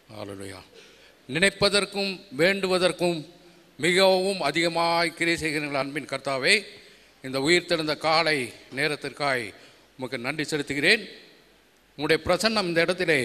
ஹalleluya நினைப்பதற்கும் வேண்டுவதற்கும் மிகவும் அதிகமாய் கிரியை செய்கிறீர்கள் அன்பின் கர்த்தாவே இந்த உயிர்த்தெழுந்த காலை நேரத்திற்காய் உமக்கு நன்றி செலுத்துகிறேன் உம்முடைய பிரசன்னம் இந்த இடத்திலே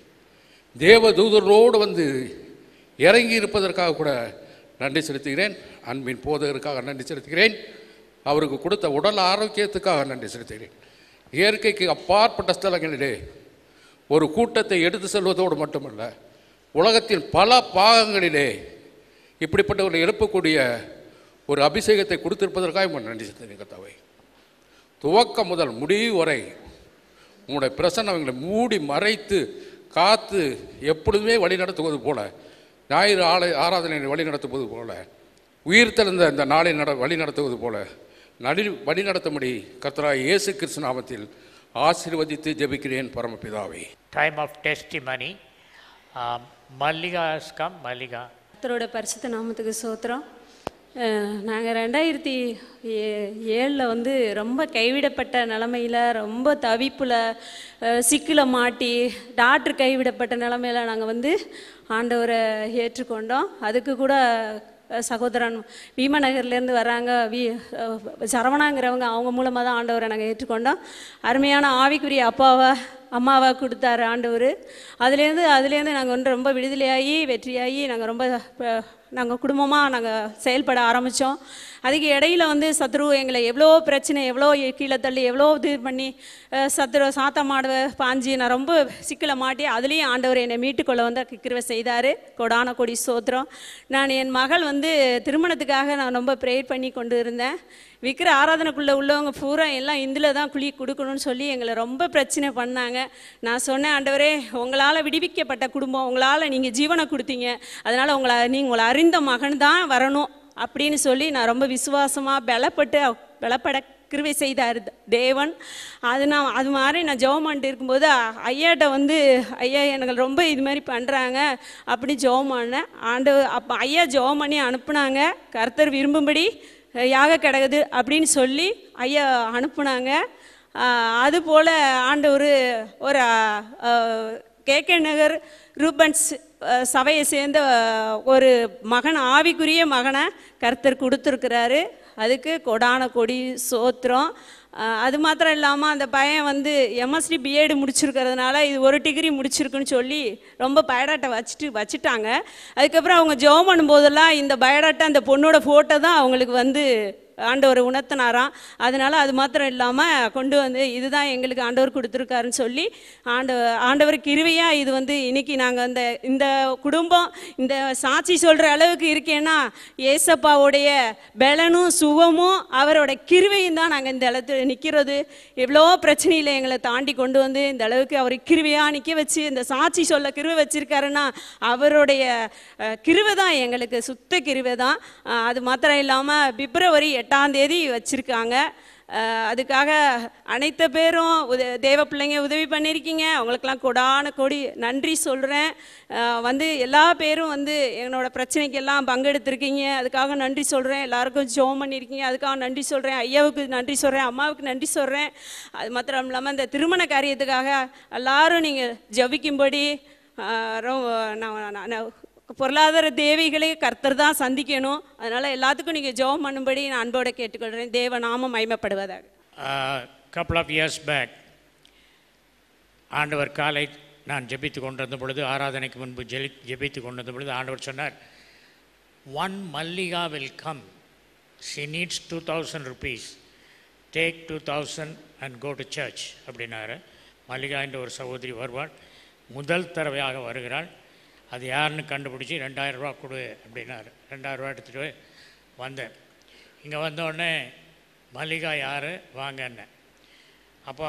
தேவ தூதரோடு வந்து இறங்கி இருப்பதற்காக கூட நன்றி செலுத்துகிறேன் அன்பின் போதகருக்காக நன்றி செலுத்துகிறேன் அவருக்கு கொடுத்த உடல் ஆரோக்கியத்துக்காக நன்றி செலுத்துகிறேன் இயற்கைக்கு அப்பாற்பட்ட ஸ்தலங்களிலே ஒரு கூட்டத்தை எடுத்து செல்வதோடு மட்டுமல்ல உலகத்தின் பல பாகங்களிலே இப்படிப்பட்டவர்களை எழுப்பக்கூடிய ஒரு அபிஷேகத்தை கொடுத்திருப்பதற்காக உங்கள் நன்றி செலுத்துகிறேன் கர்த்தாவே துவக்கம் முதல் முடிவு வரை உங்களுடைய பிரசன்னம் எங்களை மூடி மறைத்து காத்து எப்பொழுதுமே வழி நடத்துவது போல ஞாயிறு ஆலை ஆராதனை வழி நடத்துவது போல உயிர்த்தெழுந்த இந்த நாளை நட வழி நடத்துவது போல நடி வழி நடத்தும்படி கர்த்தராய் இயேசு கிறிஸ்து நாமத்தில் ஆசீர்வதித்து ஜெபிக்கிறேன் பரமபிதாவே time of testimony. Um, Malliga has come. Malliga. கர்த்தரோட பரிசுத்த நாமத்துக்கு சோத்திரம் நாங்கள் ரெண்டாயிரத்தி ஏழில் வந்து ரொம்ப கைவிடப்பட்ட நிலமையில் ரொம்ப தவிப்பில் சிக்கில் மாட்டி டாக்டர் கைவிடப்பட்ட நிலமையில் நாங்கள் வந்து ஆண்டவரை ஏற்றுக்கொண்டோம் அதுக்கு கூட அஹ், சகோதரன் பீமநகர்லேருந்து வராங்க வி அஹ், சரவணாங்கிறவங்க அவங்க மூலமாக தான் ஆண்டவரை நாங்கள் ஏற்றுக்கொண்டோம் அருமையான ஆவிக்குரிய அப்பாவை அம்மாவை கொடுத்தாரு ஆண்டவர் அதுலேருந்து அதுலேருந்து நாங்கள் வந்து ரொம்ப விடுதலையாகி வெற்றியாகி நாங்கள் ரொம்ப நாங்கள் குடும்பமாக நாங்கள் செயல்பட ஆரம்பித்தோம் அதுக்கு இடையில வந்து சத்ரு எங்களை எவ்வளோ பிரச்சனை எவ்வளோ கீழே தள்ளி எவ்வளோ இது பண்ணி அஹ், சத்ரு சாத்த மாடுவ பாஞ்சி நான் ரொம்ப சிக்கலை மாட்டி அதுலேயும் ஆண்டவர் என்னை மீட்டுக்கொள்ள வந்து கிருவை செய்தார் கொடான கொடி சோத்திரம் நான் என் மகள் வந்து திருமணத்துக்காக நான் ரொம்ப ப்ரேயர் பண்ணி கொண்டு இருந்தேன் விற்கிற ஆராதனைக்குள்ளே உள்ளவங்க பூரா எல்லாம் இதில் தான் குழி கொடுக்கணும்னு சொல்லி எங்களை ரொம்ப பிரச்சனை பண்ணாங்க நான் சொன்னேன் ஆண்டவரே உங்களால் விடுவிக்கப்பட்ட குடும்பம் உங்களால் நீங்கள் ஜீவனை கொடுத்தீங்க அதனால் உங்களை நீங்கள் உங்களை அறிந்த மகன் தான் வரணும் அப்படின்னு சொல்லி நான் ரொம்ப விசுவாசமாக பலப்பட்டு பலப்பட கிருவை செய்தார் தேவன் அது நான் அது மாதிரி நான் ஜெபம் பண்ணிட்டு இருக்கும்போது அ- ஐயாட்ட வந்து ஐயா எனக்கு ரொம்ப இது மாதிரி பண்ணுறாங்க அப்படி ஜெபம் பண்ணேன் ஆண்டு அப்போ ஐயா ஜெபம் பண்ணி அனுப்புனாங்க கர்த்தர் விரும்பும்படி யாக கிடக்குது அப்படின்னு சொல்லி ஐயா அனுப்புனாங்க அதுபோல் ஆண்டவர் ஒரு கேகே நகர் ரூபன்ஸ் அஹ், சபையை சேர்ந்த அஹ், ஒரு மகன் ஆவிக்குரிய மகனை கர்த்தர் கொடுத்துருக்கிறாரு அதுக்கு கொடான கொடி சோத்திரம் அஹ், அது மாத்திரம் இல்லாமல் அந்த பையன் வந்து எம்எஸ்டி பிஎட் முடிச்சிருக்கிறதுனால இது ஒரு டிகிரி முடிச்சிருக்குன்னு சொல்லி ரொம்ப பயோடாட்டை வச்சுட்டு வச்சுட்டாங்க அதுக்கப்புறம் அவங்க ஜெபம் பண்ணும்போதெல்லாம் இந்த பயோடாட்டா அந்த பொண்ணோட ஃபோட்டோ தான் அவங்களுக்கு வந்து ஆண்டவர் உணர்த்தினாராம் அதனால அது மாத்திரம் இல்லாமல் கொண்டு வந்து இதுதான் எங்களுக்கு ஆண்டவர் கொடுத்துருக்காருன்னு சொல்லி ஆண்டவர் ஆண்டவர் கிருவையாக இது வந்து இன்னைக்கு நாங்கள் இந்த இந்த குடும்பம் இந்த சாட்சி சொல்கிற அளவுக்கு இருக்கேன்னா ஏசப்பாவுடைய பலனும் சுகமும் அவரோட கிருவையும் தான் நாங்கள் இந்த இடத்துல நிற்கிறது எவ்வளோ பிரச்சனையில் எங்களை தாண்டி கொண்டு வந்து இந்த அளவுக்கு அவர் கிருவையாக நிற்க வச்சு இந்த சாட்சி சொல்ல கிருவை வச்சிருக்காருன்னா அவருடைய அஹ், கிருவை தான் எங்களுக்கு சுத்த கிருவை தான் அஹ், அது மாத்திரம் இல்லாமல் பிப்ரவரி எட்டாம் தேதி வச்சுருக்காங்க அதுக்காக அனைத்து பேரும் உத தேவ பிள்ளைங்க உதவி பண்ணியிருக்கீங்க அவங்களுக்கெல்லாம் கொடான கொடி நன்றி சொல்கிறேன் வந்து எல்லா பேரும் வந்து என்னோட பிரச்சனைக்கெல்லாம் பங்கெடுத்திருக்கீங்க அதுக்காக நன்றி சொல்கிறேன் எல்லாருக்கும் ஜோம் பண்ணியிருக்கீங்க அதுக்காக நன்றி சொல்கிறேன் ஐயாவுக்கு நன்றி சொல்கிறேன் அம்மாவுக்கு நன்றி சொல்கிறேன் அது மாத்திரம் இல்லாமல் இந்த திருமண காரியத்துக்காக எல்லாரும் நீங்கள் ஜபிக்கும்படி ஆஹ், ரொம்ப நான் நான் நான் பொருளாதார தேவைகளை கர்த்தர் தான் சந்திக்கணும் அதனால் எல்லாத்துக்கும் நீங்கள் ஜெபம் பண்ணும்படி நான் அன்போட கேட்டுக்கொள்கிறேன் தேவ நாமம் மகிமைப்படுவதாக Uh, couple of years back, ஆண்டவர் காலை நான் ஜெபித்து கொண்டிருந்த பொழுது ஆராதனைக்கு முன்பு ஜெலி ஜெபித்து கொண்டிருந்த பொழுது ஆண்டவர் சொன்னார் one Mallika will come she needs two thousand rupees take two thousand and go to church அப்படின்னாரு மல்லிகா என்ற ஒரு சகோதரி வருவாள் முதல் தடவையாக வருகிறாள் அது யாருன்னு கண்டுபிடிச்சி ரெண்டாயிரம் ரூபா கொடு அப்படின்னாரு ரெண்டாயிரம் ரூபா எடுத்துகிட்டு போய் வந்தேன் இங்கே வந்த உடனே மல்லிகா யார் வாங்கன்னேன் அப்போ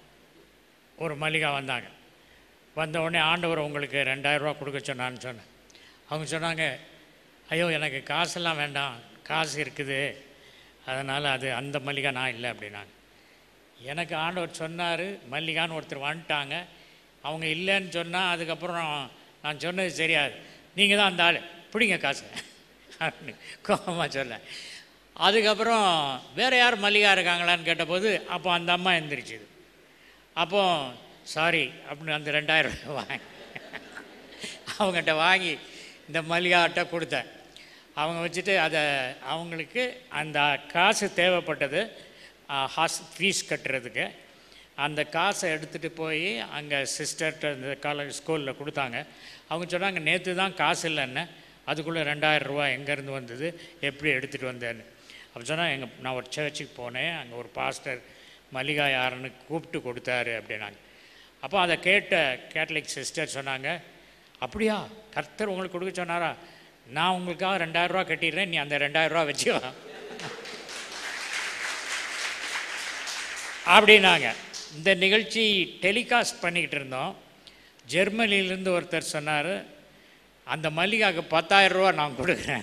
ஒரு மல்லிகா வந்தாங்க வந்த உடனே ஆண்டவர் உங்களுக்கு ரெண்டாயிரம் ரூபா கொடுக்க சொன்னான்னு சொன்னேன் அவங்க சொன்னாங்க ஐயோ எனக்கு காசெல்லாம் வேண்டாம் காசு இருக்குது அதனால் அது அந்த மல்லிகா நான் இல்லை அப்படின்னாங்க எனக்கு ஆண்டவர் சொன்னார் மல்லிகான்னு ஒருத்தர் வந்துட்டாங்க அவங்க இல்லைன்னு சொன்னால் அதுக்கப்புறம் நான் சொன்னது சரியாது நீங்கள் தான் அந்த ஆள் பிடிங்க காசு அப்படின்னு கோபமாக சொல்ல அதுக்கப்புறம் வேறு யார் மல்லிகா இருக்காங்களான்னு கேட்டபோது அப்போ அந்த அம்மா எந்திரிச்சுது அப்போ சாரி அப்படின்னு அந்த ரெண்டாயிரம் ரூபாய் வாங்க அவங்ககிட்ட வாங்கி இந்த மல்லிகாட்ட கொடுத்தேன் அவங்க வச்சுட்டு அதை அவங்களுக்கு அந்த காசு தேவைப்பட்டது ஹாஸ் ஃபீஸ் கட்டுறதுக்கு அந்த காசை எடுத்துகிட்டு போய் அங்கே சிஸ்டர்கிட்ட இந்த காலேஜ் ஸ்கூலில் கொடுத்தாங்க அவங்க சொன்னாங்க நேற்று தான் காசு இல்லைன்னு அதுக்குள்ளே ரெண்டாயிரம் ரூபா எங்கேருந்து வந்தது எப்படி எடுத்துகிட்டு வந்தேன்னு அப்போ சொன்னால் எங்கள் நான் ஒரு சர்ச்சுக்கு போனேன் அங்கே ஒரு பாஸ்டர் மல்லிகா யாருன்னு கூப்பிட்டு கொடுத்தாரு அப்படின்னாங்க அப்போ அதை கேட்ட கேத்தலிக் சிஸ்டர் சொன்னாங்க அப்படியா கர்த்தர் உங்களுக்கு கொடுக்க சொன்னாரா நான் உங்களுக்காக ரெண்டாயிரம் ரூபா கட்டிடுறேன் நீ அந்த ரெண்டாயிரம் ரூபா வச்சுக்கோ அப்படின்னாங்க இந்த நிகழ்ச்சி டெலிகாஸ்ட் பண்ணிக்கிட்டு இருந்தோம் ஜெர்மனிலேருந்து ஒருத்தர் சொன்னார் அந்த மல்லிகாவுக்கு பத்தாயிரம் ரூபா நான் கொடுக்குறேன்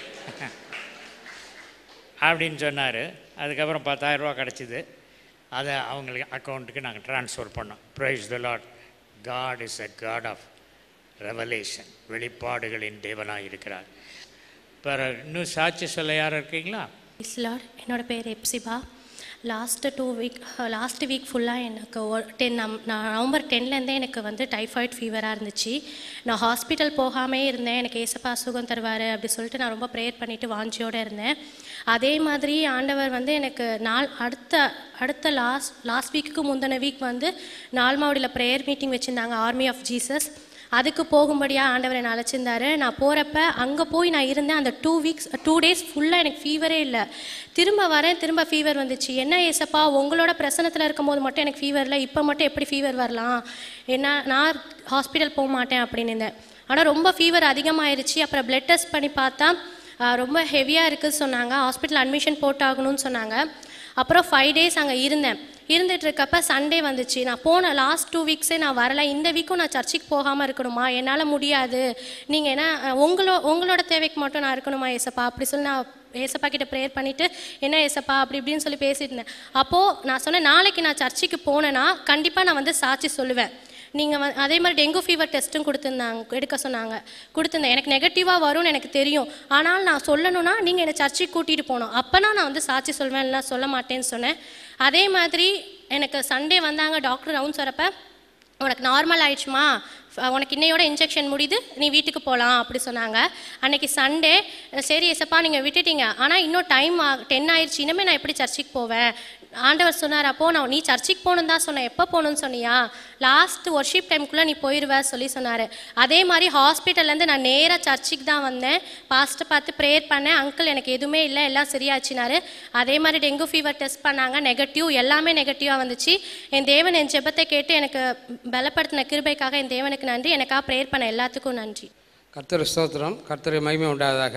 அப்படின்னு சொன்னார் அதுக்கப்புறம் பத்தாயிரம் ரூபா கிடச்சிது அதை அவங்களுக்கு அக்கௌண்ட்டுக்கு நாங்கள் ட்ரான்ஸ்ஃபர் பண்ணோம் praise the lord God is a God of revelation வெளிப்பாடுகளின் தேவனாக இருக்கிறார் இப்போ இன்னும் சாட்சி சொல்ல யாரும் இருக்கீங்களா லார்ட் என்னோட பேர் Hepzibah last two week last week ஃபுல்லாக எனக்கு டென் நான் நவம்பர் டென்லேருந்தே எனக்கு வந்து டைஃபாய்டு ஃபீவராக இருந்துச்சு நான் ஹாஸ்பிட்டல் போகாமே இருந்தேன் எனக்கு ஏசப்பா சுகம் தருவார் அப்படி சொல்லிட்டு நான் ரொம்ப ப்ரேயர் பண்ணிவிட்டு வாஞ்சியோடு இருந்தேன் அதே மாதிரி ஆண்டவர் வந்து எனக்கு நாள் அடுத்த அடுத்த லாஸ்ட் லாஸ்ட் வீக்குக்கு முந்தின வீக் வந்து நால்மாவடியில் ப்ரேயர் மீட்டிங் வச்சுருந்தாங்க ஆர்மி ஆஃப் ஜீசஸ் அதுக்கு போகும்படியாக ஆண்டவர் என்னை அழைச்சிருந்தாரு நான் போகிறப்ப அங்கே போய் நான் இருந்தேன் அந்த டூ வீக்ஸ் டூ டேஸ் ஃபுல்லாக எனக்கு ஃபீவரே இல்லை திரும்ப வரேன் திரும்ப ஃபீவர் வந்துச்சு என்ன ஏசப்பா உங்களோட பிரசனத்தில் இருக்கும்போது மட்டும் எனக்கு ஃபீவர் இல்லை இப்போ மட்டும் எப்படி ஃபீவர் வரலாம் என்ன நான் ஹாஸ்பிட்டல் போக மாட்டேன் அப்படின்னு இருந்தேன் ஆனால் ரொம்ப ஃபீவர் அதிகமாயிருச்சு அப்புறம் பிளட் டெஸ்ட் பண்ணி பார்த்தா ஆஹ், ரொம்ப ஹெவியாக இருக்குன்னு சொன்னாங்க ஹாஸ்பிட்டல் அட்மிஷன் போட்டாகணும்னு சொன்னாங்க அப்புறம் ஃபைவ் டேஸ் அங்கே இருந்தேன் இருந்துட்டு இருக்கப்ப சண்டே வந்துச்சு நான் போன லாஸ்ட் டூ வீக்ஸே நான் வரல இந்த வீக்கும் நான் சர்ச்சுக்கு போகாமல் இருக்கணுமா என்னால் முடியாது நீங்கள் என்ன அஹ், உங்களோ உங்களோட தேவைக்கு மட்டும் நான் இருக்கணுமா ஏசப்பா அப்படி சொல்லி நான் ஏசப்பா கிட்ட ப்ரேயர் பண்ணிவிட்டு என்ன ஏசப்பா அப்படி இப்படின்னு சொல்லி பேசிட்டு இருந்தேன் அப்போது நான் சொன்னேன் நாளைக்கு நான் சர்ச்சுக்கு போனேன்னா கண்டிப்பாக நான் வந்து சாட்சி சொல்லுவேன் நீங்கள் வ அதே மாதிரி டெங்கு ஃபீவர் டெஸ்ட்டும் கொடுத்துருந்தாங்க எடுக்க சொன்னாங்க கொடுத்துருந்தேன் எனக்கு நெகட்டிவாக வரும்னு எனக்கு தெரியும் ஆனால் நான் சொல்லணும்னா நீங்கள் என்னை சர்ச்சுக்கு கூட்டிகிட்டு போகணும் அப்போனா நான் வந்து சாட்சி சொல்வேன் இல்லை சொல்ல மாட்டேன்னு சொன்னேன் அதே மாதிரி எனக்கு சண்டே வந்தாங்க டாக்டர் ரவுண்ட்ஸ் வரப்ப உனக்கு நார்மல் ஆயிடுச்சுமா ஃப- உனக்கு இன்னையோட இன்ஜெக்ஷன் முடியுது நீ வீட்டுக்கு போகலாம் அப்படி சொன்னாங்க அன்னைக்கு சண்டே சரி எசப்பா நீங்கள் விட்டுட்டீங்க ஆனால் இன்னும் டைம் டென் ஆயிடுச்சு இனிமேல் நான் எப்படி சர்ச்சுக்கு போவேன் ஆண்டவர் சொன்னார் அப்போ நான் நீ சர்ச்சுக்கு போகணும் தான் சொன்னேன் எப்போ போகணும்னு சொன்னியா லாஸ்ட் ஒர்ஷிப் டைம்குள்ளே நீ போயிடுவ சொல்லி சொன்னார் அதே மாதிரி ஹாஸ்பிட்டல்லேருந்து நான் நேராக சர்ச்சுக்கு தான் வந்தேன் பாஸ்ட்டை பார்த்து ப்ரேயர் பண்ணேன் அங்கிள் எனக்கு எதுவுமே இல்லை எல்லாம் சரியாச்சுனாரு அதே மாதிரி டெங்கு ஃபீவர் டெஸ்ட் பண்ணாங்க நெகட்டிவ் எல்லாமே நெகட்டிவாக வந்துச்சு என் தேவன் என் ஜெபத்தை கேட்டு எனக்கு பலப்படுத்தின கிருபைக்காக என் தேவனுக்கு நன்றி எனக்காக ப்ரேயர் பண்ண எல்லாத்துக்கும் நன்றி கர்த்தர் ஸ்தோத்திரம் கர்த்தர் மகிமை உண்டாவதாக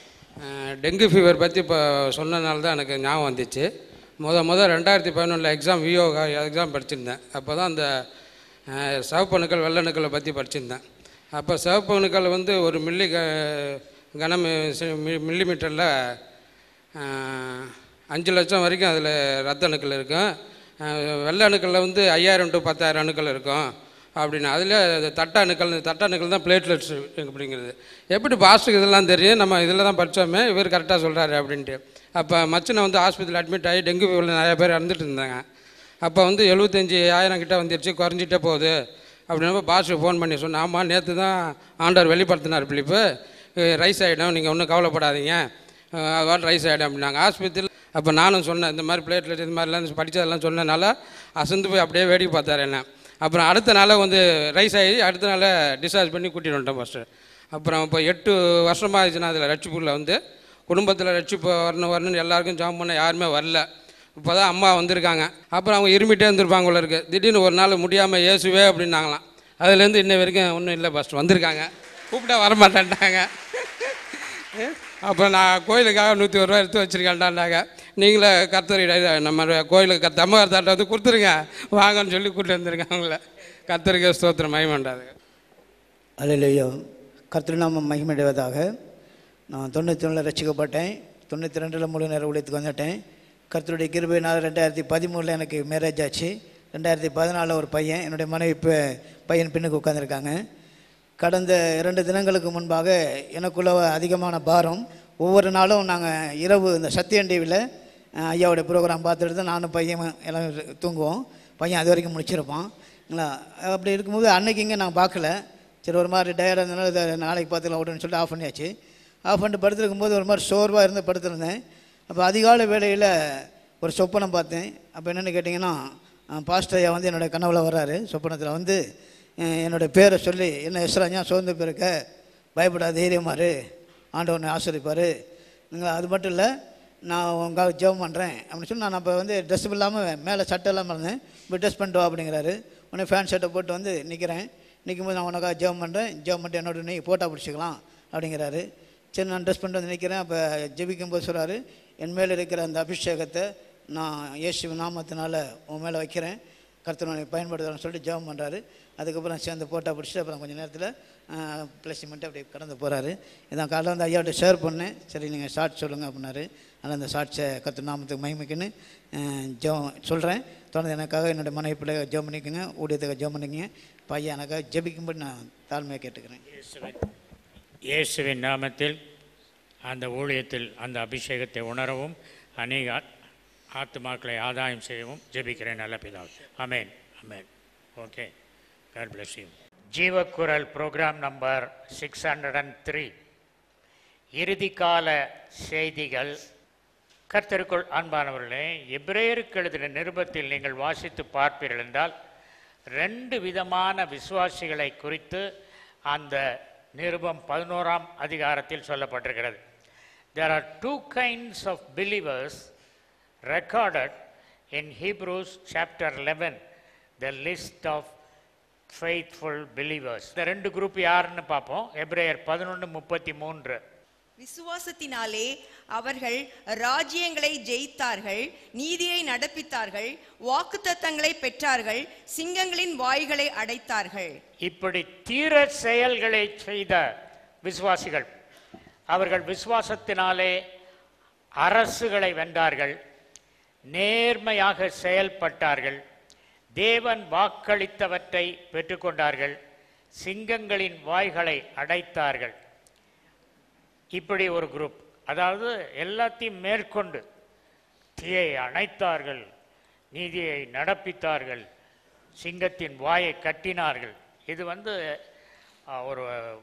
அஹ், டெங்கு ஃபீவர் பற்றி இப்போ சொன்னனால தான் எனக்கு ஞாபகம் வந்துச்சு முத முத ரெண்டாயிரத்தி பதினொன்றில் எக்ஸாம் விஓ எக்ஸாம் படிச்சிருந்தேன் அப்போ தான் அந்த அஹ், சிவப்பணுக்கள் வெள்ளணுக்களை பற்றி படிச்சிருந்தேன் அப்போ சிவப்பணுக்கள் வந்து ஒரு மில்லி க கனம் மில்லி மீட்டரில் அஞ்சு லட்சம் வரைக்கும் அதில் ரத்த அணுக்கள் இருக்கும் அஹ், வெள்ளை அணுக்களில் வந்து ஐயாயிரம் டு பத்தாயிரம் அணுக்கள் இருக்கும் அப்படின்னு அதில் தட்ட அணுக்கள் தட்ட அணுக்கள் தான் பிளேட்லெட்ஸ் அப்படிங்கிறது எப்படி பாஸ்ட்டுக்கு இதெல்லாம் தெரியும் நம்ம இதில் தான் படித்தோமே இவர் கரெக்டாக சொல்கிறாரு அப்படின்ட்டு அப்போ மச்சனை வந்து ஹாஸ்பிட்டல் அட்மிட் ஆகி டெங்கு ஃபீவரில் நிறைய பேர் இறந்துட்டு இருந்தாங்க அப்போ வந்து எழுபத்தஞ்சி ஆயிரம் கிட்ட வந்துருச்சு குறைஞ்சிட்டே போகுது அப்படின்னப்போ பாஸுக்கு ஃபோன் பண்ணி சொன்னேன் ஆமாம் நேற்று தான் ஆண்டவர் வெளிப்படுத்தினார் பிலிப்பு ரைஸ் ஆகிடும் நீங்கள் ஒன்றும் கவலைப்படாதீங்க வாட் ரைஸ் ஆகிடும் அப்படின்னாங்க ஆஸ்பத்திரியில் அப்போ நானும் சொன்னேன் இந்த மாதிரி பிளேட்லெட் இது மாதிரிலாம் படித்ததெல்லாம் சொன்னனால அசந்து போய் அப்படியே வேடிக்கை பார்த்தாரு என்ன அப்புறம் அடுத்த நாள் வந்து ரைஸ் ஆகி அடுத்த நாள் டிஸ்சார்ஜ் பண்ணி கூட்டிட்டு வந்துட்டோம் ஃபஸ்ட்டு அப்புறம் இப்போ எட்டு வருஷமாக ஆயிடுச்சுன்னா அதில் ரட்சிப்புள்ள வந்து குடும்பத்தில் ரட்சிப்பு வரணும் வரணும்னு எல்லாருக்கும் ஜாம் பண்ண யாருமே வரல இப்போ தான் அம்மா வந்திருக்காங்க அப்புறம் அவங்க இருமிட்டே இருந்திருப்பாங்க போல இருக்கு திடீர்னு ஒரு நாள் முடியாமல் ஏசுவே அப்படின்னாங்களாம் அதுலேருந்து இன்ன வரைக்கும் ஒன்றும் இல்லை ஃபஸ்ட் வந்திருக்காங்க கூப்பிட்டா வரமாட்டேன்ட்டாங்க அப்புறம் நான் கோயிலுக்காக நூற்றி ஒரு ரூபா எடுத்து வச்சுருக்கேன்டாண்டாங்க நீங்களே கர்த்தரிட நம்ம கோயிலுக்கு கத்த அம்மா கர்த்தாட்ட வந்து கொடுத்துருங்க வாங்கன்னு சொல்லி கூப்பிட்டு வந்திருக்காங்க அவங்கள கர்த்தருக்கு ஸ்தோத்திரம் மயமாண்டாது அல்லையோ கர்த்தர் நாமம் மகிமையடைவதாக நான் தொண்ணூற்றி ஒன்றில் ரசிக்கப்பட்டேன் தொண்ணூற்றி ரெண்டில் முழு நேரம் ஊழியத்துக்கு வந்துட்டேன் கர்த்தருடைய கிருபையினால் ரெண்டாயிரத்தி பதிமூணில் எனக்கு மேரேஜ் ஆச்சு ரெண்டாயிரத்தி பதினாலில் ஒரு பையன் என்னுடைய மனைவி இப்போ பையன் பின்னுக்கு உட்காந்துருக்காங்க கடந்த இரண்டு தினங்களுக்கு முன்பாக எனக்குள்ள அதிகமான பாரம் ஒவ்வொரு நாளும் நாங்கள் இரவு இந்த சத்தியன் டிவியில் ஐயாவுடைய ப்ரோக்ராம் பார்த்துட்டு தான் நானும் பையன் எல்லாம் தூங்குவோம் பையன் அது வரைக்கும் முடிச்சிருப்பான் இல்லைங்களா அப்படி இருக்கும்போது அன்னைக்கு இங்கே நான் பார்க்கல சரி ஒரு மாதிரி டயர்டாக இருந்தனால இதை நாளைக்கு பார்த்துக்கலாம் விடுன்னு சொல்லிட்டு ஆஃப் பண்ணியாச்சு ஆஃப் பண்ணிட்டு படுத்துருக்கும் போது ஒரு மாதிரி சோர்வாக இருந்து படுத்திருந்தேன் அப்போ அதிகாலை வேளையில் ஒரு சொப்பனம் பார்த்தேன் அப்போ என்னென்னு கேட்டிங்கன்னா பாஸ்டர் ஐயா வந்து என்னோடய கனவுல வர்றாரு சொப்பனத்தில் வந்து அஹ், என்னோடய பேரை சொல்லி என்ன எஸ்ராஜா சோர்ந்து பிறக்க பயப்படாத தைரியமாரு ஆண்டவனை ஆசிரிப்பார் நீங்கள் அது மட்டும் இல்லை நான் உங்களுக்காக ஜெபம் பண்ணுறேன் அப்படின்னு சொல்லி நான் அப்போ வந்து ட்ரெஸ் இல்லாமல் மேலே சட்டை இல்லாமல் இருந்தேன் இப்போ ட்ரெஸ் பண்ணிட்டு வா அப்படிங்கிறாரு உடனே ஃபேன் ஷர்ட்டை போட்டு வந்து நிற்கிறேன் நிற்கும் போது நான் உனக்காக ஜெபம் பண்ணுறேன் ஜெபம் பண்ணிட்டு என்னோட நீ ஃபோட்டோ பிடிச்சிக்கலாம் அப்படிங்கிறாரு சரி நான் ட்ரெஸ் பண்ணிட்டு வந்து நிற்கிறேன் அப்போ ஜெபிக்கும் போது சொல்கிறாரு என் மேலே இருக்கிற அந்த அபிஷேகத்தை நான் இயேசு நாமத்தினால உன் மேலே வைக்கிறேன் கர்த்தனை பயன்படுத்துகிறேன்னு சொல்லிட்டு ஜெபம் பண்ணுறாரு அதுக்கப்புறம் சேர்ந்து ஃபோட்டோ பிடிச்சிட்டு அப்புறம் கொஞ்சம் நேரத்தில் ப்ளஸ் மட்டும் அப்படியே கடந்து போகிறாரு இதான் காலைல வந்து ஐயாட்ட ஷேர் பண்ணேன் சரி நீங்கள் ஷார்ட் சொல்லுங்கள் அப்படின்னாரு அதனால் அந்த ஷார்ட்ஸை கற்று நாமத்துக்கு மகிமைக்குன்னு ஜெபம் சொல்கிறேன் தொடர்ந்து எனக்காக என்னோடய மனைவி பிள்ளை ஜெபம் பண்ணிக்கோங்க ஊழியத்துக்கு ஜெபம் பண்ணிக்கங்க பையன் எனக்காக ஜெபிக்கும்படி நான் தாழ்மையாக கேட்டுக்கிறேன் இயேசுவின் இயேசுவின் நாமத்தில் அந்த ஊழியத்தில் அந்த அபிஷேகத்தை உணரவும் அநேக ஆ- ஆத்துமாக்களை ஆதாயம் செய்யவும் ஜெபிக்கிறேன் நல்ல பிதாவே amen amen okay God bless you Jeevakkural program number six hundred and three இறுதிக்கால செய்திகள் கர்த்தருக்குள் அன்பானவர்களே எபிரேயருக்கு எழுதின நிருபத்தில் நீங்கள் வாசித்து பார்ப்பீர்கள் என்றால் ரெண்டு விதமான விசுவாசிகளை குறித்து அந்த நிருபம் பதினோராம் அதிகாரத்தில் சொல்லப்பட்டிருக்கிறது there are two kinds of believers recorded in Hebrews chapter 11 the list of faithful believers இந்த ரெண்டு குரூப் யாருன்னு பார்ப்போம் எபிரேயர் பதினொன்று முப்பத்தி மூன்று விசுவாசத்தினாலே அவர்கள் ராஜ்யங்களை ஜெயித்தார்கள் நீதியை நடப்பித்தார்கள் வாக்குத்தத்தங்களை பெற்றார்கள் சிங்கங்களின் வாய்களை அடைத்தார்கள் இப்படி தீர செயல்களை செய்த விசுவாசிகள் அவர்கள் விசுவாசத்தினாலே அரசுகளை வென்றார்கள் நேர்மையாக செயல்பட்டார்கள் தேவன் வாக்களித்தவற்றை பெற்றுக்கொண்டார்கள் சிங்கங்களின் வாய்களை அடைத்தார்கள் இப்படி ஒரு குரூப் அதாவது எல்லாத்தையும் மேற்கொண்டு தீயை அணைத்தார்கள் நீதியை நடப்பித்தார்கள் சிங்கத்தின் வாயை கட்டினார்கள் இது வந்து அஹ், ஒரு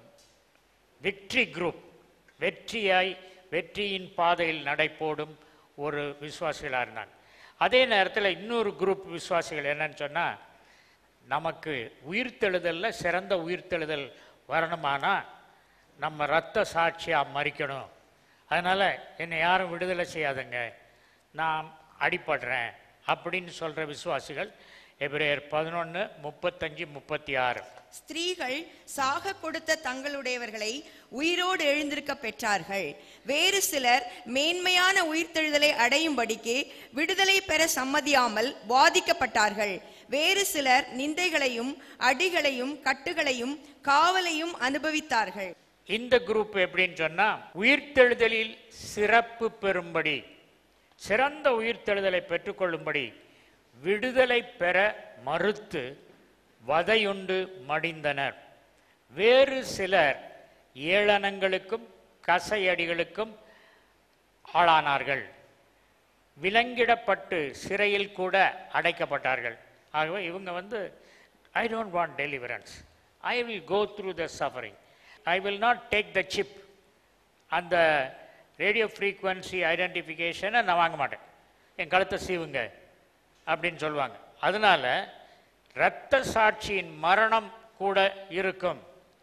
வெற்றி குரூப் வெற்றியாய் வெற்றியின் பாதையில் நடைபோடும் ஒரு விசுவாசிகளாக இருந்தாங்க அதே நேரத்தில் இன்னொரு குரூப் விசுவாசிகள் என்னன்னு சொன்னால் நமக்கு உயிர்த்தெழுதலில் சிறந்த உயிர்த்தெழுதல் வரணுமானா நம்ம ரத்த சாட்சியாக மறிக்கணும் அதனால் என்னை யாரும் விடுதலை செய்யாதுங்க நான் அடிபடுறேன் அப்படின்னு சொல்கிற விசுவாசிகள் எபிரேயர் பதினொன்று முப்பத்தஞ்சு முப்பத்தி ஆறு ஸ்திரீகள் சாக கொடுத்த தங்களுடையவர்களை உயிரோடு எழுந்திருக்க பெற்றார்கள் வேறு சிலர் மேன்மையான உயிர்த்தெழுதலை அடையும்படிக்கு விடுதலை பெற சம்மதியாமல் வாதிக்கப்பட்டார்கள் வேறு சிலர் நிந்தைகளையும் அடிகளையும் கட்டுகளையும் காவலையும் அனுபவித்தார்கள் இந்த குரூப் எப்படின்னு சொன்னால் உயிர்த்தெழுதலில் சிறப்பு பெறும்படி சிறந்த உயிர்த்தெழுதலை பெற்றுக்கொள்ளும்படி விடுதலை பெற மறுத்து வதையுண்டு மடிந்தனர் வேறு சிலர் ஏளனங்களுக்கும் கசையடிகளுக்கும் ஆளானார்கள் விலங்கிடப்பட்டு சிறையில் கூட அடைக்கப்பட்டார்கள் ஆகவே இவங்க வந்து I don't want deliverance I will go through the suffering I will not take the chip அந்த ரேடியோ ஃப்ரீக்குவன்சி ஐடென்டிஃபிகேஷனை நான் வாங்க மாட்டேன் என் கழுத்தை சீவுங்க அப்படின்னு சொல்லுவாங்க அதனால இரத்த சாட்சியின் மரணம் கூட இருக்கும்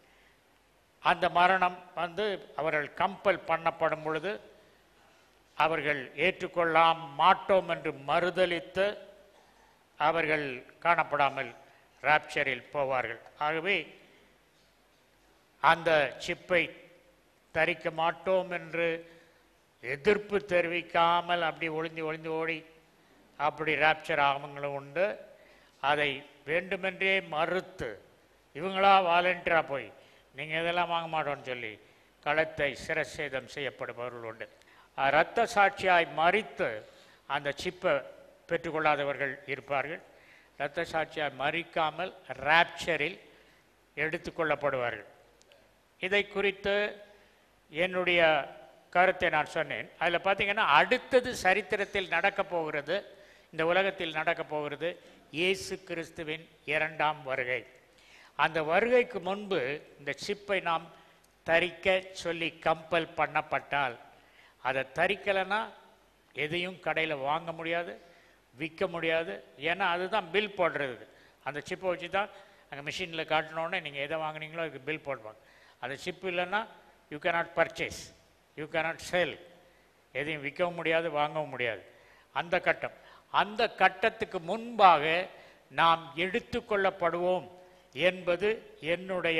அந்த மரணம் வந்து அவர்கள் கம்பல் பண்ணப்படும் பொழுது அவர்கள் ஏற்றுக்கொள்ளலாம் மாட்டோம் என்று மறுதலித்து அவர்கள் காணப்படாமல் ராப்சரில் போவார்கள் ஆகவே அந்த சிப்பை தரிக்க மாட்டோம் என்று எதிர்ப்பு தெரிவிக்காமல் அப்படி ஒளிந்து ஒளிந்து ஓடி அப்படி ராப்சர் ஆகவங்களும் உண்டு அதை வேண்டுமென்றே மறுத்து இவங்களா வாலண்டியராக போய் நீங்கள் இதெல்லாம் வாங்க மாட்டோம்னு சொல்லி களத்தை சிரசேதம் செய்யப்படுபவர்கள் உண்டு அஹ், இரத்த சாட்சியாய் மறித்து அந்த சிப்பை பெற்றுக்கொள்ளாதவர்கள் இருப்பார்கள் இரத்த சாட்சியாய் மறிக்காமல் ராப்சரில் எடுத்துக்கொள்ளப்படுவார்கள் இதை குறித்து என்னுடைய கருத்தை நான் சொன்னேன் அதில் பார்த்தீங்கன்னா அடுத்தது சரித்திரத்தில் நடக்கப் போகிறது இந்த உலகத்தில் நடக்கப் போகிறது இயேசு கிறிஸ்துவின் இரண்டாம் வருகை அந்த வருகைக்கு முன்பு இந்த சிப்பை நாம் தரிக்க சொல்லி கம்பல் பண்ணப்பட்டால் அதை தரிக்கலைன்னா எதையும் கடையில் வாங்க முடியாது விற்க முடியாது ஏன்னா அதுதான் பில் போடுறது அந்த சிப்பை வச்சு தான் அங்கே மிஷினில் காட்டினோடனே நீங்கள் எதை வாங்குனீங்களோ அதுக்கு பில் போடுவாங்க அந்த சிப் இல்லைன்னா you cannot purchase you cannot sell எதையும் விற்கவும் முடியாது வாங்கவும் முடியாது அந்த கட்டம் அந்த கட்டத்துக்கு முன்பாக நாம் எடுத்துக்கொள்ளப்படுவோம் என்பது என்னுடைய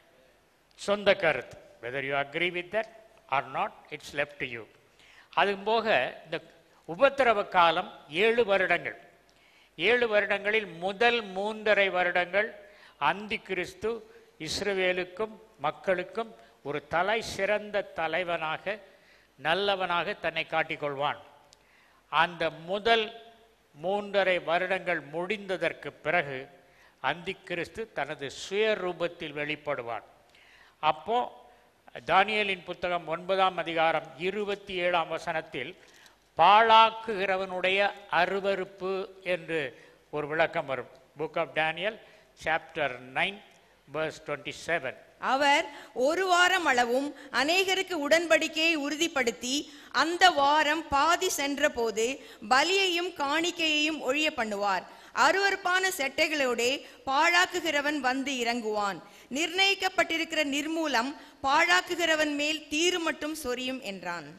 சொந்த கருத்து whether you agree with that or not it's left you அது போக இந்த உபத்திரவ காலம் ஏழு வருடங்கள் ஏழு வருடங்களில் முதல் மூன்றரை வருடங்கள் அந்தி கிறிஸ்து இஸ்ரவேலுக்கும் மக்களுக்கும் ஒரு தலை சிறந்த தலைவனாக நல்லவனாக தன்னை காட்டிக்கொள்வான் அந்த முதல் மூன்றரை வருடங்கள் முடிந்ததற்கு பிறகு அந்திக்கிறிஸ்து தனது சுயரூபத்தில் வெளிப்படுவான் அப்போ தானியேலின் புத்தகம் ஒன்பதாம் அதிகாரம் இருபத்தி ஏழாம் வசனத்தில் பாழாக்குகிறவனுடைய அருவருப்பு என்று ஒரு விளக்கம் வரும் book of Daniel chapter nine verse twenty seven அவர் ஒரு வாரம் அளவும் அநேகருக்கு உடன்படிக்கையை உறுதிப்படுத்தி அந்த வாரம் பாதி சென்றபோது பலியையும் காணிக்கையையும் ஒழிய பண்ணுவார் அருவருப்பான செட்டைகளோடே பாழாக்குகிறவன் வந்து இறங்குவான் நிர்ணயிக்கப்பட்டிருக்கிற நிர்மூலம் பாழாக்குகிறவன் மேல் தீரு மட்டும் சொரியும் என்றான்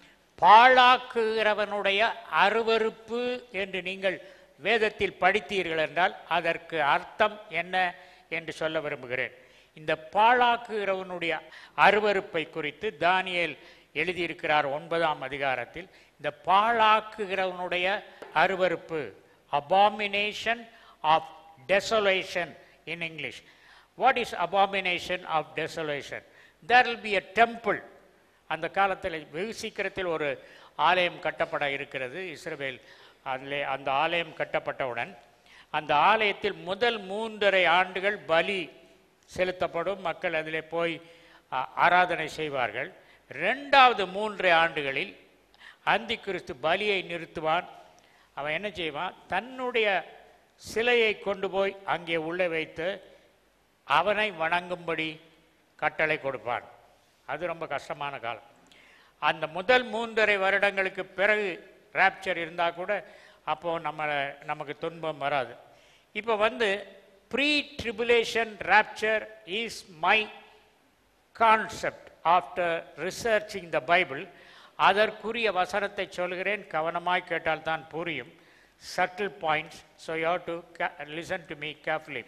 பாழாக்குகிறவனுடைய அருவருப்பு என்று நீங்கள் வேதத்தில் படித்தீர்கள் என்றால் அதற்கு அர்த்தம் என்ன என்று சொல்ல விரும்புகிறேன் இந்த பாழாக்குகிறவனுடைய அருவருப்பை குறித்து தானியேல் எழுதியிருக்கிறார் ஒன்பதாம் அதிகாரத்தில் இந்த பாழாக்குகிறவனுடைய அருவருப்பு abomination of desolation in English what is abomination of desolation there will be a temple அந்த காலத்தில் வெகு சீக்கிரத்தில் ஒரு ஆலயம் கட்டப்பட இருக்கிறது இஸ்ரவேல் அதிலே அந்த ஆலயம் கட்டப்பட்டவுடன் அந்த ஆலயத்தில் முதல் மூன்றரை ஆண்டுகள் பலி செலுத்தப்படும் மக்கள் அதிலே போய் ஆ, ஆராதனை செய்வார்கள் ரெண்டாவது மூன்று ஆண்டுகளில் அந்தி கிறிஸ்து பலியை நிறுத்துவான் அவன் என்ன செய்வான் தன்னுடைய சிலையை கொண்டு போய் அங்கே உள்ளே வைத்து அவனை வணங்கும்படி கட்டளை கொடுப்பான் அது ரொம்ப கஷ்டமான காலம் அந்த முதல் மூன்றரை வருடங்களுக்கு பிறகு ராப்சர் இருந்தால் கூட அப்போ நம்ம நமக்கு துன்பம் வராது இப்போ வந்து pre tribulation rapture is my concept after researching the Bible அதற்குரிய வசனத்தை சொல்கிறேன் கவனமாய் கேட்டால் தான் புரியும் subtle points so you to listen to me carefully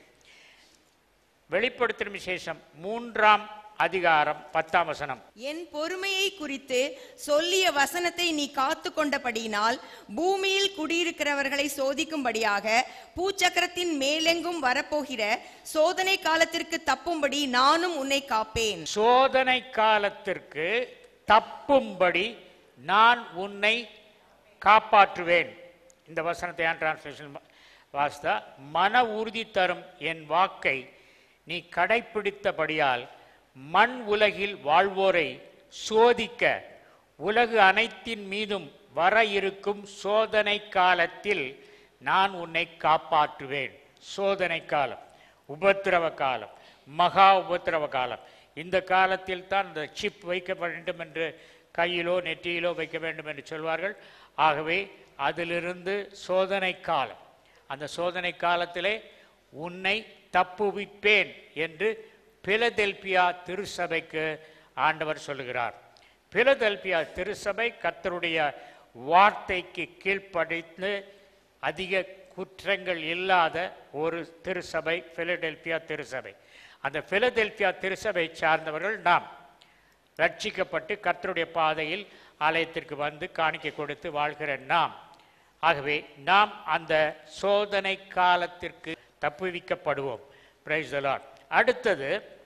வெளிப்படுத்தும் விசேஷம் மூன்றாம் அதிகாரம் பத்தாம் வசனம் என் பொறுமையை குறித்து சொல்லிய வசனத்தை நீ காத்து கொண்டபடியினால் பூமியில் குடியிருக்கிறவர்களை சோதிக்கும்படியாக பூச்சக்கரத்தின் மேலெங்கும் வரப்போகிற சோதனை காலத்திற்கு தப்பும்படி நானும் உன்னை காப்பேன் சோதனை காலத்திற்கு தப்பும்படி நான் உன்னை காப்பாற்றுவேன் இந்த வசனத்தை ஏன் டிரான்ஸ்லேஷன் வாஸ்தா மன உறுதி தரும் என் வாக்கை நீ கடைப்பிடித்தபடியால் மண் உலகில் வாழ்வோரை சோதிக்க உலகு அனைத்தின் மீதும் வர இருக்கும் சோதனை காலத்தில் நான் உன்னை காப்பாற்றுவேன் சோதனை காலம் உபத்திரவ காலம் மகா உபத்திரவ காலம் இந்த காலத்தில் தான் இந்த சிப் வைக்க வேண்டும் என்று கையிலோ நெற்றியிலோ வைக்க வேண்டும் என்று சொல்வார்கள் ஆகவே அதிலிருந்து சோதனை காலம் அந்த சோதனை காலத்திலே உன்னை தப்புவிப்பேன் என்று பிலதெல்பியா திருச்சபைக்கு ஆண்டவர் சொல்லுகிறார் பிலதெல்பியா திருச்சபை கர்த்தருடைய வார்த்தைக்கு கீழ்ப்படிந்து அதிக குற்றங்கள் இல்லாத ஒரு திருச்சபை பிலடெல்பியா திருச்சபை அந்த பிலதெல்பியா திருச்சபை சார்ந்தவர்கள் நாம் ரட்சிக்கப்பட்டு கர்த்தருடைய பாதையில் ஆலயத்திற்கு வந்து காணிக்கை கொடுத்து வாழ்கிற நாம் ஆகவே நாம் அந்த சோதனை காலத்திற்கு தப்புவிக்கப்படுவோம் பிரைஸ் அடுத்தது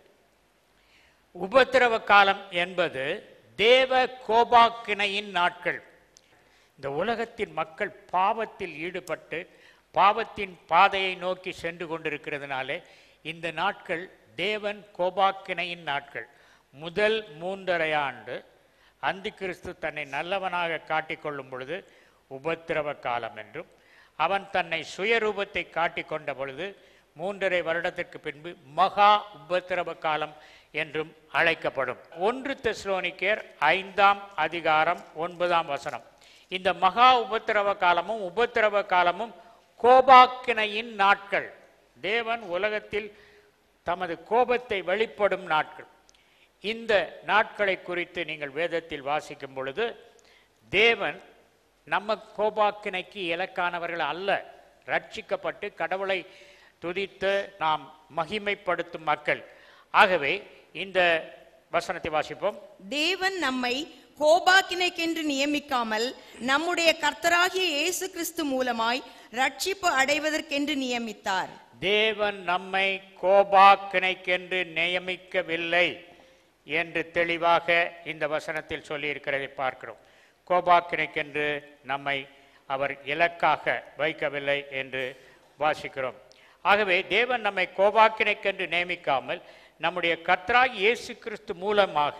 உபத்திரவ காலம் என்பது தேவ கோபாக்கினையின் நாட்கள் இந்த உலகத்தின் மக்கள் பாவத்தில் ஈடுபட்டு பாவத்தின் பாதையை நோக்கி சென்று கொண்டிருக்கிறதுனாலே இந்த நாட்கள் தேவன் கோபாக்கினையின் நாட்கள் முதல் மூன்றரை ஆண்டு அந்தி கிறிஸ்து தன்னை நல்லவனாக காட்டிக்கொள்ளும் பொழுது உபத்திரவ காலம் என்றும் அவன் தன்னை சுயரூபத்தை காட்டிக்கொண்ட பொழுது மூன்றரை வருடத்திற்கு பின்பு மகா உபத்திரவ காலம் என்றும் அழைக்கப்படும் ஒன்று தெஸ்லோனிக்கேர் ஐந்தாம் அதிகாரம் ஒன்பதாம் வசனம் இந்த மகா உபத்திரவ காலமும் உபத்திரவ காலமும் கோபாக்கினையின் நாட்கள் தேவன் உலகத்தில் தமது கோபத்தை வெளிப்படும் நாட்கள் இந்த நாட்களை குறித்து நீங்கள் வேதத்தில் வாசிக்கும் பொழுது தேவன் நம்ம கோபாக்கினைக்கு இலக்கானவர்கள் அல்ல ரட்சிக்கப்பட்டு கடவுளை துதித்து நாம் மகிமைப்படுத்தும் மக்கள் ஆகவே இந்த வசனத்தை வாசிப்போம் தேவன் நம்மை கோபாக்கினைக்கென்று நியமிக்காமல் நம்முடைய கர்த்தராகிய இயேசு கிறிஸ்து மூலமாய் ரட்சிப்பு அடைவதற்கென்று நியமித்தார் தேவன் நம்மை கோபாக்கினைக்கென்று நியமிக்கவில்லை என்று தெளிவாக இந்த வசனத்தில் சொல்லியிருக்கிறதை பார்க்கிறோம் கோபாக்கினைக்கென்று நம்மை அவர் இலக்காக வைக்கவில்லை என்று வாசிக்கிறோம் ஆகவே தேவன் நம்மை கோபாக்கினைக்கென்று நியமிக்காமல் நம்முடைய கர்த்தராகி இயேசு கிறிஸ்து மூலமாக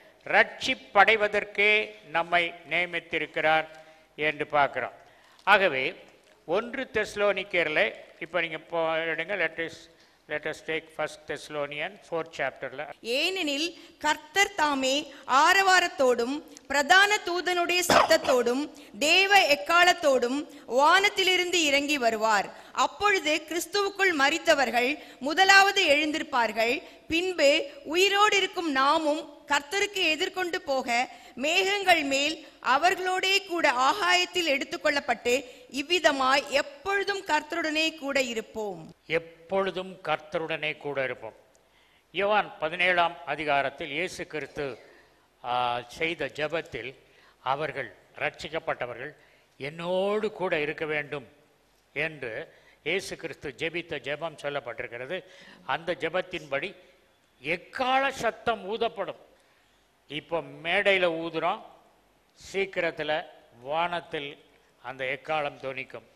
ரட்சிப்படைவதற்கே நம்மை நியமித்திருக்கிறார் என்று பார்க்கிறோம் ஆகவே ஒன்று தெஸ்லோனிக்கரில் இப்போ நீங்கள் போ எடுங்க let's let's take first Thessalonian fourth சாப்டரில் ஏனெனில் கர்த்தர் தாமே ஆரவாரத்தோடும் பிரதான தூதனுடைய சத்தத்தோடும் தேவ எக்காலத்தோடும் வானத்திலிருந்து இறங்கி வருவார் அப்பொழுது கிறிஸ்துவுக்குள் மரித்தவர்கள் முதலாவது எழுந்திருப்பார்கள் பின்பு உயிரோடு இருக்கும் நாமும் கர்த்தருக்கு எதிர்கொண்டு போக மேகங்கள் மேல் அவர்களோடே கூட ஆகாயத்தில் எடுத்துக்கொள்ளப்பட்டு இவ்விதமாய் எப்பொழுதும் கர்த்தருடனே கூட இருப்போம் எப்பொழுதும் கர்த்தருடனே கூட இருப்போம் யோவான் பதினேழாம் அதிகாரத்தில் இயேசு கிறிஸ்து ஆ, செய்த ஜெபத்தில் அவர்கள் ரட்சிக்கப்பட்டவர்கள் என்னோடு கூட இருக்க வேண்டும் என்று இயேசு கிறிஸ்து ஜெபித்த ஜெபம் சொல்லப்பட்டிருக்கிறது அந்த ஜெபத்தின்படி எக்கால சத்தம் ஊதப்படும் இப்போ மேடையில் ஊதுறோம் சீக்கிரத்தில் வானத்தில் அந்த எக்காலம் தொனிக்கும்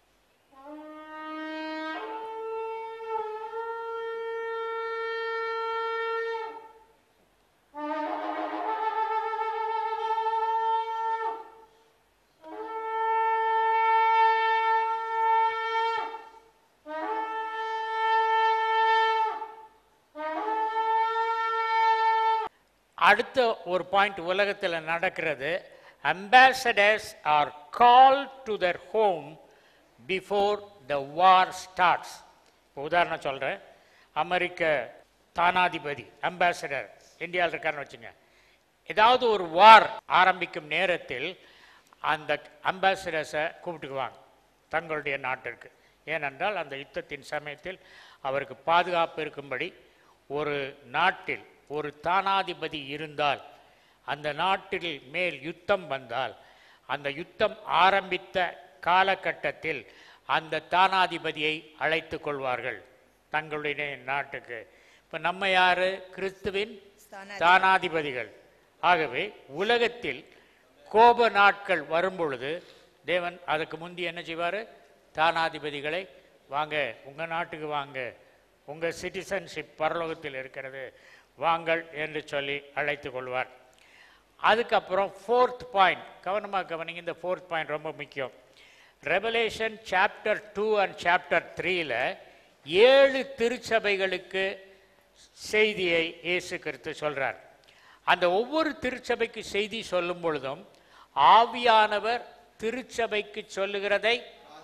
அடுத்த ஒரு பாயிண்ட் உலகத்தில் நடக்கிறது ambassadors are call to their home before the war starts உதாரணம் சொல்கிறேன் அமெரிக்க தானாதிபதி அம்பாசடர் இந்தியாவில் இருக்காருன்னு வச்சுங்க ஏதாவது ஒரு வார் ஆரம்பிக்கும் நேரத்தில் அந்த அம்பாசடர்ஸை கூப்பிட்டுக்குவாங்க தங்களுடைய நாட்டிற்கு ஏனென்றால் அந்த யுத்தத்தின் சமயத்தில் அவருக்கு பாதுகாப்பு இருக்கும்படி ஒரு நாட்டில் ஒரு தானாதிபதி இருந்தால் அந்த நாட்டில் மேல் யுத்தம் வந்தால் அந்த யுத்தம் ஆரம்பித்த காலகட்டத்தில் அந்த தானாதிபதியை அழைத்து கொள்வார்கள் தங்களுடைய நாட்டுக்கு இப்போ நம்ம யாரு கிறிஸ்துவின் தானாதிபதிகள் ஆகவே உலகத்தில் கோப நாட்கள் வரும்பொழுது தேவன் அதுக்கு முந்தி என்ன செய்வார் தானாதிபதிகளை வாங்க உங்கள் நாட்டுக்கு வாங்க உங்கள் சிட்டிசன்ஷிப் பரலோகத்தில் இருக்கிறது வாங்கள் என்று சொல்லி அழைத்து கொள்வார் அதுக்கப்புறம் ஃபோர்த் பாயிண்ட் கவனமாக கவனிங்க இந்த ஃபோர்த் பாயிண்ட் ரொம்ப முக்கியம் revelation chapter two and chapter த்ரீல ஏழு திருச்சபைகளுக்கு செய்தியை இயேசு கிறிஸ்து சொல்றார் அந்த ஒவ்வொரு திருச்சபைக்கு செய்தி சொல்லும் பொழுதும் ஆவியானவர் திருச்சபைக்கு சொல்லுகிறதை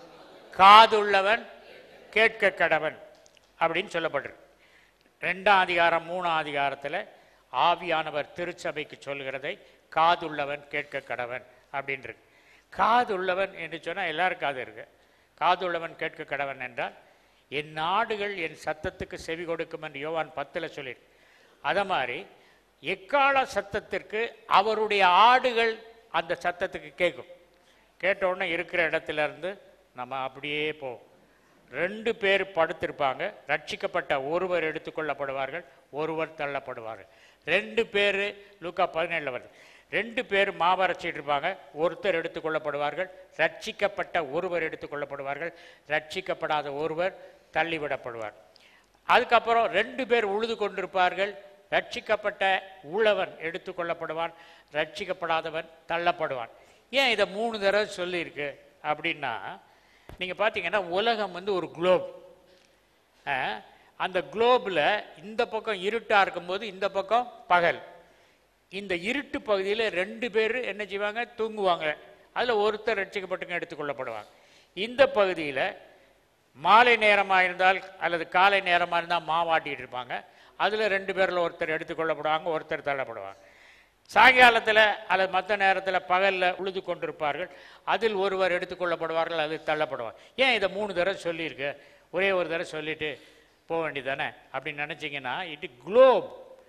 காதுள்ளவன் கேட்க கடவன் அப்படின்னு சொல்லப்பட்டிருக்கு ரெண்டாம் அதிகாரம் மூணாம் அதிகாரத்தில் ஆவியானவர் திருச்சபைக்கு சொல்லுகிறதை காதுள்ளவன் கேட்க கடவன் அப்படின்றது காதுள்ளவன் என்று சொன்னால் எல்லாரும் காது இருக்கு காதுள்ளவன் கேட்க கடவன் என்றால் என் நாடுகள் என் சத்தத்துக்கு செவி கொடுக்கும் என்று யோவான் பத்தில் சொல்லியிருக்கு அதை மாதிரி எக்கால சத்தத்திற்கு அவருடைய ஆடுகள் அந்த சத்தத்துக்கு கேட்கும் கேட்ட உடனே இருக்கிற இடத்துல இருந்து நம்ம அப்படியே போவோம் ரெண்டு பேர் படுத்திருப்பாங்க ரட்சிக்கப்பட்ட ஒருவர் எடுத்துக்கொள்ளப்படுவார்கள் ஒருவர் தள்ளப்படுவார்கள் ரெண்டு பேர் லூக்கா பதினேழில் வருது ரெண்டு பேர் மாவரைச்சிட்டு இருப்பாங்க ஒருத்தர் எடுத்துக்கொள்ளப்படுவார்கள் ரட்சிக்கப்பட்ட ஒருவர் எடுத்துக்கொள்ளப்படுவார்கள் ரட்சிக்கப்படாத ஒருவர் தள்ளிவிடப்படுவார் அதுக்கப்புறம் ரெண்டு பேர் உழுது கொண்டிருப்பார்கள் ரட்சிக்கப்பட்ட உழவன் எடுத்துக்கொள்ளப்படுவான் ரட்சிக்கப்படாதவன் தள்ளப்படுவான் ஏன் இதை மூணு தடவை சொல்லியிருக்கு அப்படின்னா நீங்கள் பார்த்தீங்கன்னா உலகம் வந்து ஒரு குளோப் அஹ், அந்த குளோபில் இந்த பக்கம் இருட்டாக இருக்கும்போது இந்த பக்கம் பகல் இந்த இருட்டு பகுதியில் ரெண்டு பேர் என்ன செய்வாங்க தூங்குவாங்க அதில் ஒருத்தர் ரட்சிக்கப்பட்டுங்க எடுத்துக்கொள்ளப்படுவாங்க இந்த பகுதியில் மாலை நேரமாக இருந்தால் அல்லது காலை நேரமாக இருந்தால் மாவாட்டிட்டு இருப்பாங்க அதில் ரெண்டு பேரில் ஒருத்தர் எடுத்துக்கொள்ளப்படுவாங்க ஒருத்தர் தள்ளப்படுவாங்க சாயங்காலத்தில் அல்லது மற்ற நேரத்தில் பகலில் உழுது கொண்டிருப்பார்கள் அதில் ஒருவர் எடுத்துக்கொள்ளப்படுவார்கள் அது தள்ளப்படுவாங்க ஏன் இதை மூணு தடவை சொல்லியிருக்கு ஒரே ஒரு தடவை சொல்லிட்டு போக வேண்டியதானே அப்படின்னு நினச்சிங்கன்னா it globe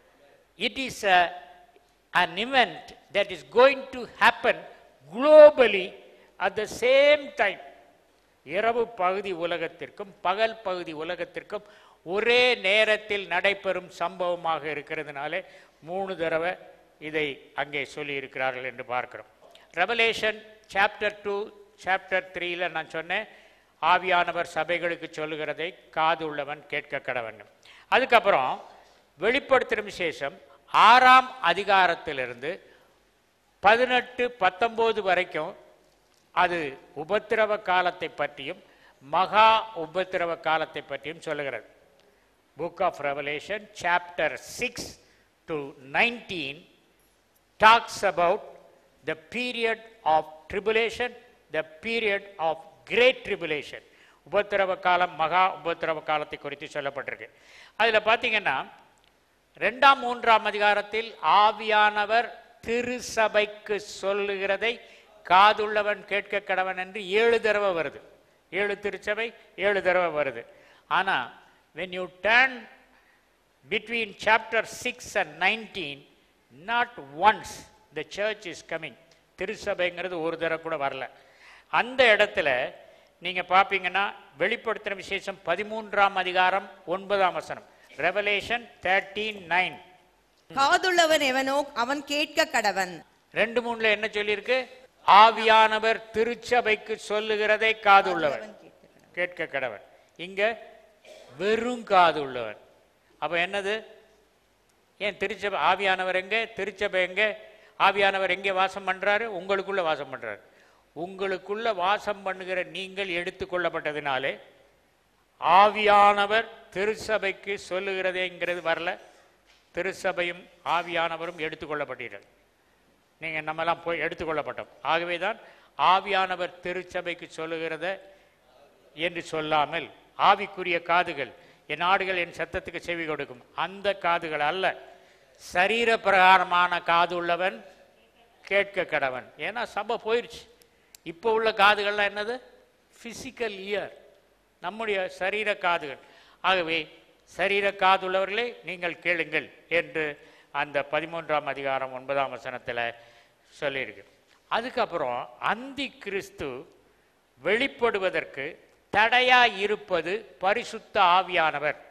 it is a, an event that is going to happen globally at the same time இரவு பகுதி உலகத்திற்கும் பகல் பகுதி உலகத்திற்கும் ஒரே நேரத்தில் நடைபெறும் சம்பவமாக இருக்கிறதுனாலே மூணு தடவை இதை அங்கே சொல்லி இருக்கிறார்கள் என்று பார்க்கிறோம் ரெவலேஷன் சாப்டர் டூ சாப்டர் த்ரீல நான் சொன்னேன் ஆவியானவர் சபைகளுக்கு சொல்லுகிறதை காது உள்ளவன் கேட்க கடவன் அதுக்கப்புறம் வெளிப்படுத்தும் விசேஷம் ஆறாம் அதிகாரத்திலிருந்து பதினெட்டு பத்தொம்போது வரைக்கும் அது உபத்திரவ காலத்தை பற்றியும் மகா உபத்திரவ காலத்தை பற்றியும் சொல்லுகிறது book of revelation chapter six to nineteen talks about the period of tribulation, the period of great tribulation. உபத்திரவ காலம் மகா உபத்திரவ காலத்தை குறித்து சொல்லப்பட்டிருக்கு அதில் பார்த்தீங்கன்னா ரெண்டாம் மூன்றாம் அதிகாரத்தில் ஆவியானவர் திருசபைக்கு சொல்லுகிறதை காதுள்ளவன் கேட்க கடவன் என்று ஏழு தடவை வருது ஏழு திருச்சபை ஏழு தடவை வருது ஆனால் when you turn between chapter 6 and 19 not once the church is coming திருசபைங்கிறது ஒரு தடவை கூட வரல அந்த இடத்துல நீங்க பார்ப்பீங்கன்னா வெளிப்படுத்தின விசேஷம் பதிமூன்றாம் அதிகாரம் ஒன்பதாம் வசனம் ரெவலேஷன் தேர்ட்டீன் நைன் காதுள்ளவன் எவனோ அவன் கேட்க கடவன் ரெண்டு மூணுல என்ன சொல்லியிருக்கு ஆவியானவர் திருச்சபைக்கு சொல்லுகிறதை காது உள்ளவன் கேட்க கடவன் இங்க வெறும் காது உள்ளவன் அப்ப என்னது ஏன் திருச்சபை ஆவியானவர் எங்க திருச்சபை எங்க ஆவியானவர் எங்கே வாசம் பண்றாரு உங்களுக்குள்ள வாசம் பண்றாரு உங்களுக்குள்ள வாசம் பண்ணுகிற நீங்கள் எடுத்துக்கொள்ளப்பட்டதினாலே ஆவியானவர் திருச்சபைக்கு சொல்லுகிறதேங்கிறது வரல திருச்சபையும் ஆவியானவரும் எடுத்துக்கொள்ளப்பட்டீர்கள் நீங்கள் நம்மெல்லாம் போய் எடுத்துக்கொள்ளப்பட்டோம் ஆகவே தான் ஆவியானவர் திருச்சபைக்கு சொல்லுகிறத என்று சொல்லாமல் ஆவிக்குரிய காதுகள் என் ஆடுகள் என் சத்தத்துக்கு செவி கொடுக்கும் அந்த காதுகள் அல்ல சரீர பிரகாரமான காது உள்ளவன் கேட்க கடவன் ஏன்னா சபை போயிடுச்சு இப்போ உள்ள காதுகள்லாம் என்னது பிசிக்கல் இயர் நம்முடைய சரீர காதுகள் ஆகவே சரீர காதுள்ளவர்களே நீங்கள் கேளுங்கள் என்று அந்த பதிமூன்றாம் அதிகாரம் ஒன்பதாம் வசனத்தில் சொல்லியிருக்கு அதுக்கப்புறம் அந்தி கிறிஸ்து வெளிப்படுவதற்கு தடையா இருப்பது பரிசுத்த ஆவியானவர்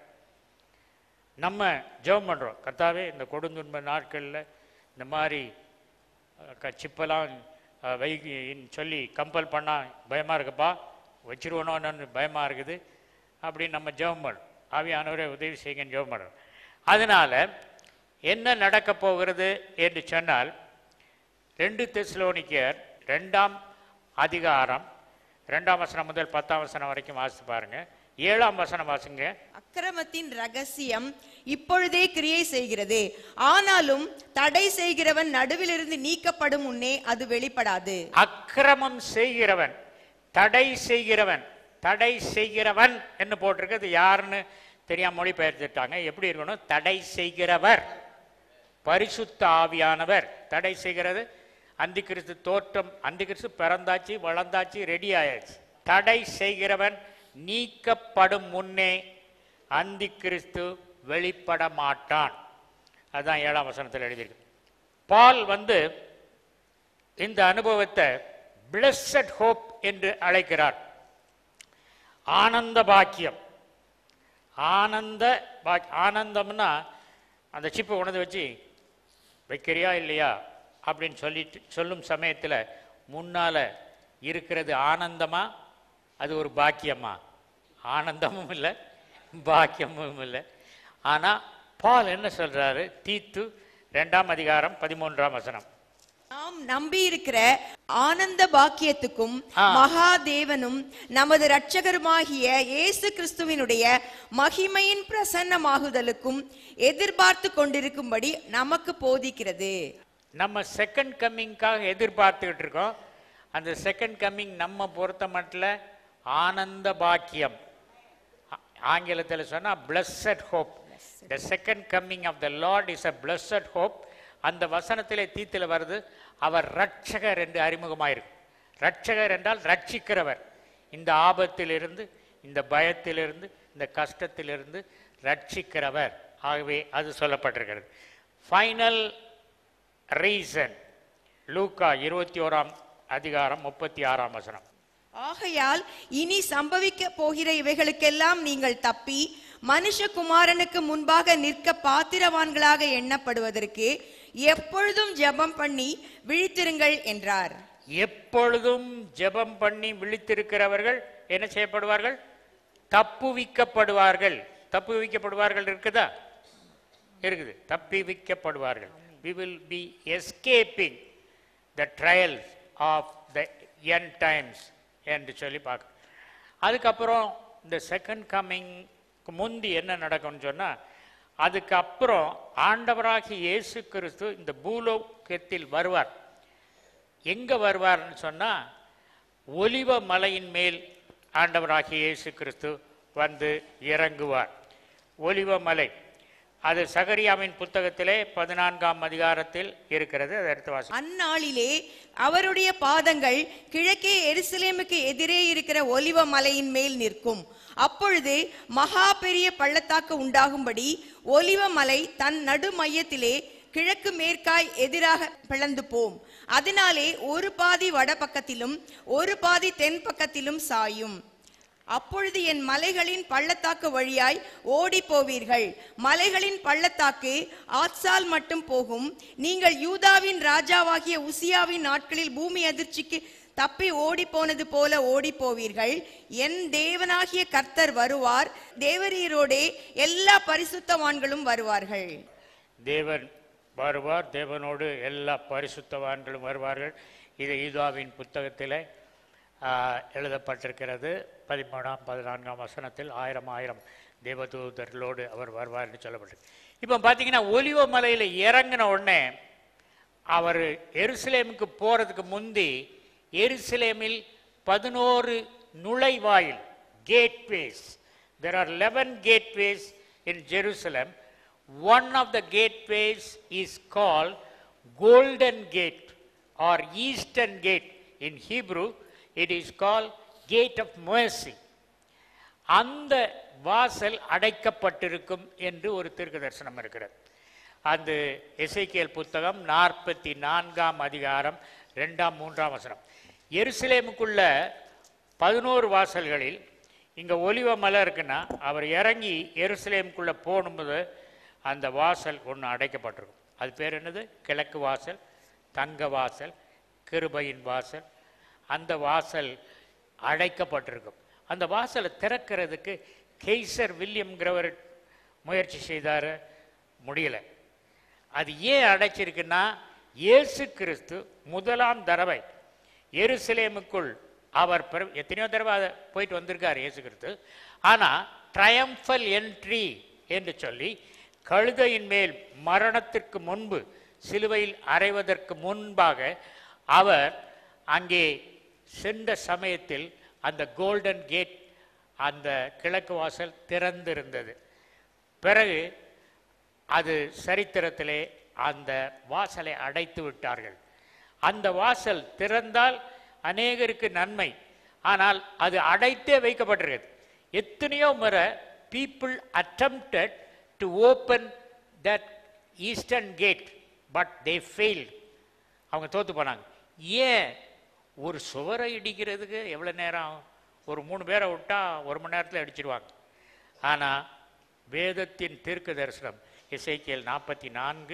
நம்ம ஜெபம் பண்ணுறோம் கர்த்தாவே இந்த கொடுந்துன்ப நாட்களில் இந்த மாதிரி அஹ், க- சிப்பெல்லாம் அஹ், வைகின்னு சொல்லி கம்பல் பண்ணால் பயமாக இருக்குப்பா வச்சிருவனோன்னு பயமாக இருக்குது அப்படின்னு நம்ம ஜெபம் பண்ணுறோம் ஆவியானவரே உதவி செய்யுங்கன்னு ஜெபம் பண்ணுறோம் அதனால் என்ன நடக்கப் போகிறது என்று சொன்னால் ரெண்டு தெஸ்லோனிக்கர் ரெண்டாம் அதிகாரம் ரெண்டாம் வசனம் முதல் பத்தாம் வசனம் வரைக்கும் வாசித்து பாருங்க ஏழாம் வசனம் வாசிங்க அக்கிரமத்தின் ரகசியம் இப்பொழுதே கிரியை செய்கிறது ஆனாலும் தடை செய்கிறவன் நடுவிலிருந்து நீக்கப்படும் முன்னே அது வெளிப்படாது அக்கிரமம் செய்கிறவன் தடை செய்கிறவன் தடை செய்கிறவன் என்ன போட்டிருக்கு அது யாருன்னு தெரியாம மொழிபெயர்த்துட்டாங்க எப்படி இருக்கணும் தடை செய்கிறவர் பரிசுத்த ஆவியானவர் தடை செய்கிறது அந்திகிறிஸ்து தோற்றம் அந்திகிறிஸ்து பிறந்தாச்சு வளர்ந்தாச்சு ரெடி ஆயாச்சு தடை செய்கிறவன் நீக்கப்படும் முன்னே அந்திகிறிஸ்து வெளிப்பட மாட்டான் அதுதான் ஏழாம் வசனத்தில் எழுதியிருக்கு பால் வந்து இந்த அனுபவத்தை பிளஸட் ஹோப் என்று அழைக்கிறார் ஆனந்த பாக்கியம் ஆனந்த பாக் ஆனந்தம்னா அந்த சிப்பை உணர்ந்து வச்சு வைக்கிறியா இல்லையா அப்படின்னு சொல்லிட்டு சொல்லும் சமயத்தில் முன்னால் இருக்கிறது ஆனந்தமா அது ஒரு பாக்கியமா ஆனந்தமும் இல்லை பாக்கியமும் இல்லை ஆனால் பால் என்ன சொல்றாரு தீத்து ரெண்டாம் அதிகாரம் பதிமூன்றாம் வசனம் நாம் நம்பி இருக்கிற ஆனந்த பாக்கியத்துக்கும் மகாதேவனும் நமது இரட்சகருமாகிய இயேசு கிறிஸ்துவினுடைய மகிமையின் பிரசன்னமாகுதலுக்கும் எதிர்பார்த்து கொண்டிருக்கும்படி நமக்கு போதிக்கிறது நம்ம செகண்ட் கம்மிங்காக எதிர்பார்த்துக்கிட்டு இருக்கோம் அந்த செகண்ட் கம்மிங் நம்ம பொறுத்த மட்டும் ஆனந்த பாக்கியம் ஆ- ஆங்கிலத்தில் சொன்னால் blessed hope the second coming of the lord is a blessed hope அந்த வசனத்திலே தீத்தில் வருது அவர் ரட்சகர் என்று அறிமுகமாயிருக்கு ரட்சகர் என்றால் ரட்சிக்கிறவர் இந்த ஆபத்திலிருந்து இந்த பயத்திலிருந்து இந்த கஷ்டத்திலிருந்து ரட்சிக்கிறவர் ஆகவே அது சொல்லப்பட்டிருக்கிறது ஃபைனல் ரீசன் லூக்கா இருபத்தி ஓராம் அதிகாரம் முப்பத்தி ஆறாம் வசனம் ஆகையால் இனி சம்பவிக்க போகிற இவைகளுக்கெல்லாம் நீங்கள் தப்பி மனுஷகுமாரனுக்கு முன்பாக நிற்க பாத்திரவான்களாக எண்ணப்படுவதற்கு எப்பொழுதும் ஜெபம் பண்ணி விழித்திருங்கள் என்றார் எப்பொழுதும் ஜெபம் பண்ணி விழித்திருக்கிறவர்கள் என்ன செய்யப்படுவார்கள் தப்புவிக்கப்படுவார்கள் தப்புவிக்கப்படுவார்கள் இருக்குதா இருக்குது தப்புவிக்கப்படுவார்கள் we will be escaping the trials of the end times என்று சொல்லி பார்க்க அதுக்கப்புறம் இந்த செகண்ட் கம்மிங்க்கு முந்தி என்ன நடக்கும்னு சொன்னால் அதுக்கப்புறம் ஆண்டவராகி இயேசு கிறிஸ்து இந்த பூலோகத்தில் வருவார் எங்கே வருவார்னு சொன்னால் ஒலிவ மலையின் மேல் ஆண்டவராகிய இயேசு கிறிஸ்து வந்து இறங்குவார் ஒலிவ மலை அது சகரியாவின் புத்தகத்திலே பதினான்காம் அதிகாரத்தில் இருக்கிறது அதை எடுத்து வாசி அந்நாளிலே அவருடைய பாதங்கள் கிழக்கே எருசலேமுக்கு எதிரே இருக்கிற ஒலிவ மலையின் மேல் நிற்கும் அப்பொழுது மகா பெரிய பள்ளத்தாக்கு உண்டாகும்படி ஒலிவ மலை தன் நடு மையத்திலே கிழக்கு மேற்காய் எதிராக பிளந்து போம் அதனாலே ஒரு பாதி வடபக்கத்திலும் ஒரு பாதி தென் பக்கத்திலும் சாயும் அப்பொழுது என் மலைகளின் பள்ளத்தாக்கு வழியாய் ஓடி போவீர்கள் மலைகளின் பள்ளத்தாக்கு ஆத்சால் மட்டும் போகும் நீங்கள் யூதாவின் ராஜாவாகிய உசியாவின் நாட்களில் பூமி அதிர்ச்சிக்கு தப்பி ஓடி போனது போல ஓடி போவீர்கள் என் தேவனாகிய கர்த்தர் வருவார் தேவரீரோடே எல்லா பரிசுத்தவான்களும் வருவார்கள் தேவன் வருவார் தேவனோடு எல்லா பரிசுத்தவான்களும் வருவார்கள் இது ஈதாவின் புத்தகத்தில் எழுதப்பட்டிருக்கிறது பதிமூணாம் பதினான்காம் வசனத்தில் ஆயிரம் ஆயிரம் தேவதூதர்களோடு அவர் வருவார் என்று சொல்லப்பட்டிருக்கு இப்போ பார்த்தீங்கன்னா ஒலிவ மலையில் இறங்கின உடனே அவர் எருசலேமுக்கு போகிறதுக்கு முந்தி எருசலேமில் பதினோரு நுழைவாயில் gateways there are 11 gateways in Jerusalem. One of the gateways is called Golden Gate or Eastern Gate. In Hebrew, it is called Gate of Mercy. அந்த வாசல் அடைக்கப்பட்டிருக்கும் என்று ஒரு தீர்க்க தரிசனம் இருக்கிறது அந்த எசேக்கியேல் புத்தகம் நாற்பத்தி நான்காம் அதிகாரம் ரெண்டாம் மூன்றாம் வசனம் எருசலேமுக்குள்ள பதினோரு வாசல்களில் இங்கே ஒலிவ மலை இருக்குன்னா அவர் இறங்கி எருசலேமுக்குள்ளே போகும்போது அந்த வாசல் ஒன்று அடைக்கப்பட்டிருக்கும் அது பேர் என்னது கிழக்கு வாசல் தங்க வாசல் கிருபையின் வாசல் அந்த வாசல் அடைக்கப்பட்டிருக்கும் அந்த வாசலை திறக்கிறதுக்கு கெய்சர் வில்லியம்ங்கிறவர் முயற்சி செய்தார் முடியல அது ஏன் அடைச்சிருக்குன்னா இயேசு கிறிஸ்து முதலாம் தடவை எருசலேமுக்குள் அவர் பிற- எத்தனையோ தடவை அதை போயிட்டு வந்திருக்கார் இயேசு கிறிஸ்து ஆனால் ட்ரயம்ஃபல் என்ட்ரி என்று சொல்லி கழுதையின் மேல் மரணத்திற்கு முன்பு சிலுவையில் அறைவதற்கு முன்பாக அவர் அங்கே சென்ற சமயத்தில் அந்த கோல்டன் கேட் அந்த கிழக்கு வாசல் திறந்திருந்தது பிறகு அது சரித்திரத்திலே அந்த வாசலை அடைத்து விட்டார்கள் அந்த வாசல் திறந்தால் அநேகருக்கு நன்மை ஆனால் அது அடைத்தே வைக்கப்பட்டிருக்கிறது எத்தனையோ முறை people attempted to open that eastern gate but they failed அவங்க தோத்து போனாங்க ஏன் ஒரு சுவரை இடிக்கிறதுக்கு எவ்வளோ நேரம் ஆகும் ஒரு மூணு பேரை விட்டா ஒரு மணி நேரத்தில் அடிச்சிருவாங்க ஆனால் வேதத்தின் தீர்க்க தரிசனம் இசைக்கியல் நாற்பத்தி நான்கு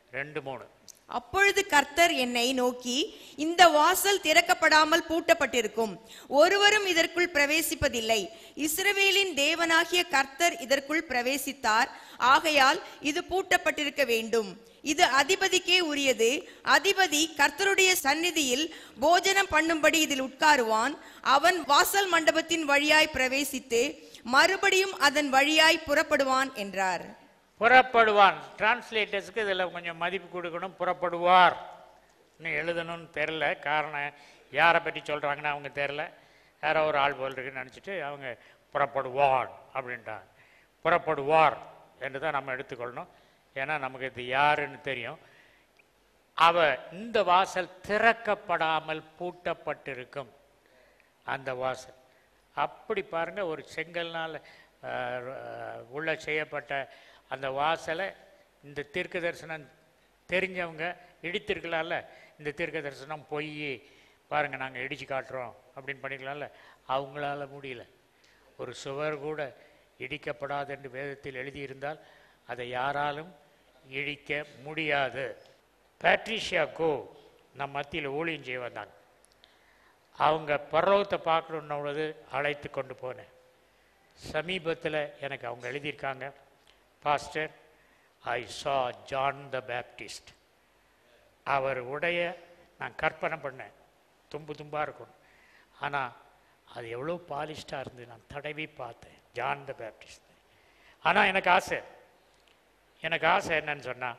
ரெண்டு மூணு அப்பொழுது கர்த்தர் என்னை நோக்கி இந்த வாசல் திறக்கப்படாமல் பூட்டப்பட்டிருக்கும் ஒருவரும் இதற்குள் பிரவேசிப்பதில்லை இஸ்ரவேலின் தேவனாகிய கர்த்தர் இதற்குள் பிரவேசித்தார் ஆகையால் இது பூட்டப்பட்டிருக்க வேண்டும் இது அதிபதிக்கே உரியது அதிபதி கர்த்தருடைய சந்நிதியில் போஜனம் பண்ணும்படி இதில் உட்காருவான் அவன் வாசல் மண்டபத்தின் வழியாய் பிரவேசித்து மறுபடியும் அதன் வழியாய் புறப்படுவான் என்றார் புறப்படுவான் டிரான்ஸ்லேட்டர்ஸ்க்கு இதில் கொஞ்சம் மதிப்பு கொடுக்கணும் புறப்படுவார் இன்னும் எழுதணும்னு தெரில காரணம் யாரை பற்றி சொல்கிறாங்கன்னு அவங்க தெரில யாரோ ஒரு ஆள் போல் இருக்குன்னு நினச்சிட்டு அவங்க புறப்படுவான் அப்படின்ட்டாங்க புறப்படுவார் என்று தான் நம்ம எடுத்துக்கொள்ளணும் ஏன்னா நமக்கு இது யாருன்னு தெரியும் அவ இந்த வாசல் திறக்கப்படாமல் பூட்டப்பட்டிருக்கும் அந்த வாசல் அப்படி பாருங்க ஒரு செங்கல்னால் அஹ், உள்ள செய்யப்பட்ட அந்த வாசலை இந்த தீர்க்க தரிசனம் தெரிஞ்சவங்க இடித்திருக்கலாம்ல இந்த தீர்க்க தரிசனம் பொய் பாருங்க நாங்கள் இடிச்சு காட்டுறோம் அப்படின்னு பண்ணிக்கலாம்ல அவங்களால முடியல ஒரு சுவர் கூட இடிக்கப்படாது என்று வேதத்தில் எழுதியிருந்தால் அதை யாராலும் இடிக்க முடியாது பேட்ரிஷியா கோ நம் மத்தியில் ஊழியம் செய்ய வந்தாங்க அவங்க பரலோகத்தை பார்க்கணுன்ன பொழுது அழைத்து கொண்டு போனேன் சமீபத்தில் எனக்கு அவங்க எழுதியிருக்காங்க பாஸ்டர் ஐ சா ஜான் த பேப்டிஸ்ட் அவர் உடைய நான் கற்பனை பண்ணேன் தும்பு தும்பாக இருக்கும் ஆனால் அது எவ்வளோ பாலிஷ்டாக இருந்து நான் தடவி பார்த்தேன் ஜான் த பேப்டிஸ்ட் ஆனால் எனக்கு ஆசை எனக்கு ஆசை என்னன்னு சொன்னால்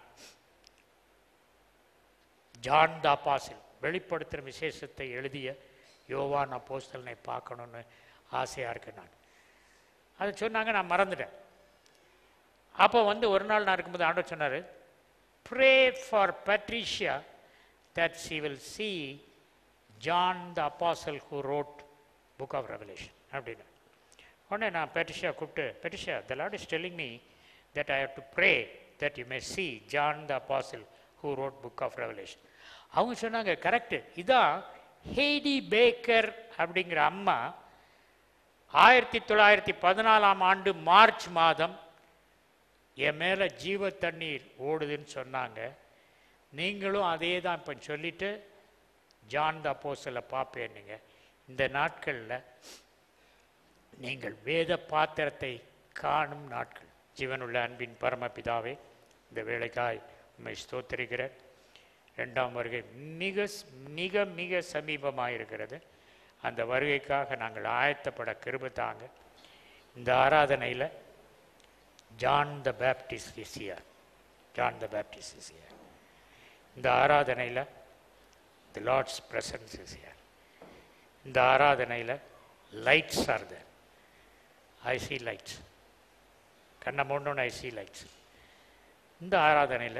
ஜான் த அப்பாசில் வெளிப்படுத்துகிற விசேஷத்தை எழுதிய யோவான் அப்போஸ்தலனை பார்க்கணுன்னு ஆசையாக இருக்கு நான் அதை சொன்னாங்க நான் மறந்துட்டேன் அப்போ வந்து ஒரு நாள் நான் இருக்கும்போது ஆண்டவர் சொன்னார் pray for Patricia that she will see John the apostle who wrote book of revelation அப்படின்னு உடனே நான் பெட்டிஷா கூப்பிட்டு Patricia the lord is telling me that I have to pray that you may see John the apostle who wrote book of revelation அவங்க சொன்னாங்க correct இதான் ஹேடி Baker அப்படிங்கிற அம்மா ஆயிரத்தி தொள்ளாயிரத்தி பதினாலாம் ஆண்டு மார்ச் மாதம் என் மேலே ஜீவ தண்ணீர் ஓடுதுன்னு சொன்னாங்க நீங்களும் அதே தான் இப்போ சொல்லிட்டு ஜான் த அப்போஸ்தலை பார்ப்பேன்னுங்க இந்த நாட்களில் நீங்கள் வேத பாத்திரத்தை காணும் நாட்கள் ஜீவனுள்ள அன்பின் பரமபிதாவே இந்த வேலைக்காய் உண்மை ஸ்தோத்திரிக்கிறேன் ரெண்டாம் வருகை மிக மிக மிக சமீபமாக இருக்கிறது அந்த வருகைக்காக நாங்கள் ஆயத்தப்பட கிருபை தாங்க இந்த ஆராதனையில் John the Baptist is here John the Baptist is here இந்த ஆராதனையில் தி லார்ட்ஸ் பிரசன்ஸ் இசியார் இந்த ஆராதனையில் lights are there I see lights கண்ணை மூடணுன்னு ஐ see லைட்ஸ் இந்த ஆராதனையில்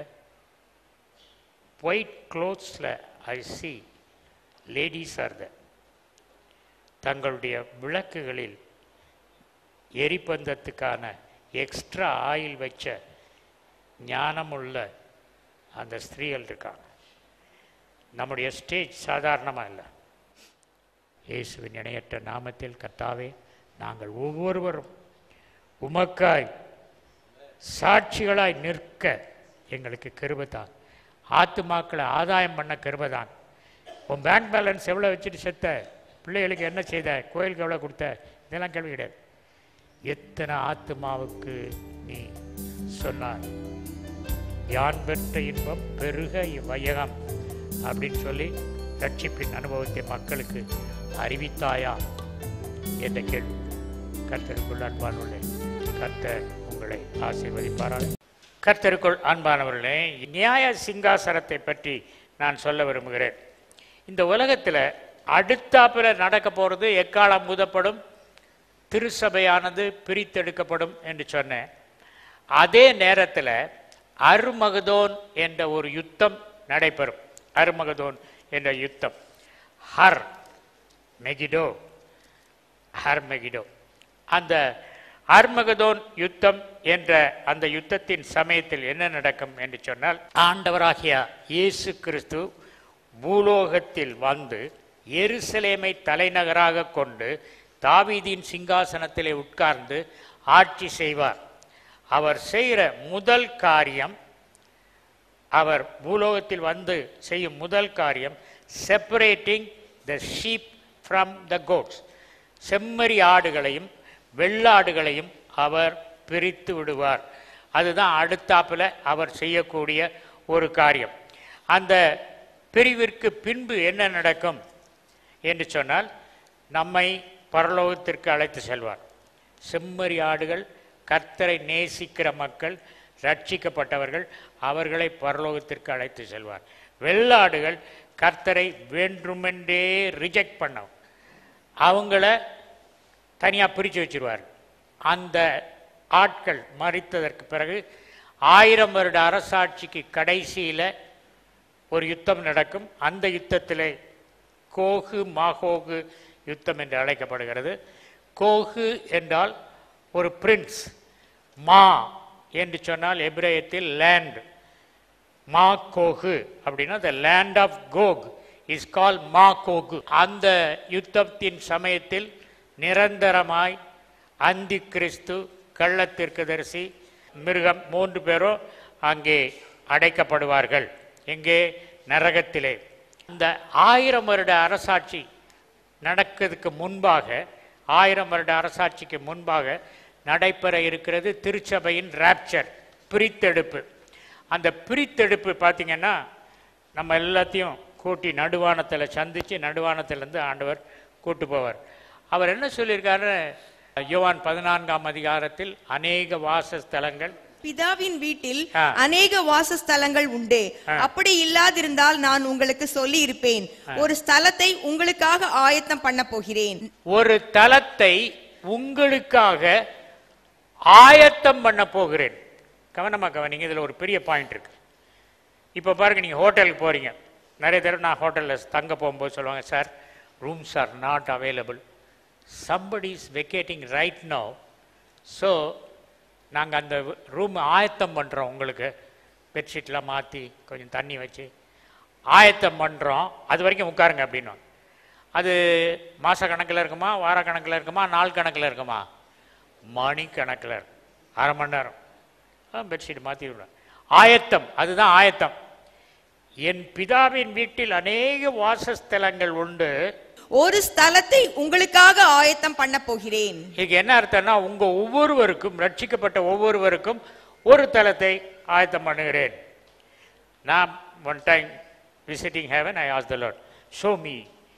ஒயிட் க்ளோத்ஸில் I see ladies are there தங்களுடைய விளக்குகளில் எரிபந்தத்துக்கான எக்ஸ்ட்ரா ஆயில் வச்ச ஞானமுள்ள அந்த ஸ்திரீகள் இருக்காங்க நம்முடைய ஸ்டேஜ் சாதாரணமாக இல்லை இயேசுவின் இணையற்ற நாமத்தில் கர்த்தாவே நாங்கள் ஒவ்வொருவரும் உமக்காய் சாட்சிகளாய் நிற்க எங்களுக்கு கிருபைதான் ஆத்துமாக்களை ஆதாயம் பண்ண கிருபைதான் உன் பேங்க் பேலன்ஸ் எவ்வளோ வச்சுட்டு செத்த பிள்ளைகளுக்கு என்ன செய்த கோயிலுக்கு எவ்வளோ கொடுத்த இதெல்லாம் கேள்வி கிடையாது எத்தனை ஆத்துமாவுக்கு நீ சொன்னாய் யான் பெற்ற இன்பம் பெருக இவ்வையகம் அப்படின்னு சொல்லி ரட்சிப்பின் அனுபவத்தை மக்களுக்கு அறிவித்தாயா என்ற கேள்வி கர்த்தருக்குள் அன்பானவர்களே கர்த்தர் உங்களை ஆசீர்வதிப்பாராக கர்த்தருக்குள் அன்பானவர்களே நியாய சிங்காசனத்தை பற்றி நான் சொல்ல விரும்புகிறேன் இந்த உலகத்தில் அடுத்தாப்புல நடக்க போகிறது எக்காலம் ஊதப்படும் திருசபையானது பிரித்தெடுக்கப்படும் என்று சொன்னேன் அதே நேரத்தில் அருமகதோன் என்ற ஒரு யுத்தம் நடைபெறும் அருமகதோன் என்ற யுத்தம் ஹர் மெகிடோ ஹர் மெகிடோ அந்த அர்மகதோன் யுத்தம் என்ற அந்த யுத்தத்தின் சமயத்தில் என்ன நடக்கும் என்று சொன்னால் ஆண்டவராகிய இயேசு கிறிஸ்து பூலோகத்தில் வந்து எருசலேமை தலைநகராக கொண்டு தாவீதின் சிங்காசனத்திலே உட்கார்ந்து ஆட்சி செய்வார் அவர் செய்கிற முதல் காரியம் அவர் பூலோகத்தில் வந்து செய்யும் முதல் காரியம் separating the sheep from the goats செம்மறி ஆடுகளையும் வெள்ளாடுகளையும் அவர் பிரித்து விடுவார் அதுதான் அடுத்தாப்புல அவர் செய்யக்கூடிய ஒரு காரியம் அந்த பிரிவிற்கு பின்பு என்ன நடக்கும் என்று சொன்னால் நம்மை பரலோகத்திற்கு அழைத்து செல்வார் செம்மறி ஆடுகள் கர்த்தரை நேசிக்கிற மக்கள் ரட்சிக்கப்பட்டவர்கள் அவர்களை பரலோகத்திற்கு அழைத்து செல்வார் வெள்ளாடுகள் கர்த்தரை வேண்டுமென்றே ரிஜெக்ட் பண்ணவும் அவங்கள தனியாக பிரித்து வச்சிருவார் அந்த ஆட்கள் மறித்ததற்கு பிறகு ஆயிரம் வருட அரசாட்சிக்கு கடைசியில் ஒரு யுத்தம் நடக்கும் அந்த யுத்தத்திலே கோகு மாகோகு யுத்தம் என்று அழைக்கப்படுகிறது கோகு என்றால் ஒரு பிரின்ஸ் மா என்று சொன்னால் எபிரேயத்தில் லேண்ட் மா கோகு அப்படின்னா the land of Gog is call Magog அந்த யுத்தத்தின் சமயத்தில் நிரந்தரமாய் அந்தி கிறிஸ்து கள்ளத்திற்குதரிசி மிருகம் மூன்று பேரும் அங்கே அடைக்கப்படுவார்கள் எங்கே நரகத்திலே இந்த ஆயிரம் வருட அரசாட்சி நடக்கிறதுக்கு முன்பாக ஆயிரம் வருட அரசாட்சிக்கு முன்பாக நடைபெற இருக்கிறது திருச்சபையின் ராப்சர் பிரித்தெடுப்பு அந்த பிரித்தெடுப்பு பார்த்தீங்கன்னா நம்ம எல்லாத்தையும் கூட்டி நடுவானத்தில் சந்தித்து நடுவானத்திலேருந்து ஆண்டவர் கூட்டு போவார் அவர் என்ன சொல்லியிருக்காரு யோவான் பதினான்காம் அதிகாரத்தில் அநேக வாசஸ்தலங்கள் பிதாவின் வீட்டில் ஆ. அநேக வாசஸ்தலங்கள் உண்டு அப்படி இல்லாதிருந்தால் நான் உங்களுக்கு சொல்லி இருப்பேன் ஒரு ஸ்தலத்தை உங்களுக்காக ஆயத்தம் பண்ண போகிறேன் ஒரு தலத்தை உங்களுக்காக ஆயத்தம் பண்ண போகிறேன் கவனமா கவனிங்க இதில் ஒரு பெரிய பாயிண்ட் இருக்கு இப்போ பாருங்க நீங்கள் ஹோட்டலுக்கு போறீங்க நிறைய தடவை நான் ஹோட்டலில் தங்க போகும்போது சொல்லுவாங்க sir rooms are not available somebody is vacating right now so நாங்கள் அந்த ரூம் ஆயத்தம் பண்ணுறோம் உங்களுக்கு பெட்ஷீட்லாம் மாற்றி கொஞ்சம் தண்ணி வச்சு ஆயத்தம் பண்ணுறோம் அது வரைக்கும் உட்காருங்க அப்படின்னோம் அது மாத கணக்கில் இருக்குமா வார கணக்கில் இருக்குமா நாள் கணக்கில் இருக்குமா மணி கணக்கில் இருக்கும் அரை மணி நேரம் பெட்ஷீட் மாற்றி விடுவேன் ஆயத்தம் அதுதான் ஆயத்தம் என் பிதாவின் வீட்டில் அநேக வாசஸ்தலங்கள் உண்டு ஒரு ஸ்தலத்தை உங்களுக்காக ஆயத்தம் பண்ண போகிறேன் இதுக்கு என்ன அர்த்தம்னா உங்க ஒவ்வொருவருக்கும் ரட்சிக்கப்பட்ட ஒவ்வொருவருக்கும் ஒரு தலத்தை ஆயத்தம் பண்ணுகிறேன் நான் one time visiting heaven I ask the lord show me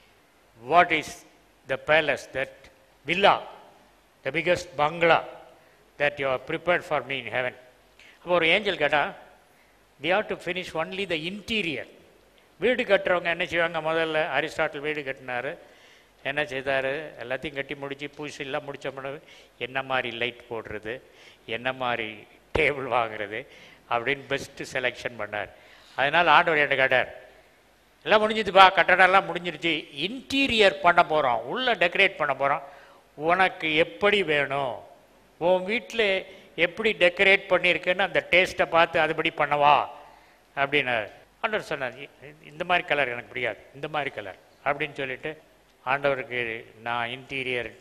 what is the palace that villa the biggest bungalow that you are prepared for me in heaven அப்போ ஒரு ஏஞ்சல் கேட்டா we have to finish only the interior வீடு கட்டுறவங்க என்ன செய்வாங்க முதல்ல Aristotle வீடு கட்டினாரு என்ன செய்தார் எல்லாத்தையும் கட்டி முடித்து பூசெல்லாம் முடிச்ச பிறகு என்ன மாதிரி லைட் போடுறது என்ன மாதிரி டேபிள் வாங்குறது அப்படின்னு பெஸ்ட்டு செலெக்ஷன் பண்ணார் அதனால் ஆண்டவர் என்ன கேட்டார் எல்லாம் முடிஞ்சுதுப்பா கட்டடம்லாம் முடிஞ்சிருச்சு இன்டீரியர் பண்ண போகிறோம் உள்ளே டெக்கரேட் பண்ண போகிறோம் உனக்கு எப்படி வேணும் உன் வீட்டில் எப்படி டெக்கரேட் பண்ணியிருக்குன்னு அந்த டேஸ்ட்டை பார்த்து அதுபடி பண்ணவா அப்படின்னாரு ஆண்டவர் சொன்னார் "இ- இந்த மாதிரி கலர் எனக்கு பிடிக்காது இந்த மாதிரி கலர் அப்படின்னு சொல்லிட்டு ஆண்டவருக்கு நான் இன்டீரியர்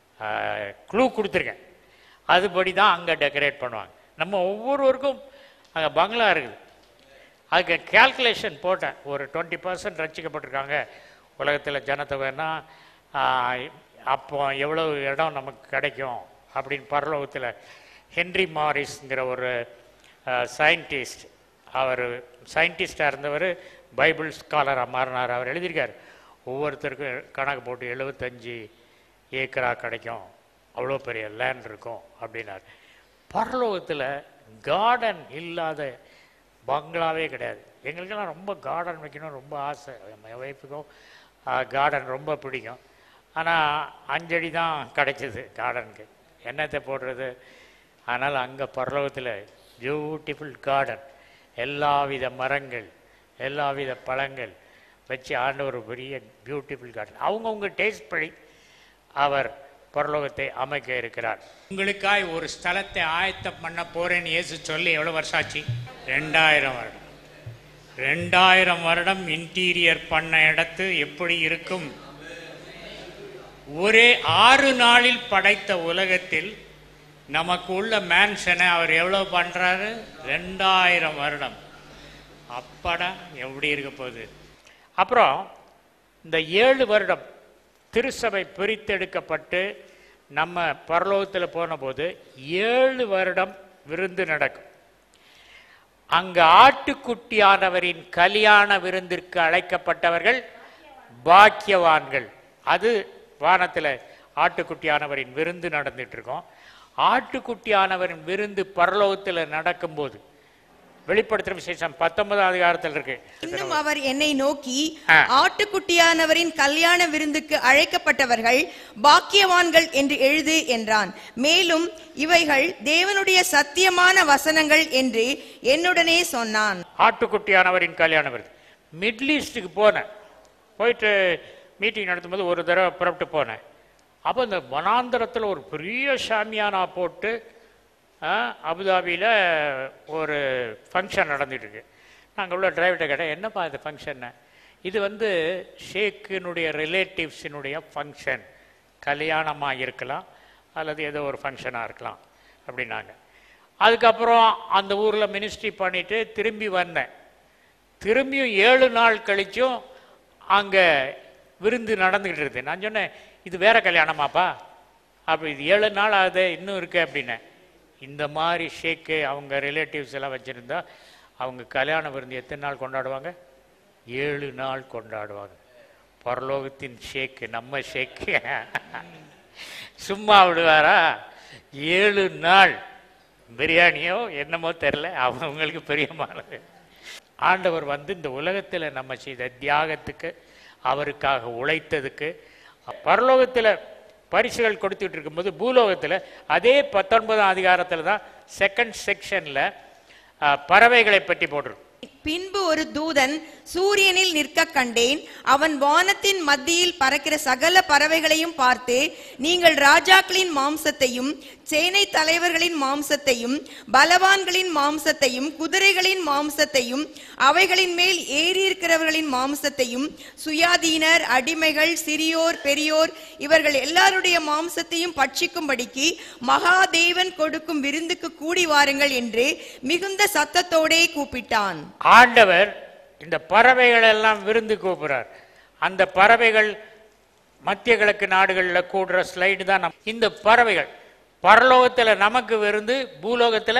க்ளூ கொடுத்துருக்கேன் அதுபடி தான் அங்கே டெக்கரேட் பண்ணுவாங்க நம்ம ஒவ்வொருவருக்கும் அங்கே பங்களா இருக்குது அதுக்கு கேல்குலேஷன் போட்டேன் ஒரு டுவெண்ட்டி பர்சன்ட் ரசிக்கப்பட்டிருக்காங்க உலகத்தில் ஜனத்தொகைன்னா ஆஹ், அப்போ எவ்வளோ இடம் நமக்கு கிடைக்கும் அப்படின்னு பரலோகத்தில் ஹென்ரி மாரிஸ்ங்கிற ஒரு சயின்டிஸ்ட் அவர் சயின்டிஸ்டாக இருந்தவர் பைபிள் ஸ்காலராக மாறினார் அவர் எழுதியிருக்கார் ஒவ்வொருத்தருக்கும் கணக்கு போட்டு எழுபத்தஞ்சு ஏக்கரா கிடைக்கும் அவ்வளோ பெரிய லேண்ட் இருக்கும் அப்படின்னார் பரலோகத்தில் கார்டன் இல்லாத பங்களாவே கிடையாது எங்களுக்கெல்லாம் ரொம்ப கார்டன் வைக்கணும் ரொம்ப ஆசை என் ஒய்ஃபுக்கும் கார்டன் ரொம்ப பிடிக்கும் ஆனால் அஞ்சடி தான் கிடைச்சிது கார்டனுக்கு என்னத்தை போடுறது ஆனால் அங்கே பரலோகத்தில் பியூட்டிஃபுல் கார்டன் எல்லாவித மரங்கள் எல்லாவித பழங்கள் வச்சு ஆண்ட ஒரு பெரிய பியூட்டிஃபுல் கார்டன் அவங்கவுங்க டேஸ்ட் படி அவர் பரலோகத்தை அமைக்க இருக்கிறார் உங்களுக்காய் ஒரு ஸ்தலத்தை ஆயத்தம் பண்ண போறேன்னு இயேசு சொல்லி எவ்வளோ வருஷம் ஆச்சு ரெண்டாயிரம் வருடம் ரெண்டாயிரம் வருடம் இன்டீரியர் பண்ண இடத்து எப்படி இருக்கும் ஒரே ஆறு நாளில் படைத்த உலகத்தில் நமக்கு உள்ள மேன்ஷனை அவர் எவ்வளோ பண்ணுறாரு ரெண்டாயிரம் வருடம் அப்பாடா எப்படி இருக்க போகுது அப்புறம் இந்த ஏழு வருடம் திருசபை பிரித்தெடுக்கப்பட்டு நம்ம பரலோகத்தில் போன போது ஏழு வருடம் விருந்து நடக்கும் அங்கு ஆட்டுக்குட்டியானவரின் கல்யாண விருந்திற்கு அழைக்கப்பட்டவர்கள் பாக்கியவான்கள் அது வானத்தில் ஆட்டுக்குட்டியானவரின் விருந்து நடந்துட்டு இருக்கோம் ஆட்டுக்குட்டியானவரின் விருந்து பரலோகத்தில் நடக்கும்போது வெளிப்படுத்துகிற விசேஷம் பத்தொன்பதாம் அதிகாரத்தில் இருக்கு இன்னும் அவர் என்னை நோக்கி ஆ. ஆட்டுக்குட்டியானவரின் கல்யாண விருந்துக்கு அழைக்கப்பட்டவர்கள் பாக்கியவான்கள் என்று எழுது என்றான் மேலும் இவைகள் தேவனுடைய சத்தியமான வசனங்கள் என்று என்னுடனே சொன்னான் ஆட்டுக்குட்டியானவரின் கல்யாண விருது மிடில் ஈஸ்ட்டுக்கு போனேன் போயிட்டு மீட்டிங் நடத்தும்போது ஒரு தடவை புறப்பட்டு போனேன் அப்போ இந்த வனாந்தரத்தில் ஒரு பெரிய ஷாமியானா போட்டு அபுதாபியில் ஒரு ஃபங்க்ஷன் நடந்துட்டு இருக்கு நாங்கள் உள்ள டிரைவர்கிட்ட கேட்டேன் என்னப்பா இது ஃபங்க்ஷன்னு இது வந்து ஷேக்கினுடைய ரிலேட்டிவ்ஸினுடைய ஃபங்க்ஷன் கல்யாணமாக இருக்கலாம் அல்லது ஏதோ ஒரு ஃபங்க்ஷனாக இருக்கலாம் அப்படின்னாங்க அதுக்கப்புறம் அந்த ஊரில் மினிஸ்ட்ரி பண்ணிட்டு திரும்பி வந்தேன் திரும்பியும் ஏழு நாள் கழிச்சும் அங்கே விருந்து நடந்துக்கிட்டு இருக்குது நான் சொன்னேன் இது வேற கல்யாணமாப்பா அப்போ இது ஏழு நாள் ஆகுது இன்னும் இருக்கு அப்படின்னேன் இந்த மாதிரி ஷேக்கு அவங்க ரிலேட்டிவ்ஸ் எல்லாம் வச்சுருந்தா அவங்க கல்யாண விருந்து எத்தனை நாள் கொண்டாடுவாங்க ஏழு நாள் கொண்டாடுவாங்க பரலோகத்தின் ஷேக்கு நம்ம ஷேக்கு சும்மா விடுவாரா ஏழு நாள் பிரியாணியோ என்னமோ தெரில அவங்களுக்கு பிரியமானது ஆண்டவர் வந்து இந்த உலகத்தில் நம்ம செய்த தியாகத்துக்கு அவருக்காக உழைத்ததுக்கு பரலோகத்தில் பரிசுகள் கொடுத்துட்டு இருக்கும்போது பூலோகத்தில் அதே பத்தொன்பதாம் அதிகாரத்தில் தான் செகண்ட் செக்ஷனில் பறவைகளை பற்றி போட்டிருக்கு பின்பு ஒரு தூதன் சூரியனில் நிற்க கண்டேன் அவன் வானத்தின் மத்தியில் பறக்கிற சகல பறவைகளையும் பார்த்து நீங்கள் ராஜாக்களின் மாம்சத்தையும் சேனை தலைவர்களின் மாம்சத்தையும் பலவான்களின் மாம்சத்தையும் குதிரைகளின் மாம்சத்தையும் அவைகளின் மேல் ஏறியிருக்கிறவர்களின் மாம்சத்தையும் சுயாதீனர் அடிமைகள் சிறியோர் பெரியோர் இவர்கள் எல்லாருடைய மாம்சத்தையும் பட்சிக்கும்படிக்கு மகாதேவன் கொடுக்கும் விருந்துக்கு கூடி வாருங்கள் என்று மிகுந்த சத்தத்தோடே கூப்பிட்டான் ஆண்டவர் இந்த பறவைகள் எல்லாம் விருந்து கூப்பிடுறார் அந்த பறவைகள் மத்திய கிழக்கு நாடுகளில் கூடுற ஸ்லைடு தான் நம் இந்த பறவைகள் பரலோகத்தில் நமக்கு விருந்து பூலோகத்தில்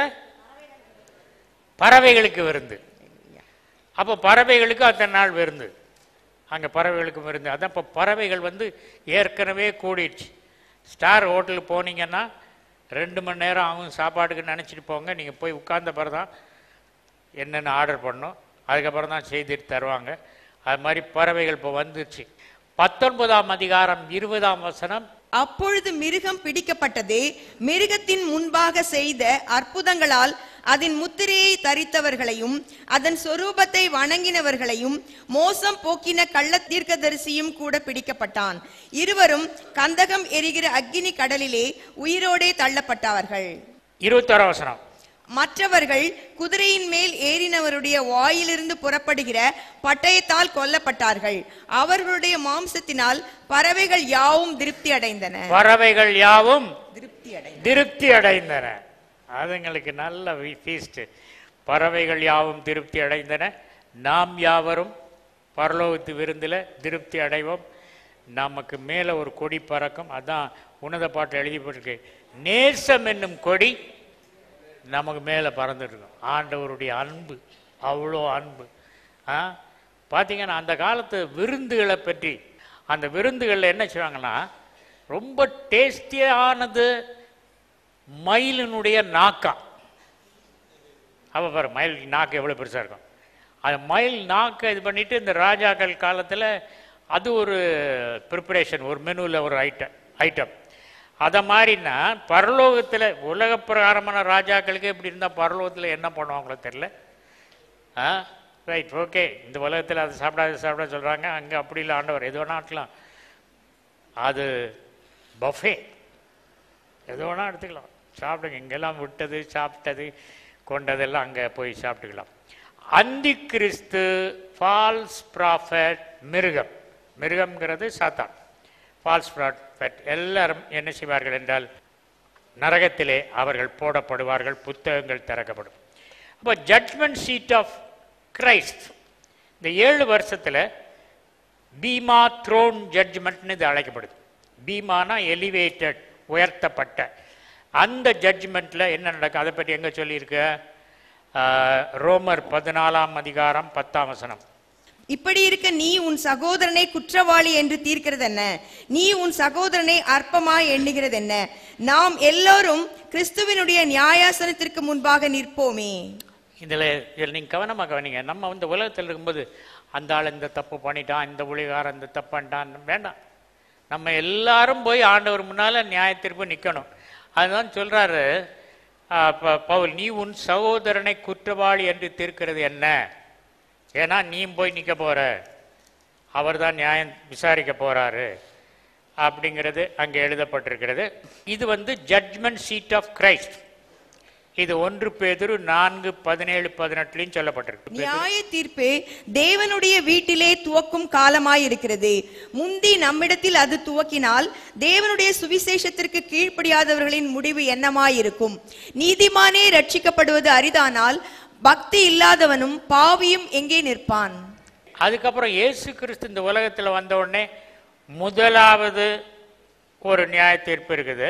பறவைகளுக்கு விருந்து அப்போ பறவைகளுக்கு அத்தனை நாள் விருந்து அங்கே பறவைகளுக்கு விருந்து அதான் இப்போ பறவைகள் வந்து ஏற்கனவே கூடிடுச்சு ஸ்டார் ஹோட்டலுக்கு போனீங்கன்னா ரெண்டு மணி நேரம் ஆகும் சாப்பாட்டுக்கு நினச்சிட்டு போங்க நீங்கள் போய் உட்கார்ந்த பிறகு தான் என்னென்ன ஆர்டர் பண்ணோம் அதுக்கப்புறம் தான் செய்துட்டு தருவாங்க அது மாதிரி பறவைகள் இப்போ வந்துருச்சு பத்தொன்பதாம் அதிகாரம் இருபதாம் வசனம் அப்பொழுது மிருகம் பிடிக்கப்பட்டது மிருகத்தின் முன்பாக செய்த அற்புதங்களால் அதன் முத்திரையை தரித்தவர்களையும் அதன் சொரூபத்தை வணங்கினவர்களையும் மோசம் போக்கின கள்ள தீர்க்கதரிசியும் கூட பிடிக்கப்பட்டான் இருவரும் கந்தகம் எரிகிற அக்கினி கடலிலே உயிரோடே தள்ளப்பட்டார்கள் இருபத்தோராம் வசனம் மற்றவர்கள் குதிரையின் மேல் ஏறினவருடைய வாயிலிருந்து புறப்படுகிற பட்டயத்தால் கொல்லப்பட்டார்கள் அவர்களுடைய மாம்சத்தினால் பறவைகள் யாவும் திருப்தி அடைந்தன பறவைகள் யாவும் திருப்தி அடைந்தன திருப்தி அடைந்தன அதுங்களுக்கு நல்ல ஃபீஸ்ட் பறவைகள் யாவும் திருப்தி அடைந்தன நாம் யாவரும் பரலோகத்து விருந்தில் திருப்தி அடைவோம் நமக்கு மேலே ஒரு கொடி பறக்கும் அதான் உன்னத பாட்டு எழுதிப்பட்டிருக்கு நேசம் என்னும் கொடி நமக்கு மேலே பறந்துட்டு இருக்கும் ஆண்டவருடைய அன்பு அவ்வளோ அன்பு ஆ பார்த்தீங்கன்னா அந்த காலத்து விருந்துகளை பற்றி அந்த விருந்துகளில் என்ன செய்வாங்கன்னா ரொம்ப டேஸ்டியானது மயிலினுடைய நாக்கா அப்போ பாரு மயில் நாக்கு எவ்வளோ பெருசாக இருக்கும் அது மயில் நாக்கை இது பண்ணிட்டு இந்த ராஜாக்கள் காலத்தில் அது ஒரு ப்ரிப்பரேஷன் ஒரு மெனுவில் ஒரு ஐட்டம் ஐட்டம் அதை மாதிரின்னா பரலோகத்தில் உலக பிரகாரமான ராஜாக்களுக்கு எப்படி இருந்தால் பரலோகத்தில் என்ன பண்ணுவாங்களோ தெரில ஆ ரைட் ஓகே இந்த உலகத்தில் அதை சாப்பிடாது சாப்பிட சொல்கிறாங்க அங்கே அப்படி இல்லை ஆண்டவர் எது வேணா இருக்கலாம் அது பஃபே எது வேணா எடுத்துக்கலாம் சாப்பிடுங்க இங்கெல்லாம் விட்டது சாப்பிட்டது கொண்டதெல்லாம் அங்கே போய் சாப்பிட்டுக்கலாம் அந்தி கிறிஸ்து ஃபால்ஸ் ப்ராஃபட் மிருகம் மிருகம்ங்கிறது சாத்தான் ஃபால்ஸ் ப்ராஃபட் எல்லாரும் என்ன செய்வார்கள் என்றால் நரகத்திலே அவர்கள் போடப்படுவார்கள் புத்தகங்கள் திறக்கப்படும் அப்போ ஜட்மெண்ட் சீட் ஆஃப் கிரைஸ்ட் இந்த ஏழு வருஷத்தில் பீமா த்ரோன் ஜட்ஜ்மெண்ட்னு இது அழைக்கப்படுது பீமானா எலிவேட்டட் உயர்த்தப்பட்ட அந்த ஜட்ஜ்மெண்ட்டில் என்ன நடக்கும் அதை பற்றி எங்கே சொல்லியிருக்கு ஆஹ், ரோமர் பதினாலாம் அதிகாரம் பத்தாம் வசனம் இப்படி இருக்க நீ உன் சகோதரனை குற்றவாளி என்று தீர்க்கிறது என்ன நீ உன் சகோதரனை அற்பமாய் எண்ணுகிறது என்ன நாம் எல்லோரும் கிறிஸ்துவினுடைய நியாயாசனத்திற்கு முன்பாக நிற்போமே இதில் இதில் நீங்கள் கவனமாக கவனிங்க நம்ம வந்து உலகத்தில் இருக்கும்போது அந்த ஆள் இந்த தப்பு பண்ணிட்டான் இந்த ஊழிகாரன் இந்த தப்பு பண்ணிட்டான் வேண்டாம் நம்ம எல்லாரும் போய் ஆண்டவர் முன்னால் நியாயத்திற்கு நிற்கணும் அதுதான் சொல்கிறாரு பவுல் நீ உன் சகோதரனை குற்றவாளி என்று தீர்க்கிறது என்ன ஏன்னா நீ போய் நிற்க போகிற அவர் தான் நியாயம் விசாரிக்க போகிறாரு அப்படிங்கிறது அங்கே எழுதப்பட்டிருக்கிறது இது வந்து ஜட்ஜ்மெண்ட் சீட் ஆஃப் கிரைஸ்ட் இது ஒன்று பேதுரு நான்கு பதினேழு பதினெட்டுலையும் சொல்லப்பட்டிருக்கு நியாய தீர்ப்பு தேவனுடைய வீட்டிலே துவக்கும் காலமாயிருக்கிறது முந்தி நம்மிடத்தில் அது துவக்கினால் தேவனுடைய சுவிசேஷத்திற்கு கீழ்ப்படியாதவர்களின் முடிவு என்னமாயிருக்கும் நீதிமானே ரட்சிக்கப்படுவது அரிதானால் பக்தி இல்லாதவனும் பாவியும் எங்கே நிற்பான் அதுக்கப்புறம் இயேசு கிறிஸ்து இந்த உலகத்தில் வந்த உடனே முதலாவது ஒரு நியாய தீர்ப்பு இருக்குது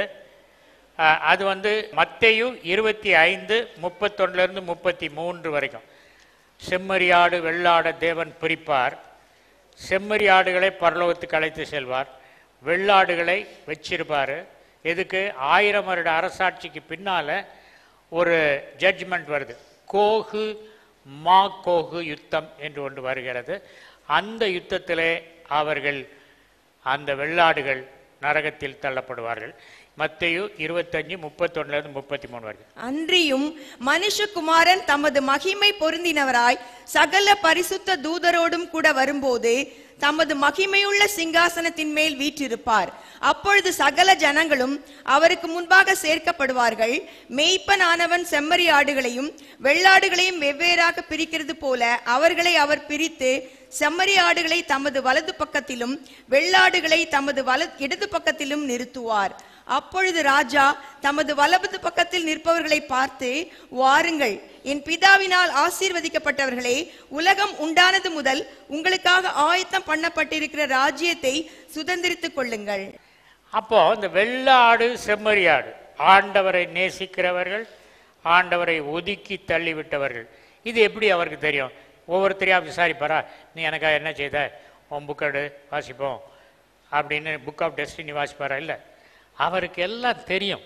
அஹ், அது வந்து மத்தேயு இருபத்தி ஐந்து முப்பத்தொன்னுலேருந்து முப்பத்தி மூன்று வரைக்கும் செம்மறியாடு வெள்ளாட தேவன் பிரிப்பார் செம்மறியாடுகளை பரலோகத்துக்கு அழைத்து செல்வார் வெள்ளாடுகளை வச்சிருப்பார் எதுக்கு ஆயிரம் வருட அரசாட்சிக்கு பின்னால் ஒரு ஜட்ஜ்மெண்ட் வருது கோகு மா கோகு யுத்தம் என்று ஒன்று வருகிறது அந்த யுத்தத்திலே அவர்கள் அந்த வெள்ளாடுகள் நரகத்தில் தள்ளப்படுவார்கள் மத்தேயு இருபத்தஞ்சு முப்பத்தொன்னுலேருந்து முப்பத்தி மூணு வரைக்கும் அன்றியும் மனுஷகுமாரன் தமது மகிமை பொருந்தினவராய் சகல பரிசுத்த தூதரோடும் கூட வரும்போது தமது மகிமையுள்ள சிங்காசனத்தின் மேல் வீற்றிருப்பார் அப்பொழுது சகல ஜனங்களும் அவருக்கு முன்பாக சேர்க்கப்படுவார்கள் மேய்ப்பனானவன் செம்மறி ஆடுகளையும் வெள்ளாடுகளையும் வெவ்வேறாக பிரிக்கிறது போல அவர்களை அவர் பிரித்து செம்மறி ஆடுகளை தமது வலது பக்கத்திலும் வெள்ளாடுகளை தமது வல இடது பக்கத்திலும் நிறுத்துவார் அப்பொழுது ராஜா தமது வலது பக்கத்தில் நிற்பவர்களை பார்த்து வாருங்கள் என் பிதாவினால் ஆசீர்வதிக்கப்பட்டவர்களே உலகம் உண்டானது முதல் உங்களுக்காக ஆயத்தம் பண்ணப்பட்டிருக்கிற ராஜ்யத்தை சுதந்திரித்துக் கொள்ளுங்கள் அப்போ இந்த வெள்ளாடு செம்மறியாடு ஆண்டவரை நேசிக்கிறவர்கள் ஆண்டவரை ஒதுக்கி தள்ளிவிட்டவர்கள் இது எப்படி அவருக்கு தெரியும் ஒவ்வொருத்தரையா விசாரிப்பாரா நீ எனக்காக என்ன செய்த உன் புக்கடு வாசிப்போம் அப்படின்னு புக் ஆஃப் டெஸ்டினி வாசிப்பாரா இல்லை அவருக்கு எல்லாம் தெரியும்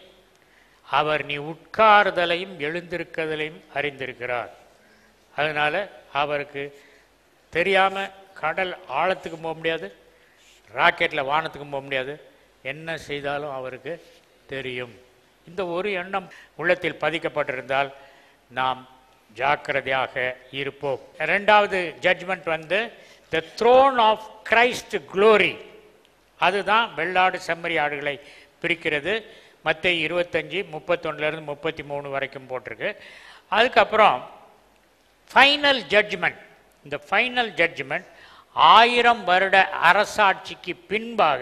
அவர் நீ உட்காருதலையும் எழுந்திருக்கிறதையும் அறிந்திருக்கிறார் அதனால அவருக்கு தெரியாம கடல் ஆழத்துக்கு போக முடியாது ராக்கெட்டில் வானத்துக்கும் போக முடியாது என்ன செய்தாலும் அவருக்கு தெரியும் இந்த ஒரு எண்ணம் உள்ளத்தில் பதிக்கப்பட்டிருந்தால் நாம் ஜாக்கிரதையாக இருப்போம் ரெண்டாவது ஜட்ஜ்மெண்ட் வந்து the throne of Christ glory அதுதான் வெள்ளாடு செம்மறி ஆடுகளை பிரிக்கிறது மற்ற இருபத்தஞ்சி முப்பத்தொன்னுலேருந்து முப்பத்தி மூணு வரைக்கும் போட்டிருக்கு அதுக்கப்புறம் ஃபைனல் ஜட்ஜ்மெண்ட் இந்த ஃபைனல் ஜட்ஜ்மெண்ட் ஆயிரம் வருட அரசாட்சிக்கு பின்பாக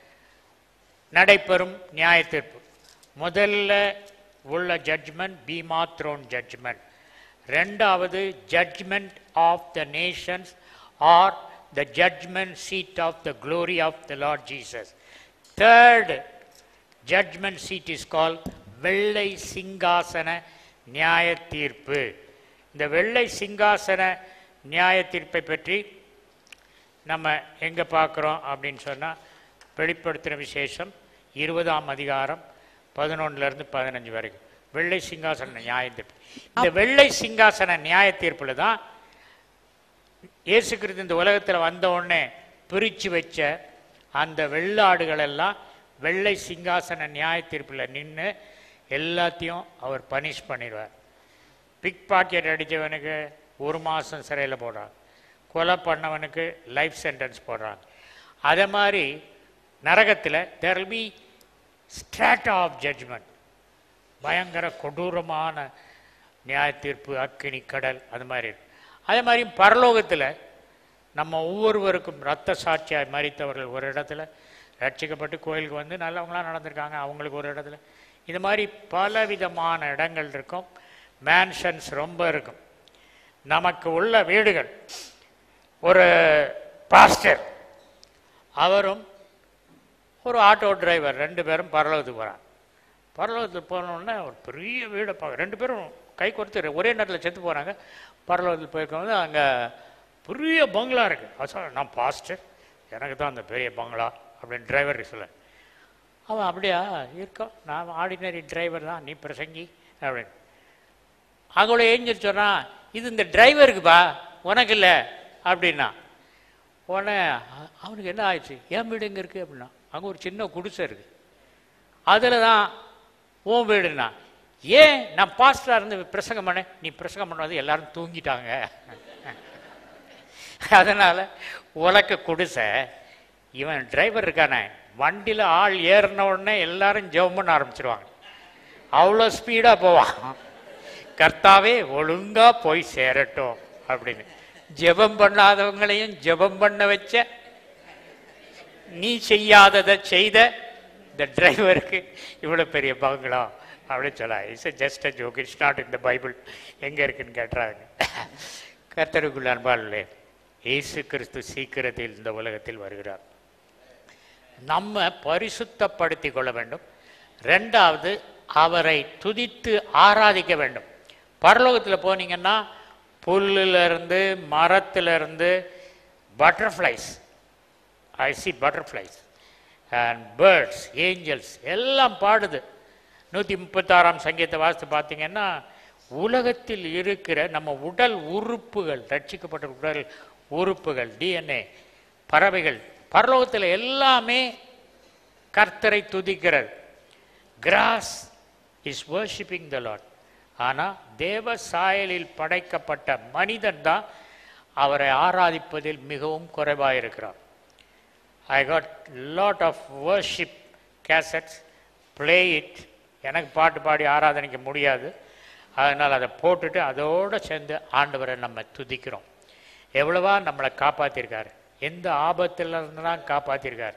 நடைபெறும் நியாய தீர்ப்பு முதல்ல உள்ள ஜட்ஜ்மெண்ட் பீமா த்ரோன் ஜட்ஜ்மெண்ட் ரெண்டாவது judgment of the nations are the judgment seat of the glory of the lord Jesus third judgment seat is call வெள்ளை சிங்காசன நியாய தீர்ப்பு இந்த வெள்ளை சிங்காசன நியாய தீர்ப்பை பற்றி நம்ம எங்கே பார்க்குறோம் அப்படின்னு சொன்னால் வெளிப்படுத்தின விசேஷம் இருபதாம் அதிகாரம் பதினொன்றுலேருந்து பதினஞ்சு வரைக்கும் வெள்ளை சிங்காசன நியாய தீர்ப்பு இந்த வெள்ளை சிங்காசன நியாய தீர்ப்பில் தான் இயேசு கிறிஸ்து இந்த உலகத்தில் வந்த உடனே பிரித்து வச்ச அந்த வெள்ளாடுகள் எல்லாம் வெள்ளை சிங்காசன நியாய தீர்ப்பில் நின்று எல்லாத்தையும் அவர் பனிஷ் பண்ணிடுவார் பிக் பாக்கெட் அடித்தவனுக்கு ஒரு மாதம் சிறையில் போடுறாங்க கொலை பண்ணவனுக்கு லைஃப் சென்டென்ஸ் போடுறாங்க அதே மாதிரி நரகத்தில் there will be strata of judgment பயங்கர கொடூரமான நியாய தீர்ப்பு அக்கினி கடல் அது மாதிரி இருக்கு அதே மாதிரி பரலோகத்தில் நம்ம ஒவ்வொருவருக்கும் ரத்த சாட்சியாய் மறித்தவர்கள் ஒரு இடத்துல ரட்சிக்கப்பட்டு கோயிலுக்கு வந்து நல்லவங்களாம் நடந்திருக்காங்க அவங்களுக்கு ஒரு இடத்துல இது மாதிரி பல விதமான இடங்கள் இருக்கும் மேன்ஷன்ஸ் ரொம்ப இருக்கும் நமக்கு உள்ள வீடுகள் ஒரு பாஸ்டர் அவரும் ஒரு ஆட்டோ டிரைவர் ரெண்டு பேரும் பரலோகத்துக்கு போகிறாங்க பரலோகத்துக்கு போனோடனே ஒரு பெரிய வீடை பார்க்க ரெண்டு பேரும் கை கொடுத்து ஒரே நேரத்தில் செத்து போகிறாங்க பரலோகத்துக்கு போயிருக்கவங்க அங்கே பெரிய பங்களா இருக்குது அது சொல்ல நான் பாஸ்டர் எனக்கு தான் அந்த பெரிய பங்களா அப்படின்னு டிரைவர் சொல்ல அவன் அப்படியா இருக்கோம் நான் ஆர்டினரி டிரைவர் தான் நீ பிரசங்கி அப்படின்னு அவங்கள ஏஞ்சல் சொன்னான் இது இந்த டிரைவருக்குப்பா உனக்கு இல்லை அப்படின்னா உடனே அ- அவனுக்கு என்ன ஆயிடுச்சு என் வீடு எங்கே இருக்குது அப்படின்னா அங்கே ஒரு சின்ன குடிசை இருக்குது அதில் தான் உன் வீடுனா ஏன் நான் பாஸ்டராக இருந்து பிரசங்கம் பண்ணேன் நீ பிரசங்கம் பண்ணது எல்லாரும் தூங்கிட்டாங்க அதனால் உலக்க குடிசை இவன் டிரைவர் இருக்கானே வண்டியில் ஆள் ஏறின உடனே எல்லாரும் ஜெபம் பண்ண ஆரம்பிச்சிருவாங்க அவ்வளோ ஸ்பீடாக போவான் கர்த்தாவே ஒழுங்கா போய் சேரட்டும் அப்படின்னு ஜெபம் பண்ணாதவங்களையும் ஜெபம் பண்ண வச்ச நீ செய்யாததை செய்த இந்த டிரைவருக்கு இவ்வளோ பெரிய பங்களா அப்படின்னு சொல்ல it's just a joke it's not இந்த பைபிள் எங்கே இருக்குன்னு கேட்டுறாங்க கர்த்தருக்குள்ள அன்பாளே இயேசு கிறிஸ்து சீக்கிரத்தில் இந்த உலகத்தில் வருகிறார் நம்ம பரிசுத்தப்படுத்தி கொள்ள வேண்டும் ரெண்டாவது அவரை துதித்து ஆராதிக்க வேண்டும் பரலோகத்தில் போனீங்கன்னா புல்லுல இருந்து மரத்துல இருந்து butterflies I see butterflies and birds angels எல்லாம் பாடுது நூற்றி முப்பத்தாறாம் சங்கீத வாசித்து பார்த்தீங்கன்னா உலகத்தில் இருக்கிற நம்ம உடல் உறுப்புகள் ரட்சிக்கப்பட்ட உடல் உறுப்புகள் டிஎன்ஏ பறவைகள் பரலோகத்தில் எல்லாமே கர்த்தரை துதிக்கிறது grass is worshipping the lord ஆனால் தேவ சாயலில் படைக்கப்பட்ட மனிதன் தான் அவரை ஆராதிப்பதில் மிகவும் குறைவாக இருக்கிறார் I got lot of worship cassettes play it எனக்கு பாட்டு பாடி ஆராதனைக்க முடியாது அதனால் அதை போட்டுட்டு அதோடு சேர்ந்து ஆண்டவரை நம்ம துதிக்கிறோம் எவ்வளவா நம்மளை காப்பாற்றிருக்காரு எந்த ஆபத்துல இருந்து தான் காப்பாற்றிருக்காரு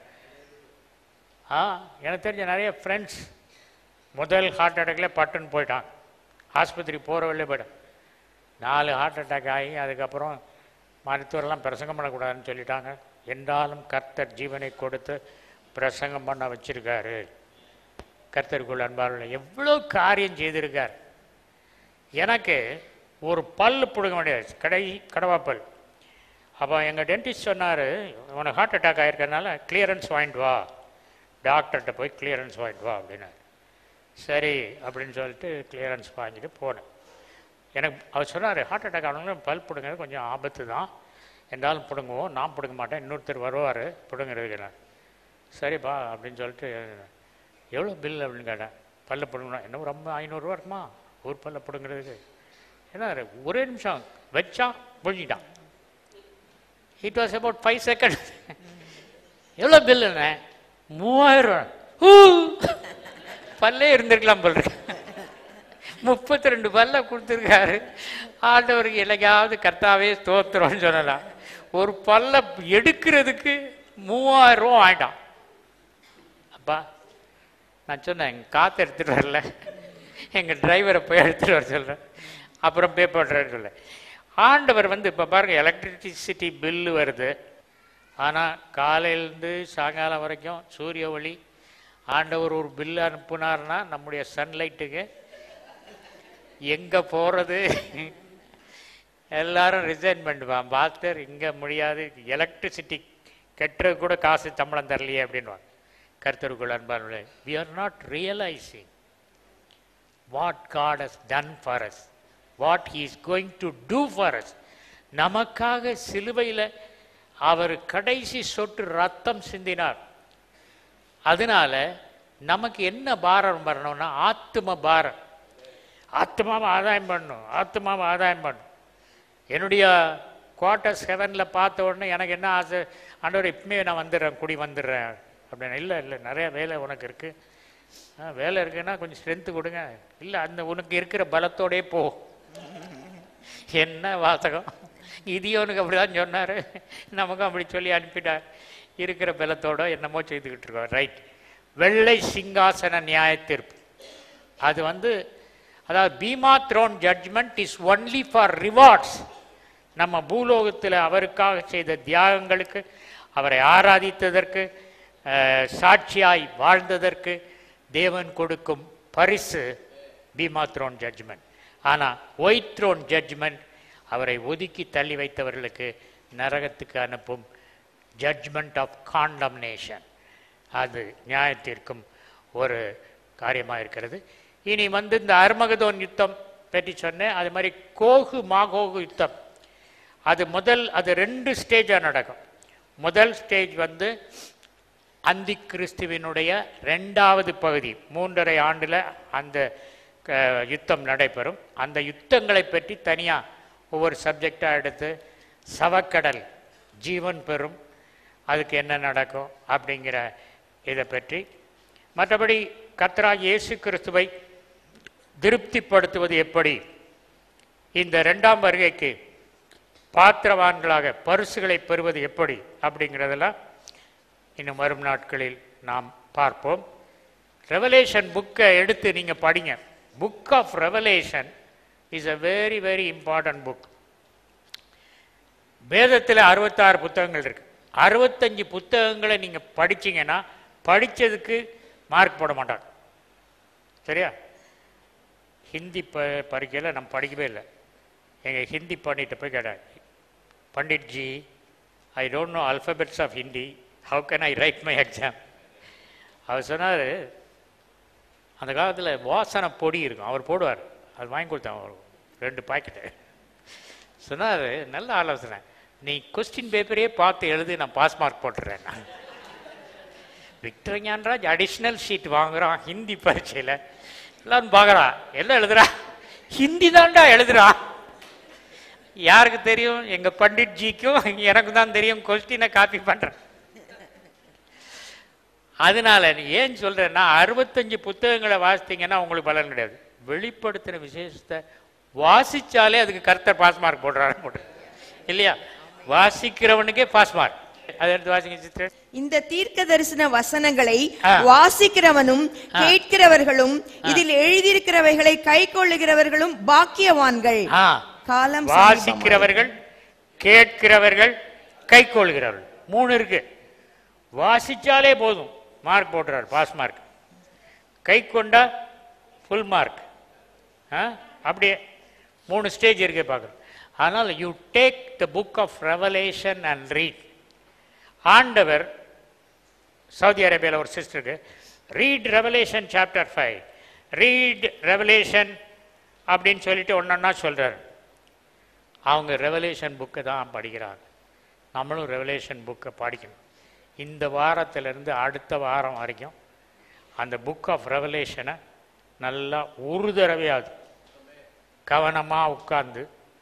ஆ எனக்கு தெரிஞ்ச நிறைய ஃப்ரெண்ட்ஸ் முதல் ஹார்ட் அட்டாக்ல பட்டுன்னு போயிட்டான் ஆஸ்பத்திரி போகிற வழியே போயிட்டான் நாலு ஹார்ட் அட்டாக் ஆகி அதுக்கப்புறம் மருத்துவரெல்லாம் பிரசங்கம் பண்ணக்கூடாதுன்னு சொல்லிட்டாங்க என்றாலும் கர்த்தர் ஜீவனை கொடுத்து பிரசங்கம் பண்ண வச்சிருக்காரு கர்த்தருக்குள் அன்பாளர் எவ்வளோ காரியம் செய்திருக்கார் எனக்கு ஒரு பல் பிடுங்க வேண்டியது கடை கடவாப்பல் அப்போ எங்கள் டென்டிஸ்ட் சொன்னார் உனக்கு ஹார்ட் அட்டாக் ஆயிருக்கறனால கிளியரன்ஸ் வாங்கிட்டு வா டாக்டர்கிட்ட போய் கிளியரன்ஸ் வாங்கிட்டு வா அப்படின்னாரு சரி அப்படின்னு சொல்லிட்டு கிளியரன்ஸ் வாங்கிட்டு போனேன் எனக்கு அவர் சொன்னார் ஹார்ட் அட்டாக் ஆனவங்க பல் பிடுங்கிறது கொஞ்சம் ஆபத்து தான் என்றாலும் பிடுங்குவோம் நான் பிடுங்க மாட்டேன் இன்னொருத்தர் வருவார் பிடுங்கிறதுக்கு நான் சரிப்பா அப்படின்னு சொல்லிட்டு எவ்வளோ பில் அப்படின்னு கேட்டேன் பல்ல பிடுங்கணும் என்ன ரொம்ப ஐநூறுரூவா இருக்குமா ஒரு பல்ல பிடுங்கிறதுக்கு ஏன்னா ஒரே நிமிஷம் வச்சான் பிடிங்கிட்டான் it was about five second எவ்வளோ பில்லுண்ணே மூவாயிரம் ஹூ! பல்லே இருந்திருக்கலாம் போல் இருக்கு முப்பத்தி ரெண்டு பல்ல கொடுத்துருக்காரு ஆண்டவருக்கு என்னைக்காவது கர்த்தாவே ஸ்தோத்திரம்னு சொல்லலாம் ஒரு பல்ல எடுக்கிறதுக்கு மூவாயிரம் ரூபா ஆயிட்டான் அப்பா நான் சொன்னேன் எங்கள் காற்று எடுத்துகிட்டு வரல எங்கள் டிரைவரை போய் எடுத்துகிட்டு வர சொல்கிறேன் அப்புறம் பே பண்ணுறேன்னு சொல்ல ஆண்டவர் வந்து இப்போ பாருங்கள் எலக்ட்ரிசிட்டி பில்லு வருது ஆனால் காலையிலேருந்து சாயங்காலம் வரைக்கும் சூரிய ஒளி ஆண்டவர் ஒரு பில்லு அனுப்புனார்னா நம்முடைய சன்லைட்டுக்கு எங்கே போகிறது எல்லாரும் ரிசைன் பண்ணுவான் பாஸ்டர் இங்கே முடியாது எலக்ட்ரிசிட்டி கட்டுறது கூட காசு சம்பளம் தரலையே அப்படின்வாங்க கர்த்தருக்குள் அன்பானுடைய we are not realizing what God has done for us what he is going to do for us நமக்காக சிலுவையில் அவர் கடைசி சொட்டு ரத்தம் சிந்தினார் அதனால நமக்கு என்ன பாரம் வரணும்னா ஆத்தும பாரம் ஆத்மாவை ஆதாயம் பண்ணணும் ஆத்மாவை ஆதாயம் பண்ணணும் என்னுடைய குவார்ட்டர் செவனில் பார்த்த உடனே எனக்கு என்ன ஆசை ஆண்டவர் இப்பமே நான் வந்துடுறேன் குடி வந்துடுறேன் அப்படின்னு இல்லை இல்லை நிறைய வேலை உனக்கு இருக்குது ஆ வேலை இருக்குன்னா கொஞ்சம் ஸ்ட்ரென்த்து கொடுங்க இல்லை அந்த உனக்கு இருக்கிற பலத்தோடே போ என்ன வாசகம் இதியோனுக்கு அப்படி தான் சொன்னார் நமக்கும் அப்படி சொல்லி அனுப்பிட்டார் இருக்கிற பலத்தோட என்னமோ செய்துக்கிட்டு இருக்கோம் ரைட் வெள்ளை சிங்காசன நியாய தீர்ப்பு அது வந்து அதாவது bema throne judgment is only for rewards நம்ம பூலோகத்தில் அவருக்காக செய்த தியாகங்களுக்கு அவரை ஆராதித்ததற்கு அஹ், சாட்சியாய் வாழ்ந்ததற்கு தேவன் கொடுக்கும் பரிசு பீமா த்ரோன் ஜட்ஜ்மெண்ட் ஆனால் ஒயிட் த்ரோன் ஜட்ஜ்மெண்ட் அவரை ஒதுக்கி தள்ளி வைத்தவர்களுக்கு நரகத்துக்கு அனுப்பும் ஜட்ஜ்மெண்ட் ஆஃப் காண்டம்னேஷன் அது நியாயத்திற்கும் ஒரு காரியமாக இருக்கிறது இனி வந்து இந்த அர்மகதோன் யுத்தம் பற்றி சொன்னேன் அது மாதிரி கோகு மாகோகு யுத்தம் அது முதல் அது ரெண்டு ஸ்டேஜாக நடக்கும் முதல் ஸ்டேஜ் வந்து அந்தி கிறிஸ்துவினுடைய ரெண்டாவது பகுதி மூன்றரை ஆண்டில் அந்த க- யுத்தம் நடைபெறும் அந்த யுத்தங்களை பற்றி தனியாக ஒவ்வொரு சப்ஜெக்டாக எடுத்து சவக்கடல் ஜீவன் பெறும் அதுக்கு என்ன நடக்கும் அப்படிங்கிற இதை பற்றி மற்றபடி கத்ரா இயேசு கிறிஸ்துவை திருப்திப்படுத்துவது எப்படி இந்த ரெண்டாம் வருகைக்கு பாத்திரவான்களாக பரிசுகளை பெறுவது எப்படி அப்படிங்கிறதெல்லாம் இன்னும் வரும் நாட்களில் நாம் பார்ப்போம் ரெவலேஷன் புக்கை எடுத்து நீங்கள் படிங்க book of revelation is a very very important book வேதத்தில் அறுபத்தாறு புத்தகங்கள் இருக்கு அறுபத்தஞ்சு புத்தகங்களை நீங்கள் படிச்சீங்கன்னா படித்ததுக்கு மார்க் போட மாட்டாங்க சரியா ஹிந்தி ப பரீட்சையில் நம்ம படிக்கவே இல்லை எங்கள் ஹிந்தி பண்ணிட்டு போய் கேட்டேன் pandit ji I don't know alphabets of Hindi how can I write my exam அவர் சொன்னார் அந்த காலத்தில் வாசனை பொடி இருக்கும் அவர் போடுவார் அது வாங்கி கொடுத்தேன் அவர் ரெண்டு பாக்கெட்டு சொன்னார் நல்ல ஆலோசனை நீ கொஸ்டின் பேப்பரே பார்த்து எழுதி நான் பாஸ் மார்க் போட்டுறேன் நான் விக்டர் ஞான்ராஜ் அடிஷ்னல் ஷீட் வாங்குறான் ஹிந்தி பரீட்சையில் எல்லாரும் பார்க்குறா எல்லாம் எழுதுறா ஹிந்தி தான்டா எழுதுறா யாருக்கு தெரியும் எங்க பண்டிட் ஜிக்கும் எனக்கு தான் தெரியும் கொஸ்டினை காப்பி பண்றேன் அதனால நீ ஏன் சொல்றேன்னா அறுபத்தஞ்சு புத்தகங்களை வாசித்தீங்கன்னா உங்களுக்கு பலன் கிடையாது வெளிப்படுத்தின விசேஷத்தை வாசிச்சாலே அதுக்கு கர்த்தர் பாஸ் மார்க் போடுறாரு போட்டு இல்லையா வாசிக்கிறவனுக்கே பாஸ் மார்க் அதை எடுத்து வாசிங்க சிஸ்டர் இந்த தீர்க்க தரிசன வசனங்களை ஆ. வாசிக்கிறவனும் கேட்கிறவர்களும் இதில் எழுதியிருக்கிறவைகளை கை கொள்ளுகிறவர்களும் பாக்கியவான்கள் ஆ காலம் சமீபமாய். வாசிக்கிறவர்கள் கேட்கிறவர்கள் கை கொள்கிறவர்கள் மூணு இருக்கு வாசிச்சாலே போதும் மார்க் போட்டுறாரு பாஸ் மார்க் கை கொண்டா ஃபுல் மார்க் அப்படியே மூணு ஸ்டேஜ் இருக்கு பார்க்குறோம் அதனால் you take the book of revelation and read ஆண்டவர் சவுதி அரேபியாவில் ஒரு சிஸ்டருக்கு read revelation chapter five read revelation அப்படின்னு சொல்லிட்டு ஒன்றொன்னா சொல்கிறார் அவங்க ரெவலேஷன் புக்கை தான் படிக்கிறாங்க நம்மளும் ரெவலேஷன் புக்கை படிக்கணும் இந்த வாரத்திலிருந்து அடுத்த வாரம் வரைக்கும் அந்த புக் ஆஃப் ரெவலேஷனை நல்லா ஒரு தடவையாவது கவனமாக உட்கார்ந்து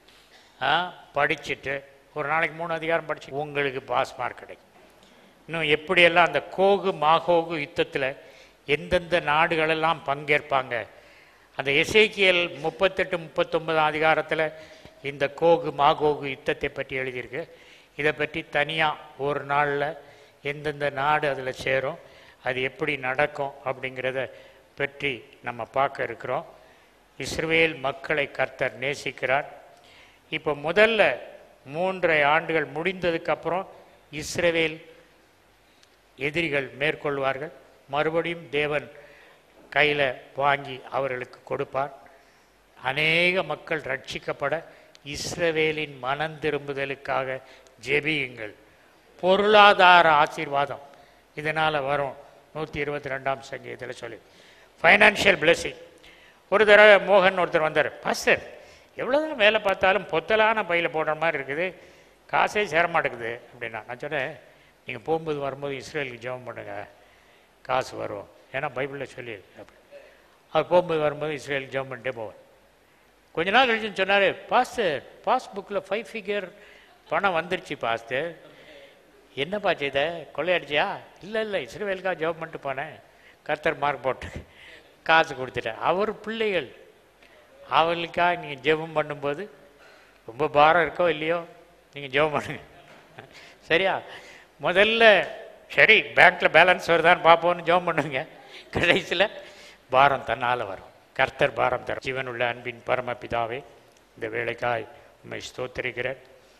படிச்சுட்டு ஒரு நாளைக்கு மூணு அதிகாரம் படிச்சு உங்களுக்கு பாஸ் மார்க் கிடைக்கும் இன்னும் எப்படியெல்லாம் அந்த கோகு மாகோகு யுத்தத்தில் எந்தெந்த நாடுகளெல்லாம் பங்கேற்பாங்க அந்த எசேக்கியல் முப்பத்தெட்டு முப்பத்தொன்பதாம் அதிகாரத்தில் இந்த கோகு மாகோகு யுத்தத்தை பற்றி எழுதியிருக்கு இதை பற்றி தனியாக ஒரு நாளில் எந்தெந்த நாடு அதில் சேரும் அது எப்படி நடக்கும் அப்படிங்கிறத பற்றி நம்ம பார்க்க இருக்கிறோம் இஸ்ரவேல் மக்களை கர்த்தர் நேசிக்கிறார் இப்போ முதல்ல மூன்றரை ஆண்டுகள் முடிந்ததுக்கப்புறம் இஸ்ரவேல் எதிரிகள் மேற்கொள்வார்கள் மறுபடியும் தேவன் கையில் வாங்கி அவர்களுக்கு கொடுப்பார் அநேக மக்கள் ரட்சிக்கப்பட இஸ்ரவேலின் மனம் திரும்புதலுக்காக ஜெபியுங்கள் பொருளாதார ஆசீர்வாதம் இதனால் வரும் நூற்றி இருபத்தி ரெண்டாம் சங்கீதத்தில் சொல்லி ஃபைனான்ஷியல் blessing ஒரு தடவை மோகன் ஒருத்தர் வந்தார் பாஸ்டர் எவ்வளோதான் வேலை பார்த்தாலும் பொத்தலான பையில் போடுற மாதிரி இருக்குது காசே சேர மாட்டேங்குது அப்படின்னா நான் சொன்னேன் நீங்கள் போகும்போது வரும்போது இஸ்ரேலுக்கு ஜெபம் பண்ணுங்க காசு வரும் ஏன்னா பைபிளில் சொல்லியிருக்கு அப்படி அவர் போகும்போது வரும்போது இஸ்ரேலுக்கு ஜெபம் பண்ணிட்டே போவேன் கொஞ்ச நாள் கழிச்சு சொன்னார் பாஸ்டர் பாஸ்புக்கில் ஃபைவ் ஃபிகர் பணம் வந்துருச்சு பாஸ்டர் என்னப்பா செய்த கொள்ளையடிச்சியா இல்லை இல்லை இஸ்ரேலுக்காக ஜெபம் பண்ணிட்டு போனேன் கர்த்தர் மார்க் போட்டு காசு கொடுத்துட்டேன் அவர் பிள்ளைகள் அவங்களுக்காக நீங்கள் ஜெபம் பண்ணும்போது ரொம்ப பாரம் இருக்கோ இல்லையோ நீங்கள் ஜெபம் பண்ணுங்க சரியா முதல்ல சரி பேங்க்கில் பேலன்ஸ் வருதான்னு பார்ப்போன்னு ஜெபம் பண்ணுங்க கடைசியில் பாரம் தன்னால் வரும் கர்த்தர் பாரம் தரும் ஜீவனுள்ள அன்பின் பரமபிதாவே இந்த வேலைக்காய் உண்மை ஸ்தோத்திரிக்கிறேன்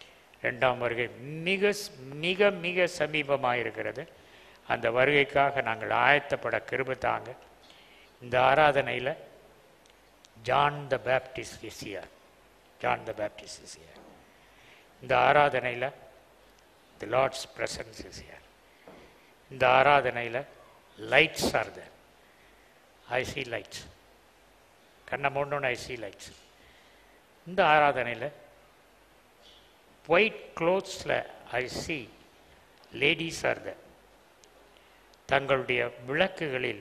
ரெண்டாம் வருகை மிக மிக மிக சமீபமாக இருக்கிறது அந்த வருகைக்காக நாங்கள் ஆயத்தப்பட கிருபை தாங்க இந்த ஆராதனையில் John the Baptist is here John the Baptist is here இந்த ஆராதனையில் தி லார்ட்ஸ் பிரசன்ஸ் இசியார் இந்த ஆராதனையில் lights are there I see lights கண்ணை மூடணுன்னு ஐ see லைட்ஸ் இந்த ஆராதனையில் ஒயிட் க்ளோத்ஸில் I see ladies are there தங்களுடைய விளக்குகளில்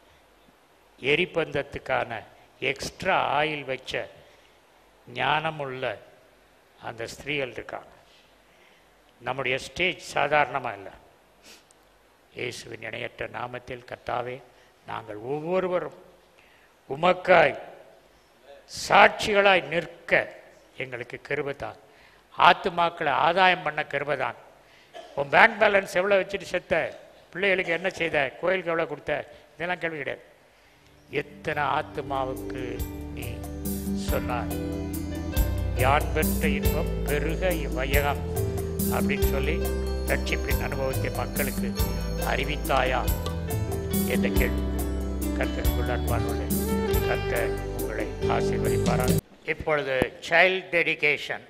எரிபந்தத்துக்கான எக்ஸ்ட்ரா ஆயில் வச்ச ஞானமுள்ள அந்த ஸ்திரீகள் இருக்காங்க நம்முடைய ஸ்டேஜ் சாதாரணமாக இல்லை இயேசுவின் இணையற்ற நாமத்தில் கர்த்தாவே நாங்கள் ஒவ்வொருவரும் உமக்காய் சாட்சிகளாய் நிற்க எங்களுக்கு கிருபைதான் ஆத்துமாக்களை ஆதாயம் பண்ண கிருபைதான் உன் பேங்க் பேலன்ஸ் எவ்வளோ வச்சுட்டு செத்த பிள்ளைகளுக்கு என்ன செய்த கோயிலுக்கு எவ்வளோ கொடுத்த இதெல்லாம் கேள்வி கிடையாது எத்தனை ஆத்துமாவுக்கு நீ சொன்னாய் யான் பெற்ற இன்பம் பெருக இவ்வையகம் அப்படின்னு சொல்லி ரட்சிப்பின் அனுபவத்தை மக்களுக்கு அறிவித்தாயா என்ற கேள்வி கர்த்தருக்குள் அன்பானவர்களே கர்த்தர் உங்களை ஆசீர்வதிப்பாராக இப்பொழுது child dedication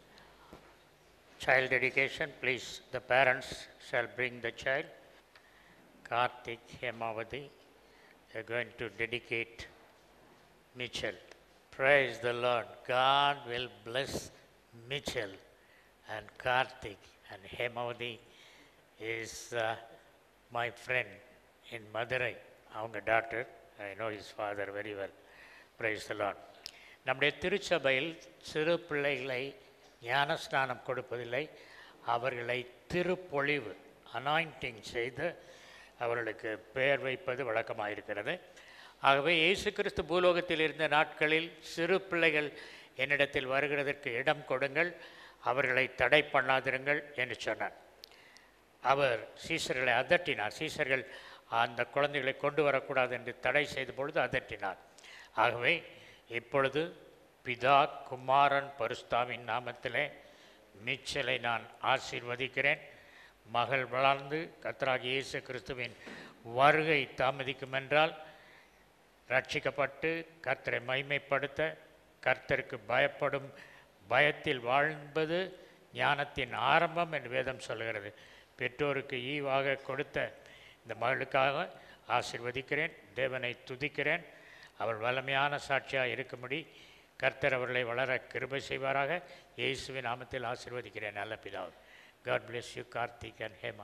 child dedication please the parents shall bring the child karthik hemavati they are going to dedicate mitchell praise the lord god will bless mitchell and karthik and hemavati is uh, my friend in madurai அவங்க doctor I know his father very well praise the lord நம்முடைய திருச்சபையில் சிறு பிள்ளைகளை ஞானஸ்நானம் கொடுப்பதில்லை அவர்களை திருப்பொழிவு anointing செய்து அவர்களுக்கு பெயர் வைப்பது வழக்கமாயிருக்கிறது ஆகவே இயேசு கிறிஸ்து பூலோகத்தில் இருந்த நாட்களில் சிறு பிள்ளைகள் என்னிடத்தில் வருகிறதற்கு இடம் கொடுங்கள் அவர்களை தடை பண்ணாதிருங்கள் என்று சொன்னார் அவர் சீசர்களை அதட்டினார் சீசர்கள் அந்த குழந்தைகளை கொண்டு வரக்கூடாது என்று தடை செய்த பொழுது அதட்டினார் ஆகவே இப்பொழுது பிதா குமாரன் பரிஸ்தாவின் நாமத்திலே மிச்சலை நான் ஆசீர்வதிக்கிறேன் மகள் வளர்ந்து கர்த்தராகிய இயேசு கிறிஸ்துவின் வருகை தாமதிக்கும் என்றால் ரட்சிக்கப்பட்டு கர்த்தரை மைமைப்படுத்த கர்த்தருக்கு பயப்படும் பயத்தில் வாழ்வது ஞானத்தின் ஆரம்பம் என்று வேதம் சொல்கிறது பெற்றோருக்கு ஈவாக கொடுத்த இந்த மகளுக்காக ஆசீர்வதிக்கிறேன் தேவனை துதிக்கிறேன் அவள் வலிமையான சாட்சியாக இருக்கும்படி கர்த்தர் அவர்களை வளர கிருபை செய்வாராக இயேசுவின் நாமத்தில் ஆசீர்வதிக்கிறேன் நல்ல பிதாவே God bless you Karthik and Hema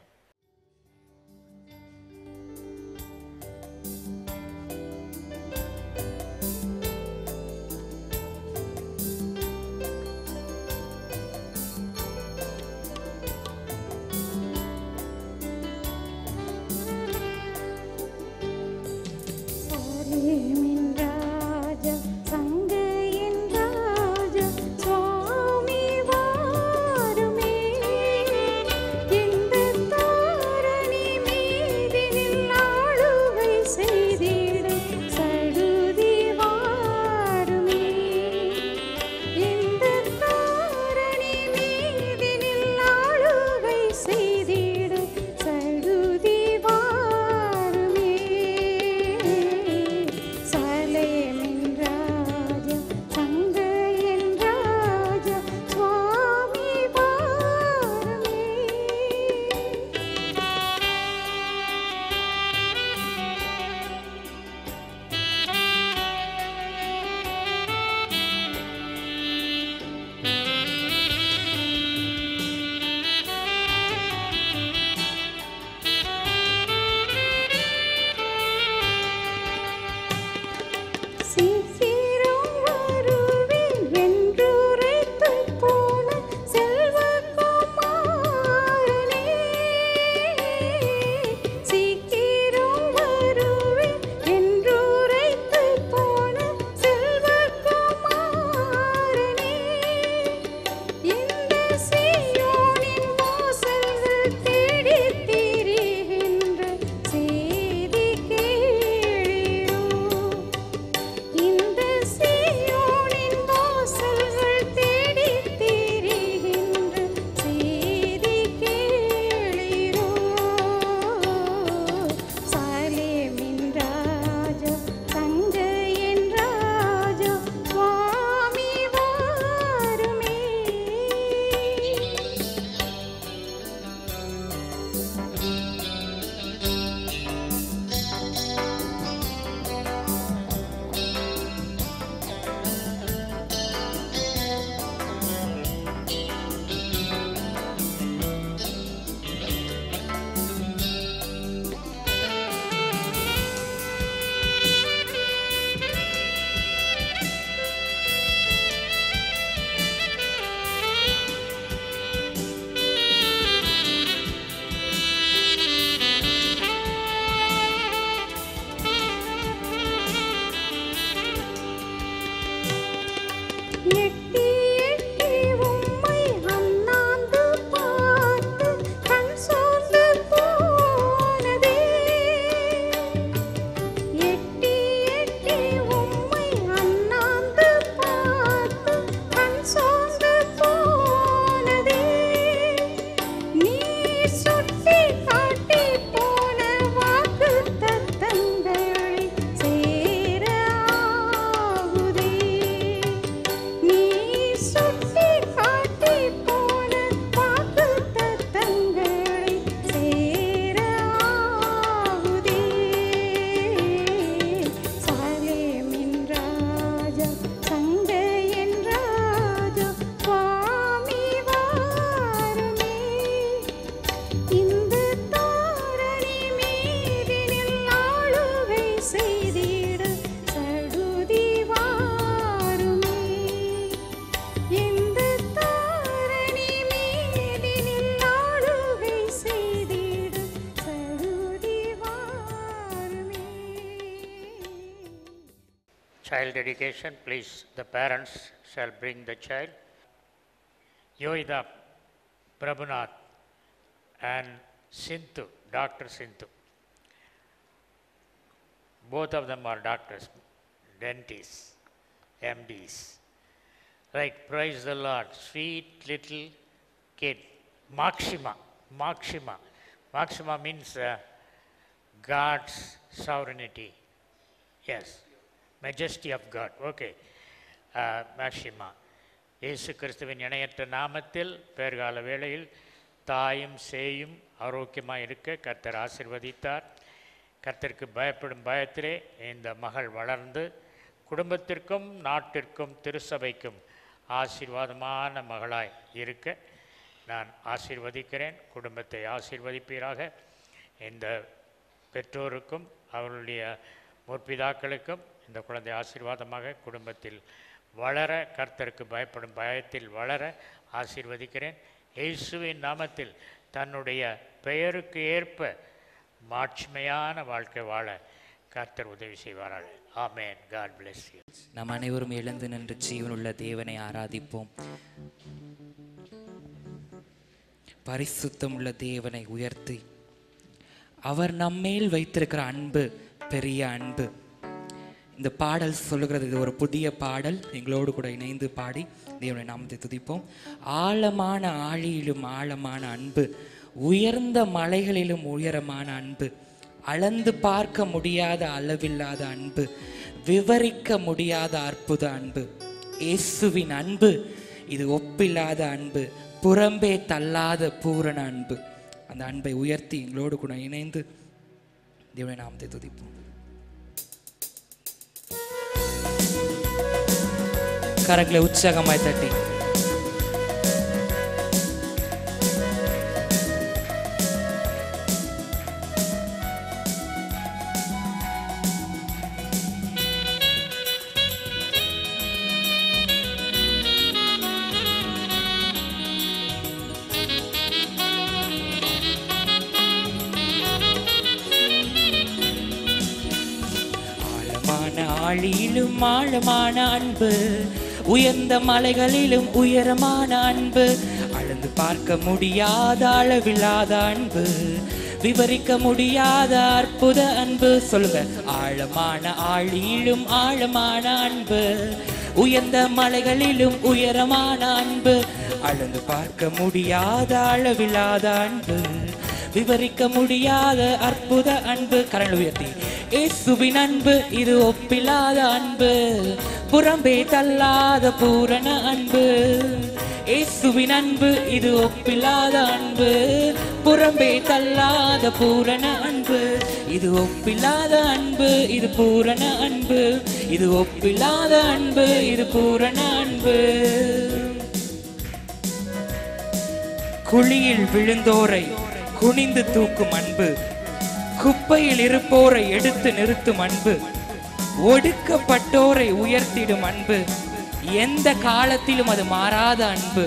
சாலேமின் ராஜா சங்கையின் ராஜா சுவாமி வாருமே இந்த child dedication, please, the parents shall bring the child. Yoida Prabhunath and Sinthu, Dr. Sinthu. Both of them are doctors, dentists, MDs. Right, praise the Lord. Sweet little kid. Maxima, Maxima. Maxima means uh, God's sovereignty. Yes, majesty of God. Okay, uh, Maxima. இயேசு கிறிஸ்துவின் இணையற்ற நாமத்தில் பேர்கால வேளையில் தாயும் சேயும் ஆரோக்கியமாக இருக்க கர்த்தர் ஆசிர்வதித்தார் கர்த்தருக்கு பயப்படும் பயத்திலே இந்த மகள் வளர்ந்து குடும்பத்திற்கும் நாட்டிற்கும் திருசபைக்கும் ஆசீர்வாதமான மகளாய் இருக்க நான் ஆசீர்வதிக்கிறேன் குடும்பத்தை ஆசீர்வதிப்பீராக இந்த பெற்றோருக்கும் அவர்களுடைய முற்பிதாக்களுக்கும் இந்த குழந்தை ஆசீர்வாதமாக குடும்பத்தில் வளர கர்த்தருக்கு பயப்படும் பயத்தில் வளர ஆசீர்வதிக்கிறேன் இயேசுவின் நாமத்தில் தன்னுடைய பெயருக்கு ஏற்ப மாட்சிமையான வாழ்க்கை வாழ கர்த்தர் உதவி செய்வார்கள் ஆமேன் காட் bless you நாம் அனைவரும் எழுந்து நின்று ஜீவனுள்ள தேவனை ஆராதிப்போம் பரிசுத்தமுள்ள தேவனை உயர்த்தி அவர் நம்மேல் வைத்திருக்கிற அன்பு பெரிய அன்பு இந்த பாடல் சொல்லுகிறது இது ஒரு புதிய பாடல் எங்களோடு கூட இணைந்து பாடி தேவனை நாமத்தை துதிப்போம் ஆழமான ஆழியிலும் ஆழமான அன்பு உயர்ந்த மலைகளிலும் உயரமான அன்பு அளந்து பார்க்க முடியாத அளவில்லாத அன்பு விவரிக்க முடியாத அற்புத அன்பு இயேசுவின் அன்பு இது ஒப்பில்லாத அன்பு புறம்பே தள்ளாத பூரண அன்பு அந்த அன்பை உயர்த்தி எங்களோடு கூட இணைந்து தேவனை நாமத்தை துதிப்போம் கரங்களை உற்சாகமாய் தட்டி ஆழமான ஆழியிலும் ஆழமான அன்பு உயர்ந்த மலைகளிலும் உயரமான அன்பு அளந்து பார்க்க முடியாத அளவில்லாத அன்பு விவரிக்க முடியாத அற்புத அன்பு சொல்லுங்க ஆழமான ஆழியிலும் ஆழமான அன்பு உயர்ந்த மலைகளிலும் உயரமான அன்பு அளந்து பார்க்க முடியாத அளவில்லாத அன்பு விவரிக்க முடியாத அற்புத அன்பு கரங்கள் உயர்த்தி இயேசுவின் அன்பு இது ஒப்பில்லாத அன்பு புறம்பே தள்ளாத பூரண அன்பு இயேசுவின் அன்பு இது ஒப்பில்லாத அன்பு புறம்பே தள்ளாத பூரண அன்பு இது ஒப்பில்லாத அன்பு இது பூரண அன்பு இது ஒப்பில்லாத அன்பு இது பூரண அன்பு குழியில் விழுந்தோரை குனிந்து தூக்கும் அன்பு குப்பையில் இருப்போரை எடுத்து நிறுத்தும் அன்பு ஒடுக்கப்பட்டோரை உயர்த்திடும் அன்பு எந்த காலத்திலும் அது மாறாத அன்பு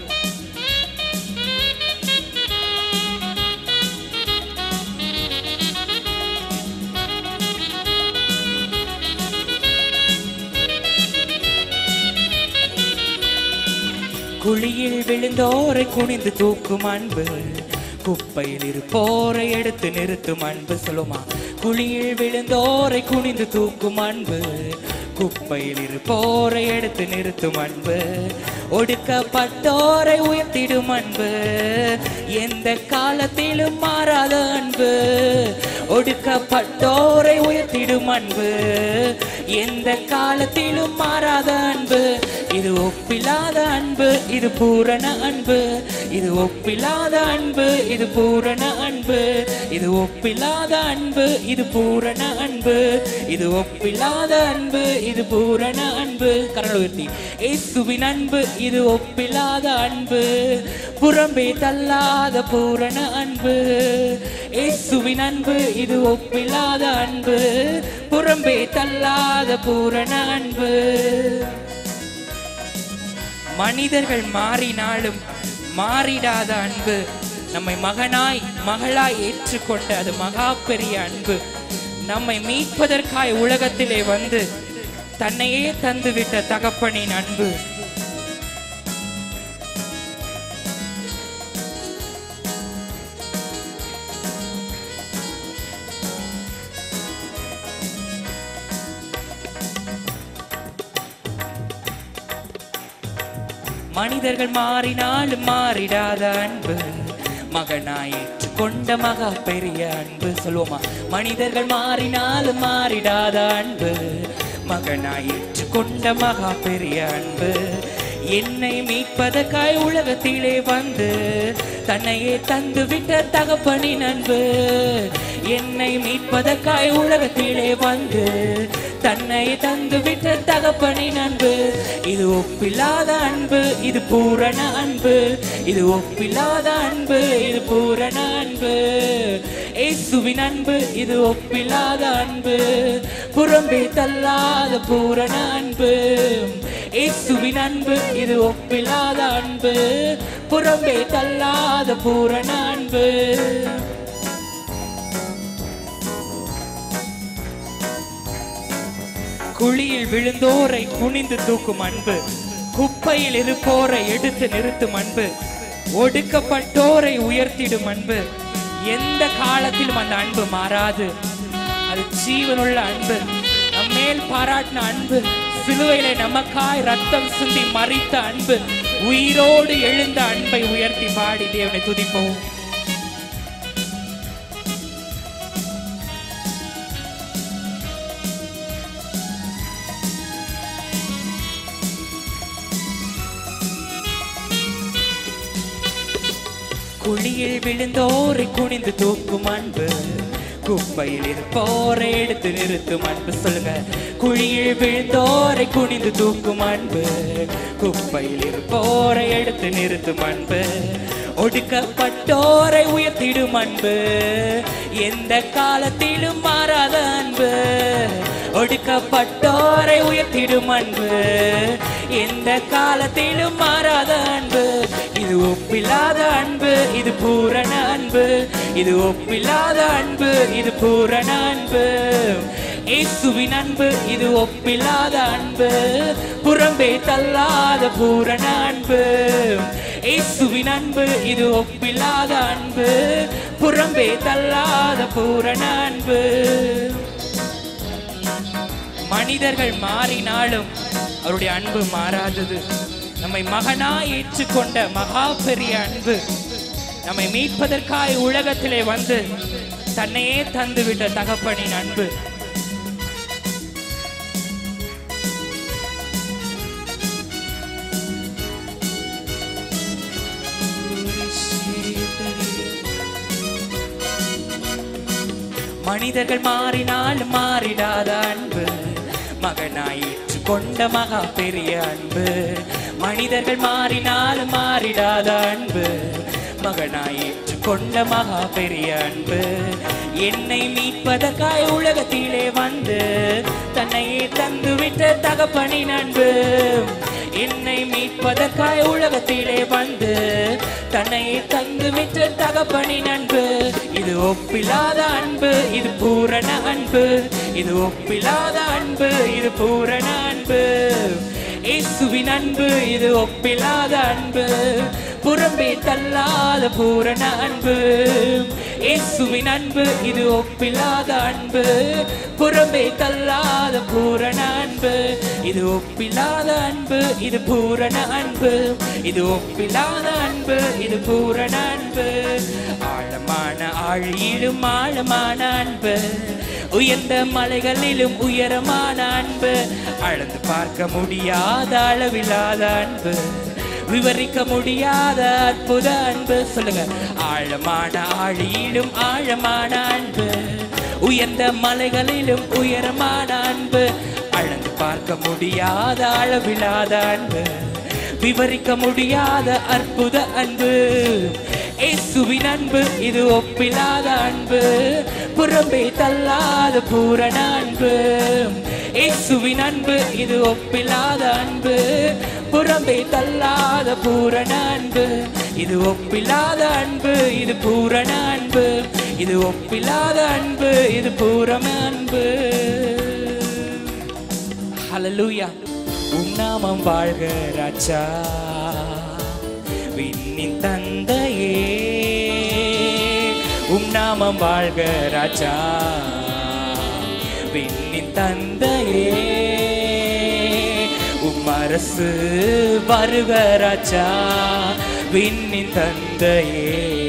குழியில் விழுந்தோரை குனிந்து தூக்கும் அன்பு குப்பையில் இருப்போரை எடுத்து நிறுத்தும் அன்பு சொல்லுமா குழியில் விழுந்தோரை குனிந்து தூக்கும் அன்பு குப்பையில் இருப்போரை எடுத்து நிறுத்தும் அன்பு ஒடுக்கப்பட்டோரை உயர்த்திடும் அன்பு எந்த காலத்திலும் மாறாத அன்பு ஒடுக்கப்பட்டோரை உயர்த்திடும் அன்பு எந்த காலத்திலும் மாறாத அன்பு இது ஒப்பில்லாத அன்பு இது பூரண அன்பு இது ஒப்பில்லாத அன்பு இது பூரண அன்பு இது ஒப்பில்லாத அன்பு இது பூரண அன்பு இது ஒப்பில்லாத அன்பு இது பூரண அன்பு கரங்கள் உயர்த்தி இயேசுவின் அன்பு இது ஒப்பில்லாத அன்பு புறம்பே தள்ளாத பூரண அன்பு இயேசுவின் அன்பு இது ஒப்பில்லாத அன்பு புறம்பே தள்ளாத பூரண அன்பு மனிதர்கள் மாறினாலும் மாறிடாத அன்பு நம்மை மகனாய் மகளாய் ஏற்றுக்கொண்ட அது மகா பெரிய அன்பு நம்மை மீட்பதற்காய் உலகத்திலே வந்து தன்னையே தந்துவிட்ட தகப்பனின் அன்பு மனிதர்கள் மாறினாலும் மாறிடாத அன்பு மகனாய் கொண்ட மகா பெரிய அன்பு சொல்லுவோமா மனிதர்கள் மாறினாலும் மாறிடாத அன்பு மகனாய் கொண்ட மகா பெரிய அன்பு என்னை மீட்பதற்காய் உலகத்திலே வந்து தன்னையே தந்து விட்ட தகப்பனின் அன்பு என்னை மீட்பதற்காய் உலகத்திலே வந்து தன்னை தந்து விட்ட தகப்பனின் அன்பு இது ஒப்பில்லாத அன்பு இது பூரண அன்பு இது ஒப்பில்லாத அன்பு இது பூரண அன்பு இயேசுவின் அன்பு இது ஒப்பில்லாத அன்பு புறம்பே தள்ளாத பூரண அன்பு இயேசுவின் அன்பு இது ஒப்பில்லாத அன்பு புறம்பே தள்ளாத பூரண அன்பு குழியில் விழுந்தோரை குனிந்து தூக்கும் அன்பு குப்பையில் இருப்போரை எடுத்து நிறுத்தும் அன்பு ஒடுக்கப்பட்டோரை உயர்த்திடும் அன்பு எந்த காலத்திலும் அந்த அன்பு மாறாது அது ஜீவனுள்ள அன்பு நம்மேல் பாராட்டின அன்பு சிலுவையில நமக்காய் ரத்தம் சிந்தி மறித்த அன்பு உயிரோடு எழுந்த அன்பை உயர்த்தி பாடி தேவனை துதிப்போம் குழியில் விழுந்தோரை குனிந்து தூக்கும் அன்பு குப்பையில் இருப்போரை எடுத்து நிறுத்தும் அன்பு சொல்லுங்க குழியில் விழுந்தோரை குனிந்து தூக்கும் அன்பு குப்பையில் இருப்போரை எடுத்து நிறுத்தும் அன்பு ஒடுக்கப்பட்டோரை உயர்த்திடும் அன்பு எந்த காலத்திலும் மாறாத அன்பு ஒடுக்கப்பட்டோரை உயர்த்திடும் அன்பு எந்த காலத்திலும் மாறாத அன்பு இது ஒப்பில்லாத அன்பு இது பூரண அன்பு இது ஒப்பில்லாத அன்பு இது பூரண அன்பு இயேசுவின் அன்பு இது ஒப்பில்லாத அன்பு புறம்பே தள்ளாத பூரண அன்பு இயேசுவின் அன்பு இது ஒப்பில்லாத அன்பு புறம்பே தள்ளாத பூரண அன்பு மனிதர்கள் மாறினாலும் அவருடைய அன்பு மாறாதது நம்மை மகனாய் ஏற்றுக்கொண்ட மகா பெரிய அன்பு நம்மை மீட்பதற்காய் உலகத்திலே வந்து தன்னையே தந்துவிட்ட தகப்பனின் அன்பு மனிதர்கள் மாறினால் மாறிடாத அன்பு மகனாய் கொண்ட மகா பெரிய அன்பு மனிதர்கள் மாறினால் மாறிடாத அன்பு மகனாய் கொண்ட மகா பெரிய அன்பு என்னை மீட்பதற்காய் உலகத்திலே வந்து தன்னையே தந்துவிட்ட தகப்பனின் அன்பு என்னை மீட்பதற்காய் உலகத்திலே வந்து தன்னையே தந்துவிட்ட தகப்பனின் அன்பு இது ஒப்பில்லாத அன்பு இது பூரண அன்பு இது ஒப்பில்லாத அன்பு இது பூரண அன்பு இயேசுவின் அன்பு இது ஒப்பில்லாத அன்பு புறம்பே தள்ளாத பூரண அன்பு இயேசுவின் அன்பு இது ஒப்பில்லாத அன்பு புறம்பே தள்ளாத பூரண அன்பு இது ஒப்பில்லாத அன்பு இது பூரண அன்பு இது ஒப்பில்லாத அன்பு இது பூரண அன்பு ஆழமான ஆழியிலும் ஆழமான அன்பு உயர்ந்த மலைகளிலும் உயரமான அன்பு அளந்து பார்க்க முடியாத அளவில்லாத அன்பு விவரிக்க முடியாத அற்புத அன்பு சொல்லுங்க ஆழமான ஆழியிலும் ஆழமான அன்பு உயர்ந்த மலைகளிலும் உயரமான அன்பு அளந்து பார்க்க முடியாத அளவில்லாத அன்பு விவரிக்க முடியாத அற்புத அன்பு இயேசுவின் அன்பு இது ஒப்பில்லாத அன்பு புறம்பே தள்ளாத பூரண அன்பு இயேசுவின் அன்பு இது ஒப்பில்லாத அன்பு புறம்பே தள்ளாத பூரண அன்பு இது ஒப்பில்லாத அன்பு இது பூரண அன்பு இது ஒப்பில்லாத அன்பு இது பூரண அன்பு ஹalleluya உம் நாமம் வாழ்க ராஜா விண்ணின் தந்தையே உம் நாமம் வாழ்க ராஜா விண்ணின் தந்தையே உம் அரசு வருக ராஜா விண்ணின் தந்தையே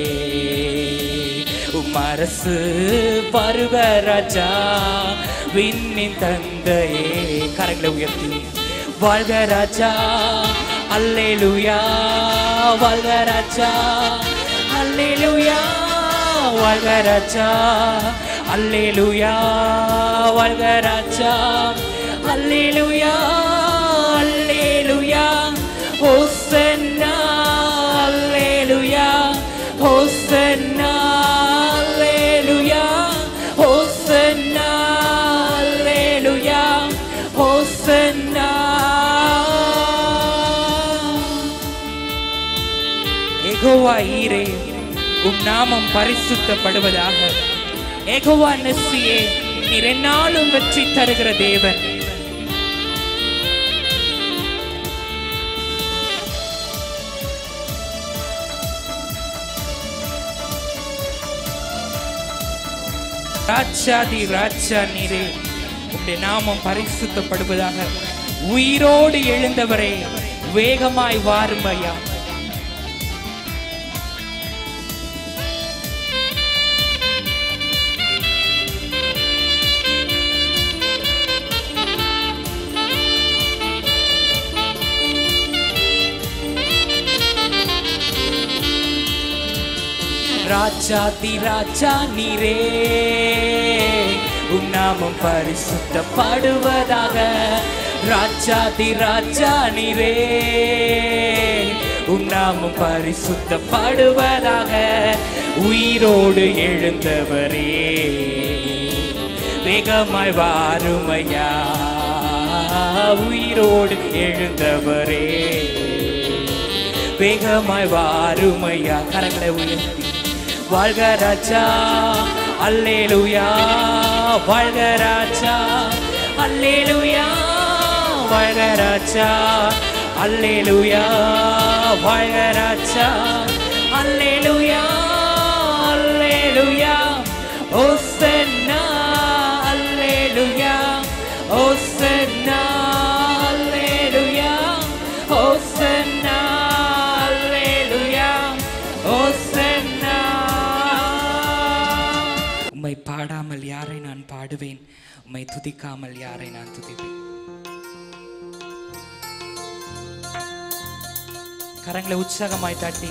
உம் அரசு வருக ராஜா விண்ணின் தந்தையே கரங்களை உயர்த்தி வாழ்க ராஜா அல்லேலூயா வாழ்க ராஜா அல்லேலூயா வாழ்க ராஜா அல்லேலூயா வாழ்க ராஜா அல்லேலூயா அல்லேலூயா ஹோசன்னா அல்லேலூயா ஹோசன்னா அல்லேலூயா ஹோசன்னா அல்லேலூயா ஹோசன்னா எகோவா ஈரே உம் நாமம் பரிசுத்தப்படுவதாக எகோவா நெஸ்ஸியே நீர் என்னாலும் வெற்றி தருகிற தேவன் ராஜாதி ராஜா நீரே உம்முடைய நாமம் பரிசுத்தப்படுவதாக உயிரோடு எழுந்தவரே வேகமாய் வாரும் ஐயா ராஜாதி ராஜா நீரே உம் நாமம் பரிசுத்தப்படுவதாக ராஜாதி ராஜா நீரே உம் நாமம் பரிசுத்தப்படுவதாக உயிரோடு எழுந்தவரே வேகமாய் வாருமையா உயிரோடு எழுந்தவரே வேகமாய் வாருமையா கரங்களை உயர்த்தி வாழ்க ராஜா அல்லேலூயா வாழ்க ராஜா அல்லேலூயா வாழ்க ராஜா அல்லேலூயா வாழ்க ராஜா அல்லேலூயா அல்லேலூயா ஓசன்னா அல்லேலூயா ஓசன்னா அல்லேலூயா ஓசன்னா அல்லேலூயா ஓசன்னா உம்மை பாடாமல் யாரை நான் பாடுவேன் உம்மை துதிக்காமல் யாரை நான் துதிப்பேன் கரங்களை உற்சாகமாய் தட்டி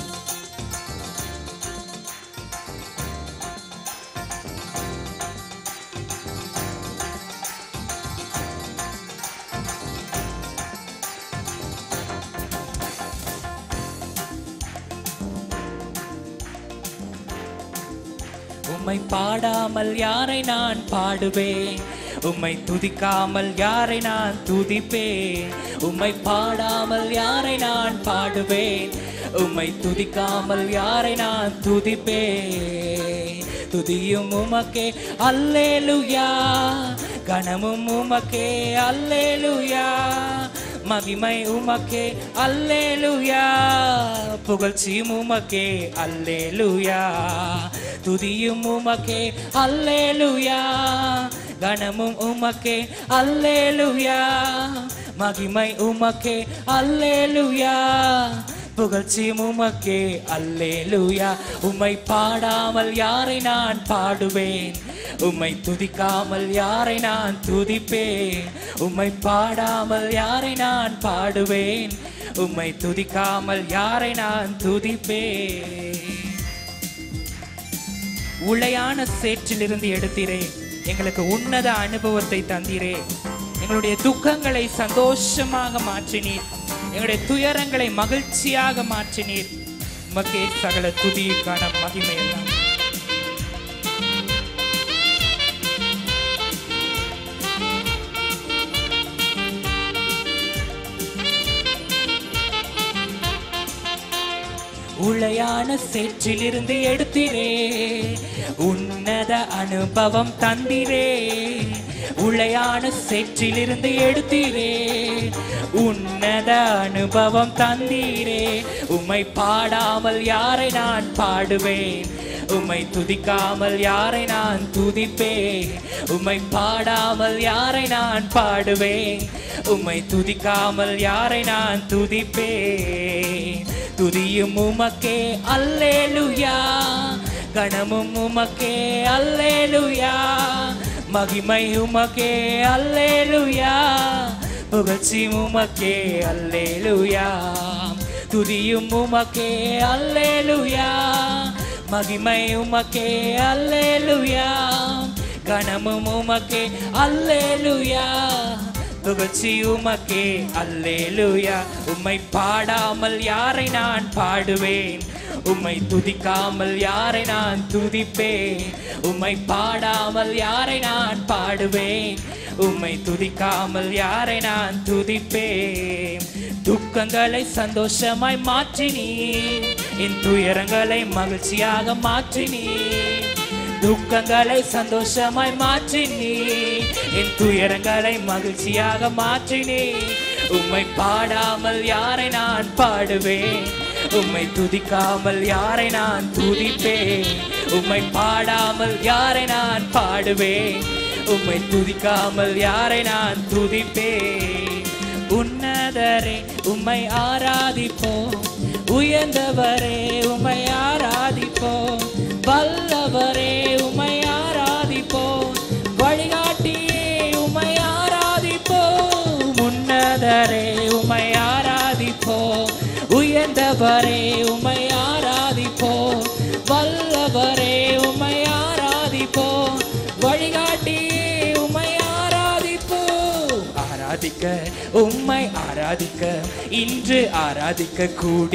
உம்மை பாடாமல் யாரை நான் பாடுவேன் உம்மை துதிக்காமல் யாரை நான் துதிப்பேன் உம்மை பாடாமல் யாரை நான் பாடுவேன் உம்மை துதிக்காமல் யாரை நான் துதிப்பேன் துதியும் உமக்கே அல்லேலுயா கணமும் உமக்கே அல்லேலுயா மகிமை உமக்கே அல்லேலுயா புகழ்ச்சியும் உமக்கே அல்லேலுயா துதியும் உமக்கே அல்லேலுயா கணமும் உமக்கே அல்லேலுயா மகிமை உமக்கே அல்லேலுயா புகழ்ச்சியும் உமக்கே அல்லேலுயா உம்மை பாடாமல் யாரை நான் பாடுவேன் உம்மை துதிக்காமல் யாரை நான் துதிப்பேன் உம்மை பாடாமல் யாரை நான் பாடுவேன் உம்மை துதிக்காமல் யாரை நான் துதிப்பேன் உளையான சேற்றிலிருந்து எடுத்தீரே எங்களுக்கு உன்னத அனுபவத்தை தந்தீரே எங்களுடைய துக்கங்களை சந்தோஷமாக மாற்றினீர் எங்களுடைய துயரங்களை மகிழ்ச்சியாக மாற்றினீர் உமக்கே சகல துதிக்கான மகிமை எல்லாம் உளையான சேற்றிலிருந்து எடுத்திரே உன்னத அனுபவம் தந்திரே உளையான சேற்றிலிருந்து எடுத்தீரே உன்னத அனுபவம் தந்தீரே உம்மை பாடாமல் யாரை நான் பாடுவேன் உம்மை துதிக்காமல் யாரை நான் துதிப்பேன் உம்மை பாடாமல் யாரை நான் பாடுவேன் உம்மை துதிக்காமல் யாரை நான் துதிப்பேன் துதியும் உமக்கே அல்லேலுயா கணமும் உமக்கே அல்லேலுயா மகிமை உமக்கே அல்லேலுயா புகழ்ச்சி உமக்கே அல்லேலுயா துதியும் உமக்கே அல்லேலுயா மகிமை உமக்கே அல்லேலுயா கணமும் உமக்கே அல்லேலுயா புகழ்ச்சி உமக்கே அல்லேலுயா உம்மை பாடாமல் யாரை நான் பாடுவேன் உம்மை துதிக்காமல் யாரை நான் துதிப்பேன் உம்மை பாடாமல் யாரை நான் பாடுவேன் உம்மை துதிக்காமல் யாரை நான் துதிப்பேன் துக்கங்களை சந்தோஷமாய் மாற்றினீ என் துயரங்களை மகிழ்ச்சியாக மாற்றினீ துக்கங்களை சந்தோஷமாய் மாற்றினீ என் துயரங்களை மகிழ்ச்சியாக மாற்றினீ உம்மை பாடாமல் யாரை நான் பாடுவேன் உம்மை துதிக்காமல் யாரை நான் துதிப்பேன் உம்மை பாடாமல் யாரை நான் பாடுவேன் உம்மை துதிக்காமல் யாரை நான் துதிப்பேன் உன்னதரே உம்மை ஆராதிப்போம் உயர்ந்தவரே உம்மை ஆராதிப்போம் வல்லவரே உம்மை ஆராதிப்போம் வழிகாட்டியே உம்மை ஆராதிப்போம் உன்னதரே உம்மை ஆராதிப்போம் உயர்ந்தவரே உம்மை ஆராதிப்போம் வல்லவரே உம்மை ஆராதிப்போம் வழிகாட்டியே உம்மை ஆராதிப்போம் ஆராதிக்க உம்மை ஆராதிக்க இன்று ஆராதிக்க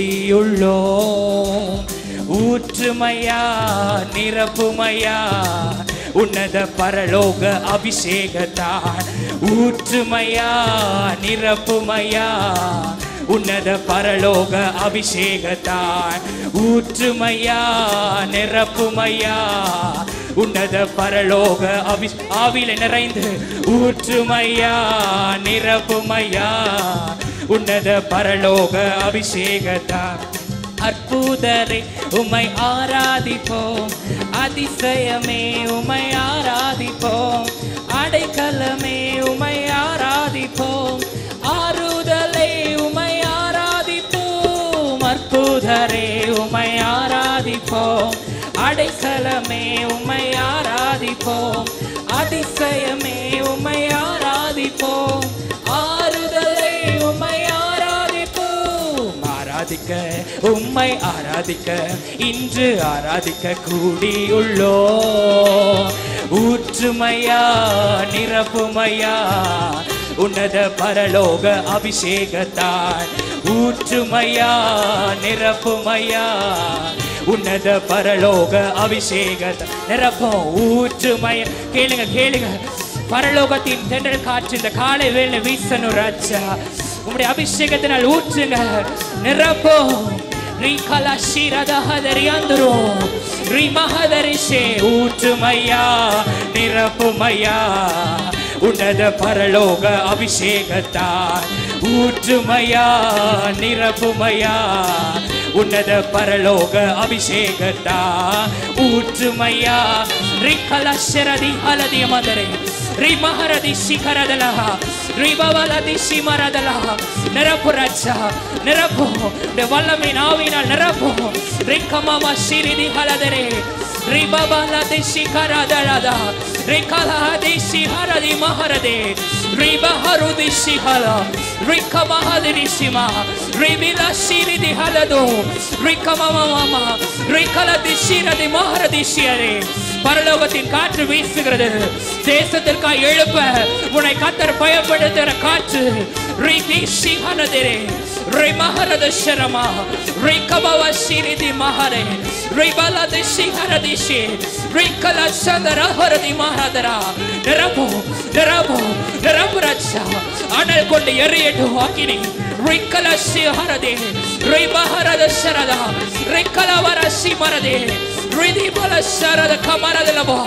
கூடியுள்ளோம் ஊற்றுமையா நிரப்புமையா உன்னத பரலோக அபிஷேகத்தான் ஊற்றுமையா நிரப்புமையா உன்னத பரலோக அபிஷேகத்தான் ஊற்றுமையா நிரப்புமையா உன்னத பரலோக அபி ஆவில நிறைந்து ஊற்றுமையா நிரப்புமையா உன்னத பரலோக அபிஷேகத்தான் அற்புதரே உம்மை ஆராதிப்போம் அதிசயமே உம்மை ஆராதிப்போம் அடைக்கலமே உம்மை ஆராதிப்போம் ஆறுதலே உம்மை ஆராதிப்போம் அற்புதரே உம்மை ஆராதிப்போம் அடைக்கலமே உம்மை ஆராதிப்போம் அதிசயமே உம்மை ஆராதிப்போம் ஆறுதலே உம்மை ஆராதிப்போம் ஆராதிக்க உம்மை ஆராதிக்க இன்று ஆராதிக்க கூடியுள்ளோ ஊற்றுமையா நிரப்புமையா உன்னத பரலோக அபிஷேகத்தான் ஊற்றுமையா நிரப்புமையா உன்னத பரலோக அபிஷேகத்தை நிரப்போம் ஊற்றுமையா கேளுங்க கேளுங்க பரலோகத்தின் தென்றல் காற்று இந்த காலை வேலை வீசணும் ராஜா உம்முடைய அபிஷேகத்தினால் ஊற்றுங்க நிரப்போ ரீகலா ஷீரதஹதரி அந்துரு ரீமஹதரிஷே ஊற்றுமையா நிரப்புமையா உன்னத பரலோக அபிஷேகத்தார் ஊற்றுமையா நிரப்புமையா உன்னத பரலோக அபிஷேகத்தா ஊற்றுமையா ரிக்கல ಶರದಿ ಹಲದಿಯ ಮದರೆ ರಿ ಮಹರದಿ ಶಿಖರದಲ ರಿ ಬವಲದಿ ಶಿಮರದಲ ನೆರಪು ರಜ್ಜ ನೆರಪು ವಲ್ಲಮಿ ನಾವಿನ ನೆರಪು ರಿಕ್ಕಮಮ ಶಿರಿದಿ ಹಲದರೆ ರಿ ಬಬಲದಿ ಶಿಖರದಳದ ರಿ ಕಲಹದಿ ಶಿಹರದಿ ಮಹರದೆ ರಿ ಬಹರುದಿ ಶಿಹಲ ರಿ ಕಮಹದಿ ಶಿಮ ರಿ ಬಿಲ ಶಿರಿದಿ ಹಲದು ರಿ ಕಮಮಮ ರಿ கலதி சீரதி மகரதி சியரே பரலோகத்தின் காற்று வீசுகிறது தேசத்திற்காய் எழுப்ப உன்னை கத்தர் பயப்படுத்துகிற காற்று ரீதி சிஹனதிரே ரி மகரத சரமா ரி கபவ சிரிதி மகரே ரி பலதி சிஹரதி ஷே ரி கல சந்தர ஹரதி மகரதரா நிரப்பு நிரப்பு நிரப்பு ரச்சா அனல் கொண்டு எறியட்டும் அக்கினி ரி கல சிஹரதே ரி மகரத சரதா ரி கலவர சிமரதே ரிதி பல சரத கமரதலபோ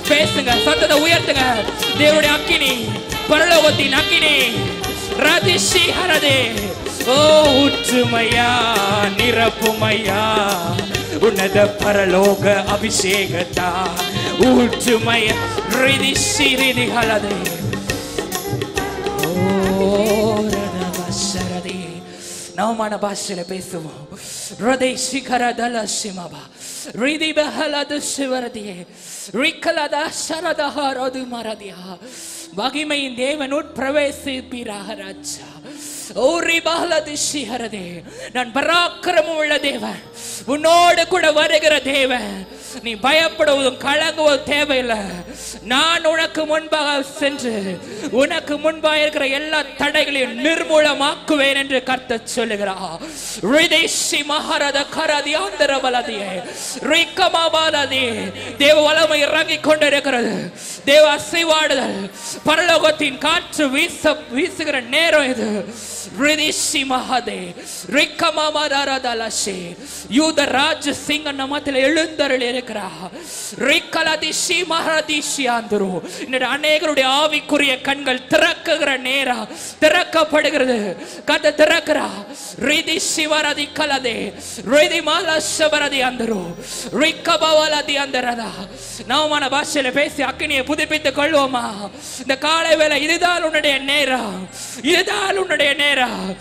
பேசுங்க சத்தத்தை உயர்த்துங்க தேவனுடைய அக்கினி பரலோகத்தின் அக்கினி ரதிஷி ஹரதே ஓ ஊற்றுமையா நிரப்புமையா உன்னத பரலோக அபிஷேகத்தா ஊற்றுமையா ரிதிஷி ரிதி ஹலதே ஓரதவசரதே நவமான பாஷையில பேசுவோம் ஹிருதய சிகரதல சிமபா ரிதி பஹலது சிவரதியே ரிக்கலத சரதஹரது மரதியா மகிமையின் தேவன் உட்பிரவேசிப்பீராக ராஜா ஓரி பஹலது சிஹரதே நான் பராக்கிரமம் உள்ள தேவன் உன்னோடு கூட வருகிற தேவன் நீ பயப்படுவதும் கலங்குவதும் தேவையில்லை நான் உனக்கு முன்பாக சென்று உனக்கு முன்பாக இருக்கிற எல்லா தடைகளையும் நிர்மூலமாக்குவேன் என்று கர்த்தர் சொல்லுகிறார் ரிதேஷி மகாரத கரதி ஆந்தர வலதியே ரிக்கமாபாலதி தேவ வளமை இறங்கிக் கொண்டிருக்கிறது தேவ அசைவாடுதல் பரலோகத்தின் காற்று வீச வீசுகிற நேரம் இது ரிதிஷி மகாதே ரிக்கமாபாரதலஷே யூத ராஜ சிங்க நமத்தில் எழுந்தருள் இருக்கிறார் ரிக்கலதிஷி மகாதிஷி ஆந்துரு இன்னொரு அநேகருடைய ஆவிக்குரிய கண்கள் திறக்குகிற நேரம் திறக்கப்படுகிறது கதை திறக்கிறா ரிதி சிவரதி கலதே ரிதி மால சபரதி அந்தரு ரிக்கபவலதி அந்தரதா நவமான பாஷையில பேசி அக்கினியை புதுப்பித்துக் கொள்வோமா இந்த காலை வேளை இதுதான் உன்னுடைய நேரம் இதுதான் உன்னுடைய நேரம்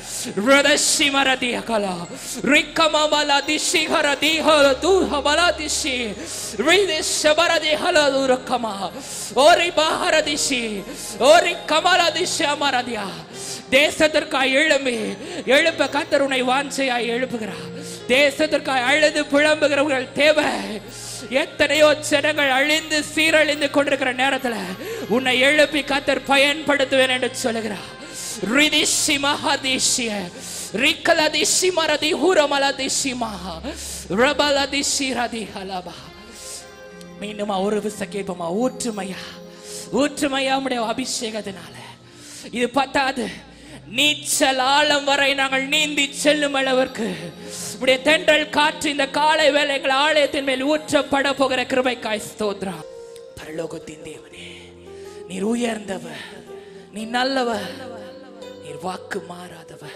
ரிதஷி மரதி அகலா ரிக்கமபல திஷி ஹரதி ஹர தூஹ பல திஷி ரிதி சபரதி ஹல துரக்கமா ஓரி பாஹர திஷி ஓரி கமல திஷி அமரதியா தேசத்திற்காய் எழும்பி எழுப்ப கத்தர் உன்னை வாஞ்சையாய் எழுப்புகிறார் தேசத்திற்காய் அழுது புலம்புகிறவர்கள் தேவை எத்தனையோ ஜனங்கள் அழிந்து சீரழிந்து கொண்டிருக்கிற நேரத்துல உன்னை எழுப்பி கத்தர் பயன்படுத்துவேன் என்று சொல்லுகிறார் ரிதிஷி மகாதிஷிய ரிக்கலதிஷி மரதி ஹூரமலதிஷி மகா ரபலதிஷி ரதி ஹலபா மீண்டும் ஒரு விச கேட்போமா ஊற்றுமையா ஊற்றுமையா உடைய அபிஷேகத்தினால இது பத்தாது நீச்சல் ஆழம் வரை நாங்கள் நீந்தி செல்லும் அளவிற்கு உடைய தென்றல் காற்று இந்த காலை வேலைகள் ஆலயத்தின் மேல் ஊற்றப்பட போகிற கிருபைக்காய் ஸ்தோத்ரா பரலோகத்தின் தேவனே நீர் உயர்ந்தவர் நீ நல்லவர் நீர் வாக்கு மாறாதவர்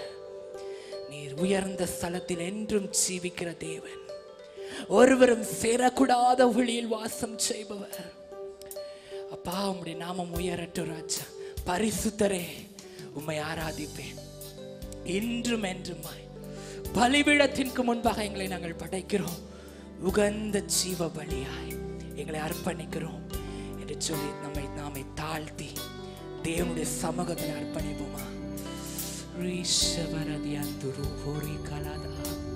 நீர் உயர்ந்த ஸ்தலத்தில் என்றும் ஜீவிக்கிற தேவன் ஒருவரும் சேரக்கூடாத ஒளியில் வாசம் செய்பவர் அப்பா உம்முடைய நாமம் உயரட்டும் ராஜா பரிசுத்தரே உம்மை ஆராதிப்பேன் இன்றும் என்றுமாய் பலிபீடத்திற்கு முன்பாக எங்களை நாங்கள் படைக்கிறோம் உகந்த ஜீவ பலியாய் எங்களை அர்ப்பணிக்கிறோம் என்று சொல்லி நம்மை நாமை தாழ்த்தி தேவனுடைய சமூகத்தில் அர்ப்பணிப்போமா ஈஸ்வரதி அந்துரு ஹோரி கலாதா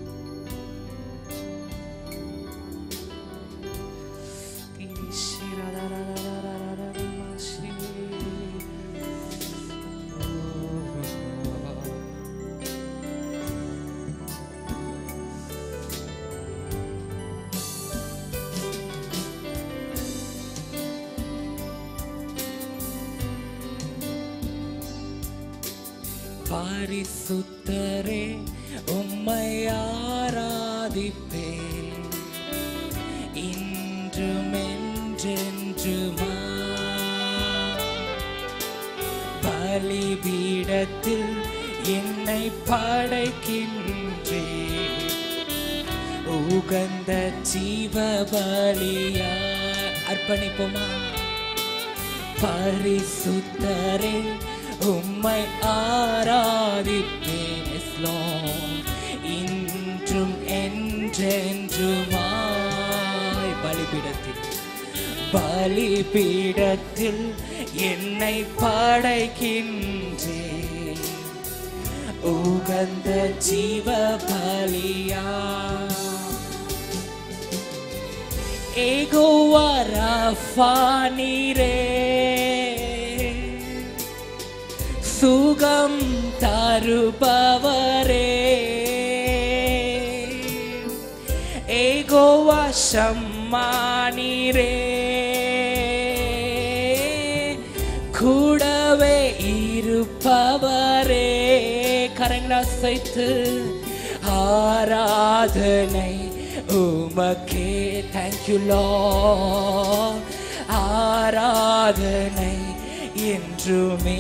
பரிசுத்தரே உம்மை ஆராதிப்பே இன்றும் என்றென்றுமா பலிபீடத்தில் என்னை படைக்கின்றே உகந்த ஜீவ பலியா அர்ப்பணிப்போமா பரிசுத்தரே உம்மை ஆராதிப்பேன் Yes, Lord. இன்றும் என்றென்றுமாய் பலிபீடத்தில் பலிபீடத்தில் என்னை படைக்கின்றே உகந்த ஜீவ பலியா ஏகோவா ரஃபா நீரே சுகம் தருபவரே ஏகோவா ஷம்மா நீரே கூடவே இருப்பவரே கரங்களை அசைத்து ஆராதனை உமக்கே தேங்க்யூ லோ ஆராதனை என்றுமே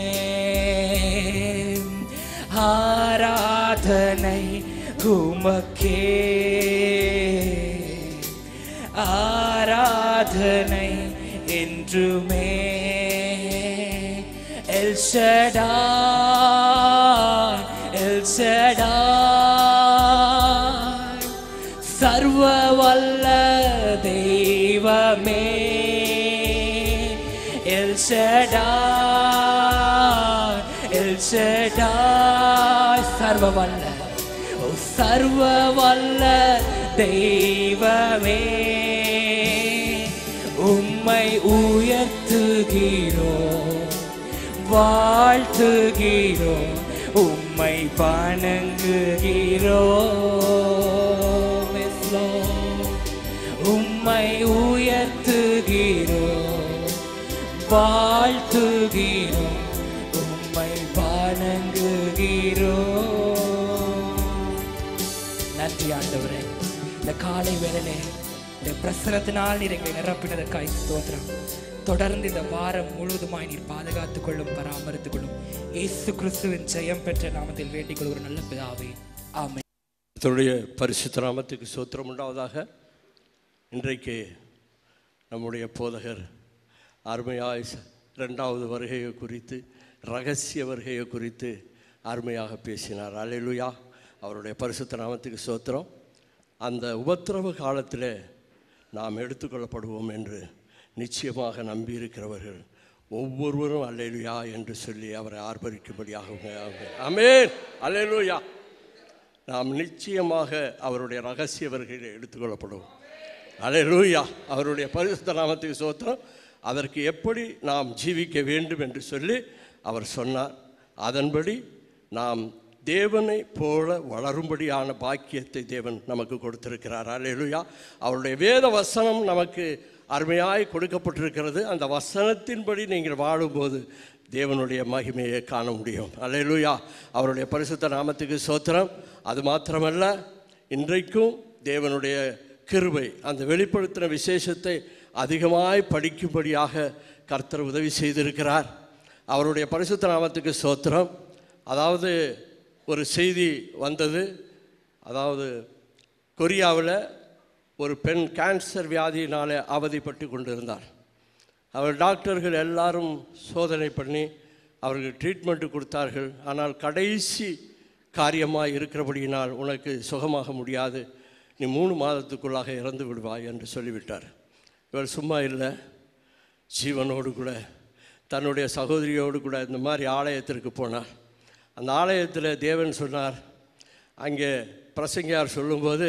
ஆராதனை உமக்கே ஆராதனை என்றுமே எல் ஷடாய் எல் ஷடாய் சர்வ வல்ல தெய்வமே எல் ஷடாய் எல் ஷடாய் சர்வ வல்ல ஓ சர்வ வல்ல தெய்வமே உம்மை உயர்த்துகிறோம் வாழ்த்துகிறோம் உம்மை வணங்குகிறோம் Yes, Lord. உம்மை உயர்த்துகிறோம் வாழ்த்துகிறோம் உம்மை வணங்குகிறோம் நன்றி ஆண்டவரே இந்த காலை வேளையிலே இந்த பிரசனத்தினால் நீர் எங்களை நிரப்பினதற்காய் ஸ்தோத்திரம் தொடர்ந்து இந்த வாரம் முழுவதுமாய் நீர் பாதுகாத்துக் கொள்ளும் பராமரித்துக் கொள்ளும் இயேசு கிறிஸ்துவின் ஜெயம் பெற்ற நாமத்தில் வேண்டிக் கொள்கிற நல்ல பிதாவே ஆமென் கர்த்தருடைய பரிசுத்த நாமத்துக்கு சோத்திரம் உண்டாவதாக இன்றைக்கு நம்முடைய போதகர் அருமையாய் ச- இரண்டாவது வருகையை குறித்து ரகசிய வருகையை குறித்து அருமையாக பேசினார் அல்லேலூயா அவருடைய பரிசுத்த நாமத்துக்கு சோத்திரம் அந்த உபத்திரவ காலத்தில் நாம் எடுத்துக்கொள்ளப்படுவோம் என்று நிச்சயமாக நம்பியிருக்கிறவர்கள் ஒவ்வொருவரும் அல்லேலூயா என்று சொல்லி அவரை ஆர்ப்பரிக்கும்படியாக அமேன் அல்லேலூயா நாம் நிச்சயமாக அவருடைய ரகசிய வருகையில் எடுத்துக்கொள்ளப்படுவோம் அல்லேலூயா அவருடைய பரிசுத்த நாமத்துக்கு சோத்திரம் அதற்கு எப்படி நாம் ஜீவிக்க வேண்டும் என்று சொல்லி அவர் சொன்னார் அதன்படி நாம் தேவனை போல வளரும்படியான பாக்கியத்தை தேவன் நமக்கு கொடுத்திருக்கிறார் அல்லேலூயா அவருடைய வேத வசனம் நமக்கு அருமையாய் கொடுக்கப்பட்டிருக்கிறது அந்த வசனத்தின்படி நீங்கள் வாழும்போது தேவனுடைய மகிமையை காண முடியும் அல்லேலூயா அவருடைய பரிசுத்த நாமத்துக்கு சோத்திரம் அது மாத்திரமல்ல இன்றைக்கும் தேவனுடைய கிருபை அந்த வெளிப்படுத்தின விசேஷத்தை அதிகமாய் படிக்கும்படியாக கர்த்தர் உதவி செய்திருக்கிறார் அவருடைய பரிசுத்த நாமத்துக்கு சோத்திரம் அதாவது ஒரு செய்தி வந்தது அதாவது கொரியாவில் ஒரு பெண் கேன்சர் வியாதியினால் அவதிப்பட்டு கொண்டிருந்தார் அவர் டாக்டர்கள் எல்லாரும் சோதனை பண்ணி அவர்கள் ட்ரீட்மெண்ட்டு கொடுத்தார்கள் ஆனால் கடைசி காரியமாக இருக்கிறபடியினால் உனக்கு சுகமாக முடியாது நீ மூணு மாதத்துக்குள்ளாக இறந்து விடுவாய் என்று சொல்லிவிட்டார் இவர் சும்மா இல்லை ஜீவனோடு கூட தன்னுடைய சகோதரியோடு கூட இந்த மாதிரி ஆலயத்திற்கு போனார் அந்த ஆலயத்தில் தேவன் சொன்னார் அங்கே பிரசங்கியார் சொல்லும்போது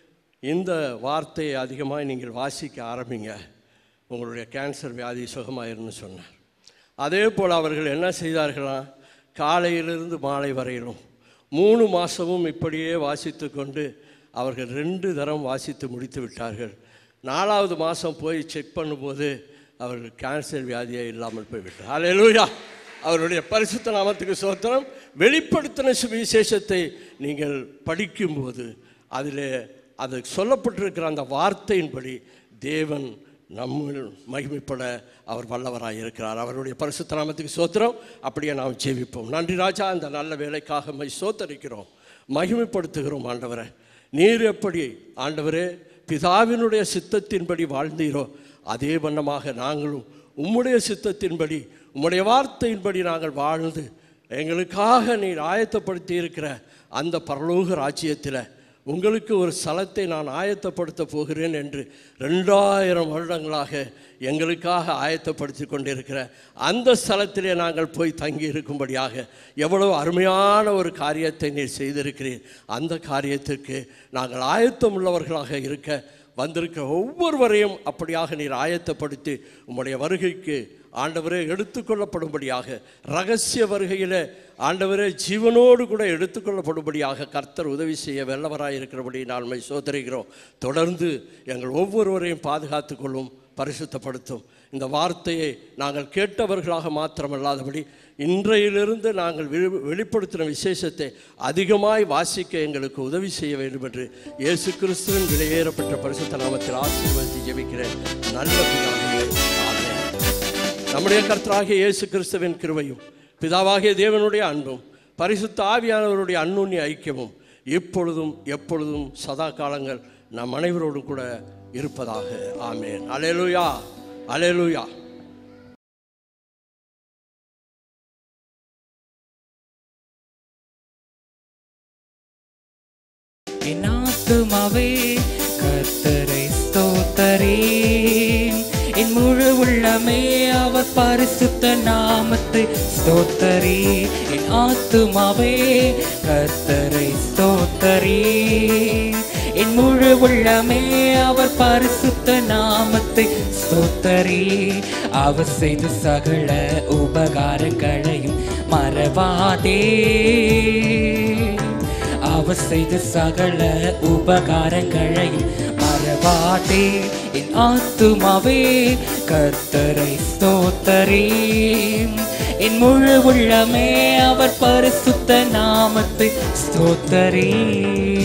இந்த வார்த்தையை அதிகமாக நீங்கள் வாசிக்க ஆரம்பிங்க உங்களுடைய கேன்சர் வியாதி சுகமாயிருன்னு சொன்னார் அதே போல் அவர்கள் என்ன செய்தார்களாம் காலையிலிருந்து மாலை வரையிலும் மூணு மாதமும் இப்படியே வாசித்து கொண்டு அவர்கள் ரெண்டு தரம் வாசித்து முடித்து விட்டார்கள் நாலாவது மாதம் போய் செக் பண்ணும்போது அவர்கள் கேன்சர் வியாதியே இல்லாமல் போய்விட்டார் அல்லேலூயா அவருடைய பரிசுத்த நாமத்துக்கு சோத்திரம் வெளிப்படுத்தின சுவிசேஷத்தை நீங்கள் படிக்கும்போது அதில் அது சொல்லப்பட்டிருக்கிற அந்த வார்த்தையின்படி தேவன் நம்ம மகிமைப்பட அவர் வல்லவராக இருக்கிறார் அவருடைய பரிசுத்த நாமத்துக்கு சோத்திரம் அப்படியே நாம் ஜெபிப்போம் நன்றி ராஜா இந்த நல்ல வேலைக்காக மை சோத்தரிக்கிறோம் மகிமைப்படுத்துகிறோம் ஆண்டவரை நீர் எப்படி ஆண்டவரே பிதாவினுடைய சித்தத்தின்படி வாழ்ந்தீரோ அதே வண்ணமாக நாங்களும் உம்முடைய சித்தத்தின்படி உம்முடைய வார்த்தையின்படி நாங்கள் வாழ்ந்து எங்களுக்காக நீர் ஆயத்தப்படுத்தி இருக்கிற அந்த பரலோக ராஜ்யத்தில் உங்களுக்கு ஒரு ஸ்தலத்தை நான் ஆயத்தப்படுத்த போகிறேன் என்று ரெண்டாயிரம் வருடங்களாக எங்களுக்காக ஆயத்தப்படுத்தி கொண்டிருக்கிற அந்த ஸ்தலத்திலே நாங்கள் போய் தங்கி இருக்கும்படியாக எவ்வளவு அருமையான ஒரு காரியத்தை நீர் செய்திருக்கிறீர் அந்த காரியத்திற்கு நாங்கள் ஆயத்தம் உள்ளவர்களாக இருக்க வந்திருக்கிற ஒவ்வொருவரையும் அப்படியாக நீர் ஆயத்தப்படுத்தி உம்முடைய வருகைக்கு ஆண்டவரே எடுத்துக்கொள்ளப்படும்படியாக ரகசிய வருகையில் ஆண்டவரே ஜீவனோடு கூட எடுத்துக்கொள்ளப்படும்படியாக கர்த்தர் உதவி செய்ய வல்லவராக இருக்கிறபடி நாள்மை சோதரிக்கிறோம் தொடர்ந்து எங்கள் ஒவ்வொருவரையும் பாதுகாத்துக் கொள்ளும் பரிசுத்தப்படுத்தும் இந்த வார்த்தையை நாங்கள் கேட்டவர்களாக மாத்திரமல்லாதபடி இன்றையிலிருந்து நாங்கள் வெளி- வெளிப்படுத்தின விசேஷத்தை அதிகமாய் வாசிக்க எங்களுக்கு உதவி செய்ய வேண்டும் என்று இயேசு கிறிஸ்துவின் விலையேறப்பட்ட பரிசுத்த நாமத்தில் ஆசீர்வதித்து ஜெபிக்கிறேன் நல்ல பிதாவே நம்முடைய கர்த்தராகிய இயேசு கிறிஸ்துவின் கிருபையும் பிதாவாகிய தேவனுடைய அன்பும் பரிசுத்த ஆவியானவருடைய அன்னுண்ணிய ஐக்கியமும் இப்பொழுதும் எப்பொழுதும் சதா காலங்கள் நம் அனைவரோடும் கூட இருப்பதாக ஆமேன் அலேலுயா அலேலுயா என் ஆத்துமாவே கர்த்தரை ஸ்தோத்தரேன் என் முழு உள்ளமே அவர் பரிசுத்த நாமத்தை ஸ்தோத்தரே என் ஆத்துமாவே கர்த்தரை ஸ்தோத்தரேன் என் முழு உள்ளமே அவர் பரிசுத்த நாமத்தை ஸ்தோத்தரே அவர் செய்த சகல உபகாரங்களையும் மறவாதே அவர் செய்த சகல உபகாரங்களையும் மறவாதே என் ஆத்துமாவே கர்த்தரை ஸ்தோத்தரே என் முழு உள்ளமே அவர் பரிசுத்த நாமத்தை ஸ்தோத்தரே